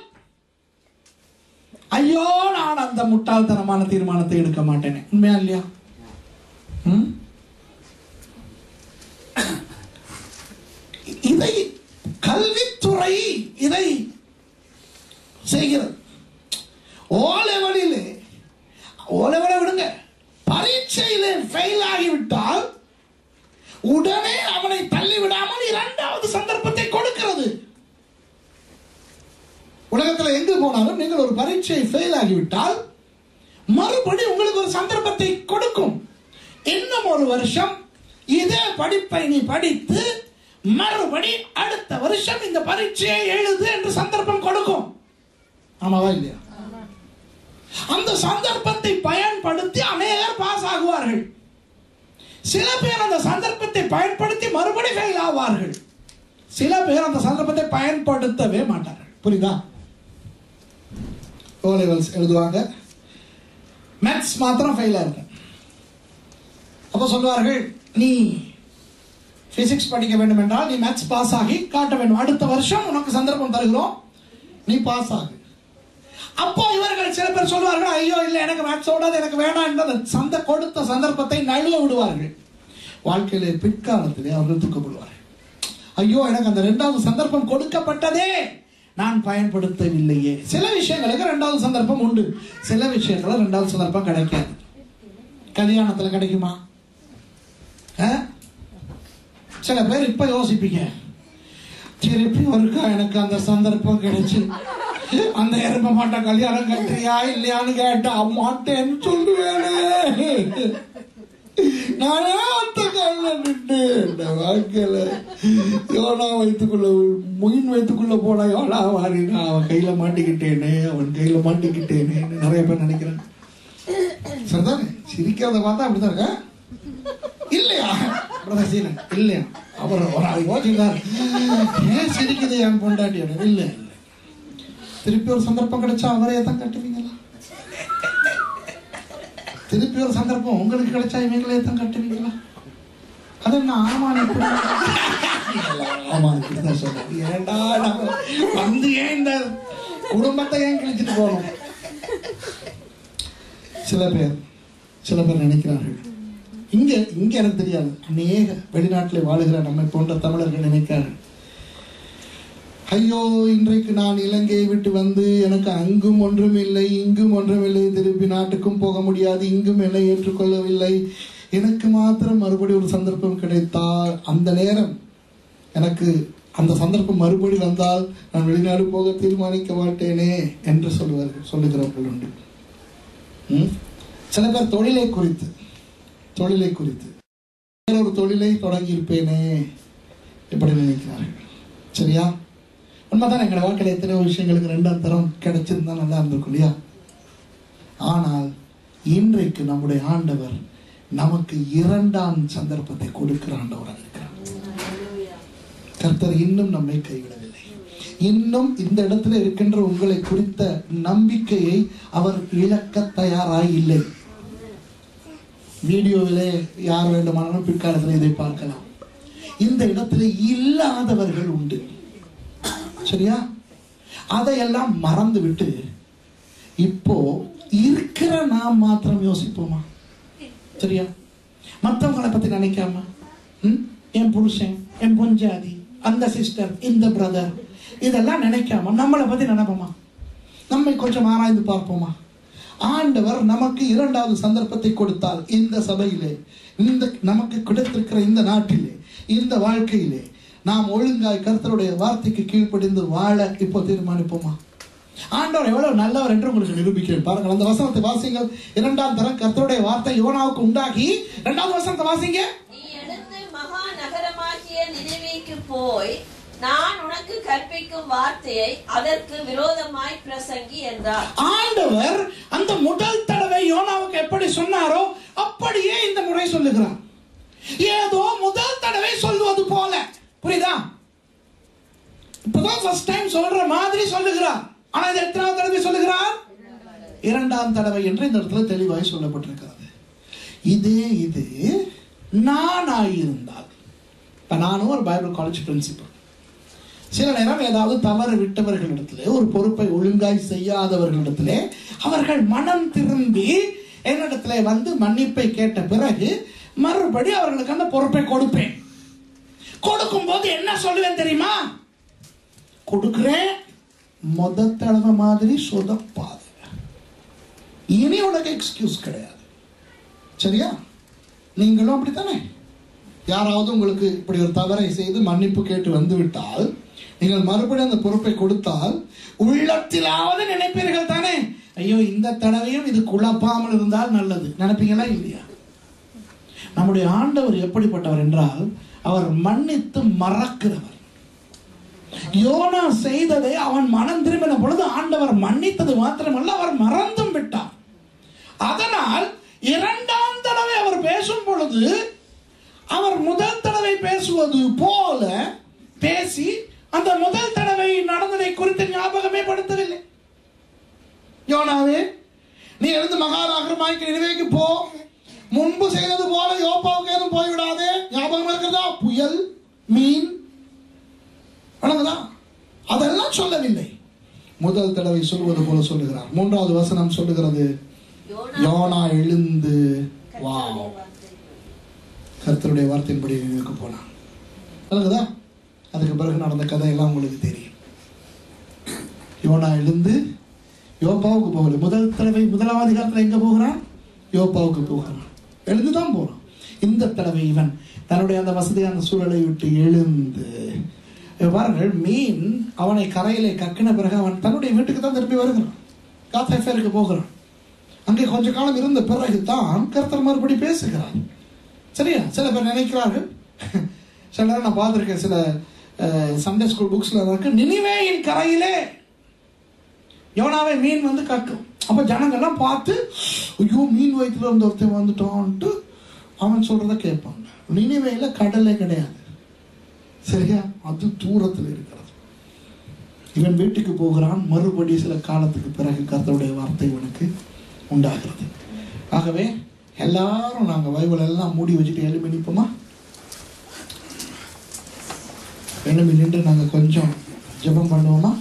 ஐயோ நான் அந்த முட்டாள்தனமான தீர்மானத்தை எடுக்க மாட்டேனே உண்மையா இல்லையா ம்? இதை கல்வித்துறை இதை செய்கிறது ஓ லெவலிலே ஓ லெவலை விடுங்க பரீட்சையிலே ஃபெயில் ஆகிவிட்டால் உடனே அவனை தள்ளி விடாமல் இரண்டாவது சந்தர்ப்பத்தை கொடுக்கிறது உலகத்தில் எங்கு போனாலும் நீங்கள் ஒரு பரீட்சை ஃபெயில் ஆகிவிட்டால் மறுபடி உங்களுக்கு ஒரு சந்தர்ப்பத்தை கொடுக்கும் இன்னும் ஒரு வருஷம் இதே படிப்பை நீ படித்து மறுபடி அடுத்த வருஷம் இந்த பரீட்சையை எழுது என்று சந்தர்ப்பம் கொடுக்கும் ஆமாவா இல்லையா அந்த சந்தர்ப்பத்தை பயன்படுத்தி அநேகர் பாஸ் ஆகுவார்கள் சில பேர் அந்த சந்தர்ப்பத்தை பயன்படுத்தி மறுபடி ஃபெயில் ஆவார்கள் சில பேர் அந்த சந்தர்ப்பத்தை பயன்படுத்தவே மாட்டார்கள் புரியுதா ஓ லெவல்ஸ் எழுதுவாங்க மேத்ஸ் மாத்திரம் ஃபெயில் ஆயிருக்கும் அப்போ சொல்வார்கள் நீ பிசிக்ஸ் படிக்க வேண்டும் என்றால் நீ மேத்ஸ் பாஸ் ஆகி காட்ட வேண்டும் அடுத்த வருஷம் உனக்கு சந்தர்ப்பம் தருகிறோம் நீ பாஸ் ஆகு அப்போ இவர்கள் சில பேர் சொல்வார்கள் ஐயோ இல்லை எனக்கு மேத்ஸ் ஓடாது எனக்கு வேண்டாம் என்ற சந்த கொடுத்த சந்தர்ப்பத்தை நழுவ விடுவார்கள் வாழ்க்கையிலே பிற்காலத்திலே அவர்கள் துக்கப்படுவார்கள் ஐயோ எனக்கு அந்த இரண்டாவது சந்தர்ப்பம் கொடுக்கப்பட்டதே நான் பயன்படுத்தவில்லையே சில விஷயங்களுக்கு ரெண்டாவது சந்தர்ப்பம் உண்டு சில விஷயங்கள ரெண்டாவது சந்தர்ப்பம் கிடைக்காது கல்யாணத்துல கிடைக்குமா ஆ? சில பேர் இப்ப யோசிப்பீங்க திருப்பி ஒருக்கா எனக்கு அந்த சந்தர்ப்பம் கிடைச்சு அந்த எரும மாட்ட கல்யாணம் கட்டுறியா இல்லையான்னு கேட்டா மாட்டேன்னு சொல்லுவேனே நானே அந்த கல்ல நின்று இந்த வாழ்க்கையில யோனா வைத்துக்குள்ள முயின் வைத்துக்குள்ள போனா யோனா வாரி நான் அவன் கையில மாட்டிக்கிட்டேனே அவன் கையில மாட்டிக்கிட்டேனே நிறைய பேர் நினைக்கிறேன் சரிதானே சிரிக்கிறத பார்த்தா அப்படிதான் இருக்கா இல்லையா பிரதர் சீனன் இல்லையா அவர் ஒரு ஆள் யோசிக்கிறார் ஏன் சிரிக்குது என் பொண்டாட்டி இல்லை இல்லை திருப்பி ஒரு சந்தர்ப்பம் கிடைச்சா அவரே தான் கட்டுவீங்களா திருப்பி ஒரு சந்தர்ப்பம் உங்களுக்கு கிடைச்சா இவங்களே தான் கட்டுவீங்களா அது என்ன ஆமா இப்படி ஆமா இப்படிதான் சொல்றேன் ஏன்டா நம்ம வந்து ஏன் இந்த குடும்பத்தை ஏன் கிழிச்சிட்டு போகணும் சில பேர் சில பேர் நினைக்கிறார்கள் இங்க இங்க எனக்கு தெரியாது அநேக வெளிநாட்டில் வாழுகிற நம்மை போன்ற தமிழர்கள் நினைக்கிறார்கள் ஐயோ இன்றைக்கு நான் இலங்கையை விட்டு வந்து எனக்கு அங்கும் ஒன்றும் இல்லை இங்கும் ஒன்றும் இல்லை திருப்பி நாட்டுக்கும் போக முடியாது இங்கும் என்னை ஏற்றுக்கொள்ளவில்லை எனக்கு மாத்திரம் மறுபடி ஒரு சந்தர்ப்பம் கிடைத்தால் அந்த நேரம் எனக்கு அந்த சந்தர்ப்பம் மறுபடி வந்தால் நான் வெளிநாடு போக தீர்மானிக்க மாட்டேனே என்று சொல்லுவார்கள் சொல்லுகிறவர்கள் உண்டு ம்? சில பேர் தொழிலை குறித்து தொழிலை குறித்து வேறொரு தொழிலை தொடங்கியிருப்பேனே இப்படி நினைக்கிறார்கள் சரியா உண்மைதான் எங்களை வாழ்க்கையில் எத்தனையோ விஷயங்களுக்கு ரெண்டாம் தரம் கிடைச்சிருந்தா நல்லா இருந்திருக்கும் இல்லையா ஆனால் இன்றைக்கு நம்முடைய ஆண்டவர் நமக்கு இரண்டாம் சந்தர்ப்பத்தை கொடுக்கிற ஆண்டவராக இருக்கிறார் கர்த்தர் இன்னும் நம்மை கைவிடவில்லை இன்னும் இந்த இடத்துல இருக்கின்ற உங்களை குறித்த நம்பிக்கையை அவர் இழக்க தயாராய் இல்லை வீடியோவிலே யார் வேண்டுமானாலும் பிற்காலத்தில் இதை பார்க்கலாம் இந்த இடத்துல இல்லாதவர்கள் உண்டு சரியா அதையெல்லாம் மறந்து விட்டு இப்போ இருக்கிற நாம் மாத்திரம் யோசிப்போமா சரியா மற்றவங்களை பத்தி நினைக்காம ம்? என் புருஷன் என் பொஞ்சாதி அந்த சிஸ்டர் இந்த பிரதர் இதெல்லாம் நினைக்காம நம்மளை பத்தி நினைப்போமா நம்மை கொஞ்சம் ஆராய்ந்து பார்ப்போமா ஆண்டவர் நமக்கு இரண்டாவது சந்தர்ப்பத்தை கொடுத்தால் இந்த சபையிலே இந்த நமக்கு கிடைத்திருக்கிற இந்த நாட்டிலே இந்த வாழ்க்கையிலே நாம் ஒழுங்காய் கர்த்தருடைய வார்த்தைக்கு கீழ்ப்படிந்து வாழ இப்போ தீர்மானிப்போமா ஆண்டவர் எவ்வளவு நல்லவர் என்று உங்களுக்கு நிரூபிக்கிறேன் பாருங்கள் அந்த வசனத்தை வாசிங்கள் இரண்டாம் தரம் கர்த்தருடைய வார்த்தை யோனாவுக்கு உண்டாகி இரண்டாவது வசனத்தை வாசிங்க நீ எழுந்து மகா நகரமாகிய நினைவேக்கு போய் நான் உனக்கு கற்பிக்கும் வார்த்தையை அதற்கு விரோதமாய் பிரசங்கி என்றார் ஆண்டவர் அந்த முதல் தடவை யோனாவுக்கு எப்படி சொன்னாரோ அப்படியே இந்த முறை சொல்லுகிறார் ஏதோ முதல் தடவை சொல்வது போல புரியுதா இப்பதான் ஃபர்ஸ்ட் டைம் சொல்ற மாதிரி சொல்லுகிறார் ஆனா இது எத்தனாவது தடவை சொல்லுகிறார் இரண்டாம் தடவை என்று இந்த இடத்துல தெளிவாய் சொல்லப்பட்டிருக்கிறது இதே இது நானாயிருந்தால் இப்ப நானும் ஒரு பைபிள் காலேஜ் பிரின்சிபல் சில நேரம் ஏதாவது தவறு விட்டவர்களிடத்திலே ஒரு பொறுப்பை ஒழுங்காய் செய்யாதவர்களிடத்திலே அவர்கள் மனம் திரும்பி என்னிடத்திலே வந்து மன்னிப்பை கேட்ட பிறகு மறுபடி அவர்களுக்கு அந்த பொறுப்பை கொடுப்பேன் கொடுக்கும்போது என்ன சொல்லுவேன் தெரியுமா கொடுக்கிறேன் முத தடவை மாதிரி சொதப்பாது இனி உனக்கு எக்ஸ்கியூஸ் கிடையாது சரியா நீங்களும் அப்படித்தானே யாராவது உங்களுக்கு இப்படி ஒரு தவறை செய்து மன்னிப்பு கேட்டு வந்து விட்டால் நீங்கள் மறுபடியும் அந்த பொறுப்பை கொடுத்தால் உள்ளத்திலாவது நினைப்பீர்கள் தானே ஐயோ இந்த தடவையும் இது குழப்பாமல் இருந்தால் நல்லது நினைப்பீங்களா இல்லையா நம்முடைய ஆண்டவர் எப்படிப்பட்டவர் என்றால் அவர் மன்னித்து மறக்கிறவர் யோனா செய்ததை அவன் மனம் திரும்பின பொழுது ஆண்டவர் மன்னித்தது மாத்திரமல்ல அவர் மறந்தும் விட்டார் அதனால் இரண்டாம் தடவை அவர் பேசும் பொழுது அவர் முதல் தடவை பேசுவது போல பேசி அந்த முதல் தடவை நடந்ததை குறித்து ஞாபகமே படுத்தவில்லை யோனாவே நீ எழுந்து மகாநகரமாய்க்கு நினைவேக்கு போ முன்பு செய்தது போல யோப்பாவுக்கு ஏதும் போய்விடாதே ஞாபகம் இருக்கிறதா புயல் மீன் வணங்குதா அதெல்லாம் சொல்லவில்லை முதல் தடவை சொல்வது போல சொல்லுகிறார் மூன்றாவது வசனம் சொல்லுகிறது யோனா எழுந்து வா கர்த்தருடைய வார்த்தையின்படி நினைவுக்கு போனான் விளங்குதா அதுக்கு பிறகு நடந்த கதையெல்லாம் உங்களுக்கு தெரியும் யோனா எழுந்து யோப்பாவுக்கு போகல முதல் தடவை முதலாவது அதிகாரத்தில் எங்க போகிறான் யோப்பாவுக்கு போகிறான் எழுந்து தான் போறான் இந்த தடவை இவன் தன்னுடைய அந்த வசதியான சூழலை விட்டு எழுந்து பாருங்கள் மீன் அவனை கரையிலே கக்கின பிறகு அவன் தன்னுடைய வீட்டுக்கு தான் திரும்பி வருகிறான் காத்தேஃபேருக்கு போகிறான் அங்கே கொஞ்ச காலம் இருந்த பிறகு தான் கர்த்தர் மறுபடி பேசுகிறான் சரியா சில பேர் நினைக்கிறார்கள் சில நேரம் நான் பார்த்துருக்கேன் சில சண்டே ஸ்கூல் புக்ஸில் இருக்கு நினிவேயின் கரையிலே யோனாவை மீன் வந்து கக்கும் அப்போ ஜனங்கள்லாம் பார்த்து ஐயோ மீன் வயிற்றுல இருந்த ஒருத்தன் வந்துட்டான்ட்டு அவன் சொல்றத கேட்பாங்க நினிவேயில் கடலே கிடையாது சரியா அது தூரத்தில் இருக்கிறது இவன் வீட்டுக்கு போகிறான் மறுபடி சில காலத்துக்கு பிறகு கர்த்தருடைய வார்த்தை இவனுக்கு உண்டாகிறது ஆகவே எல்லாரும் நாங்கள் பைபிள் எல்லாம் மூடி வச்சுட்டு எழுப்பி நிற்போமா எழுப்பி நின்று நாங்கள் கொஞ்சம் ஜெபம் பண்ணுவோமா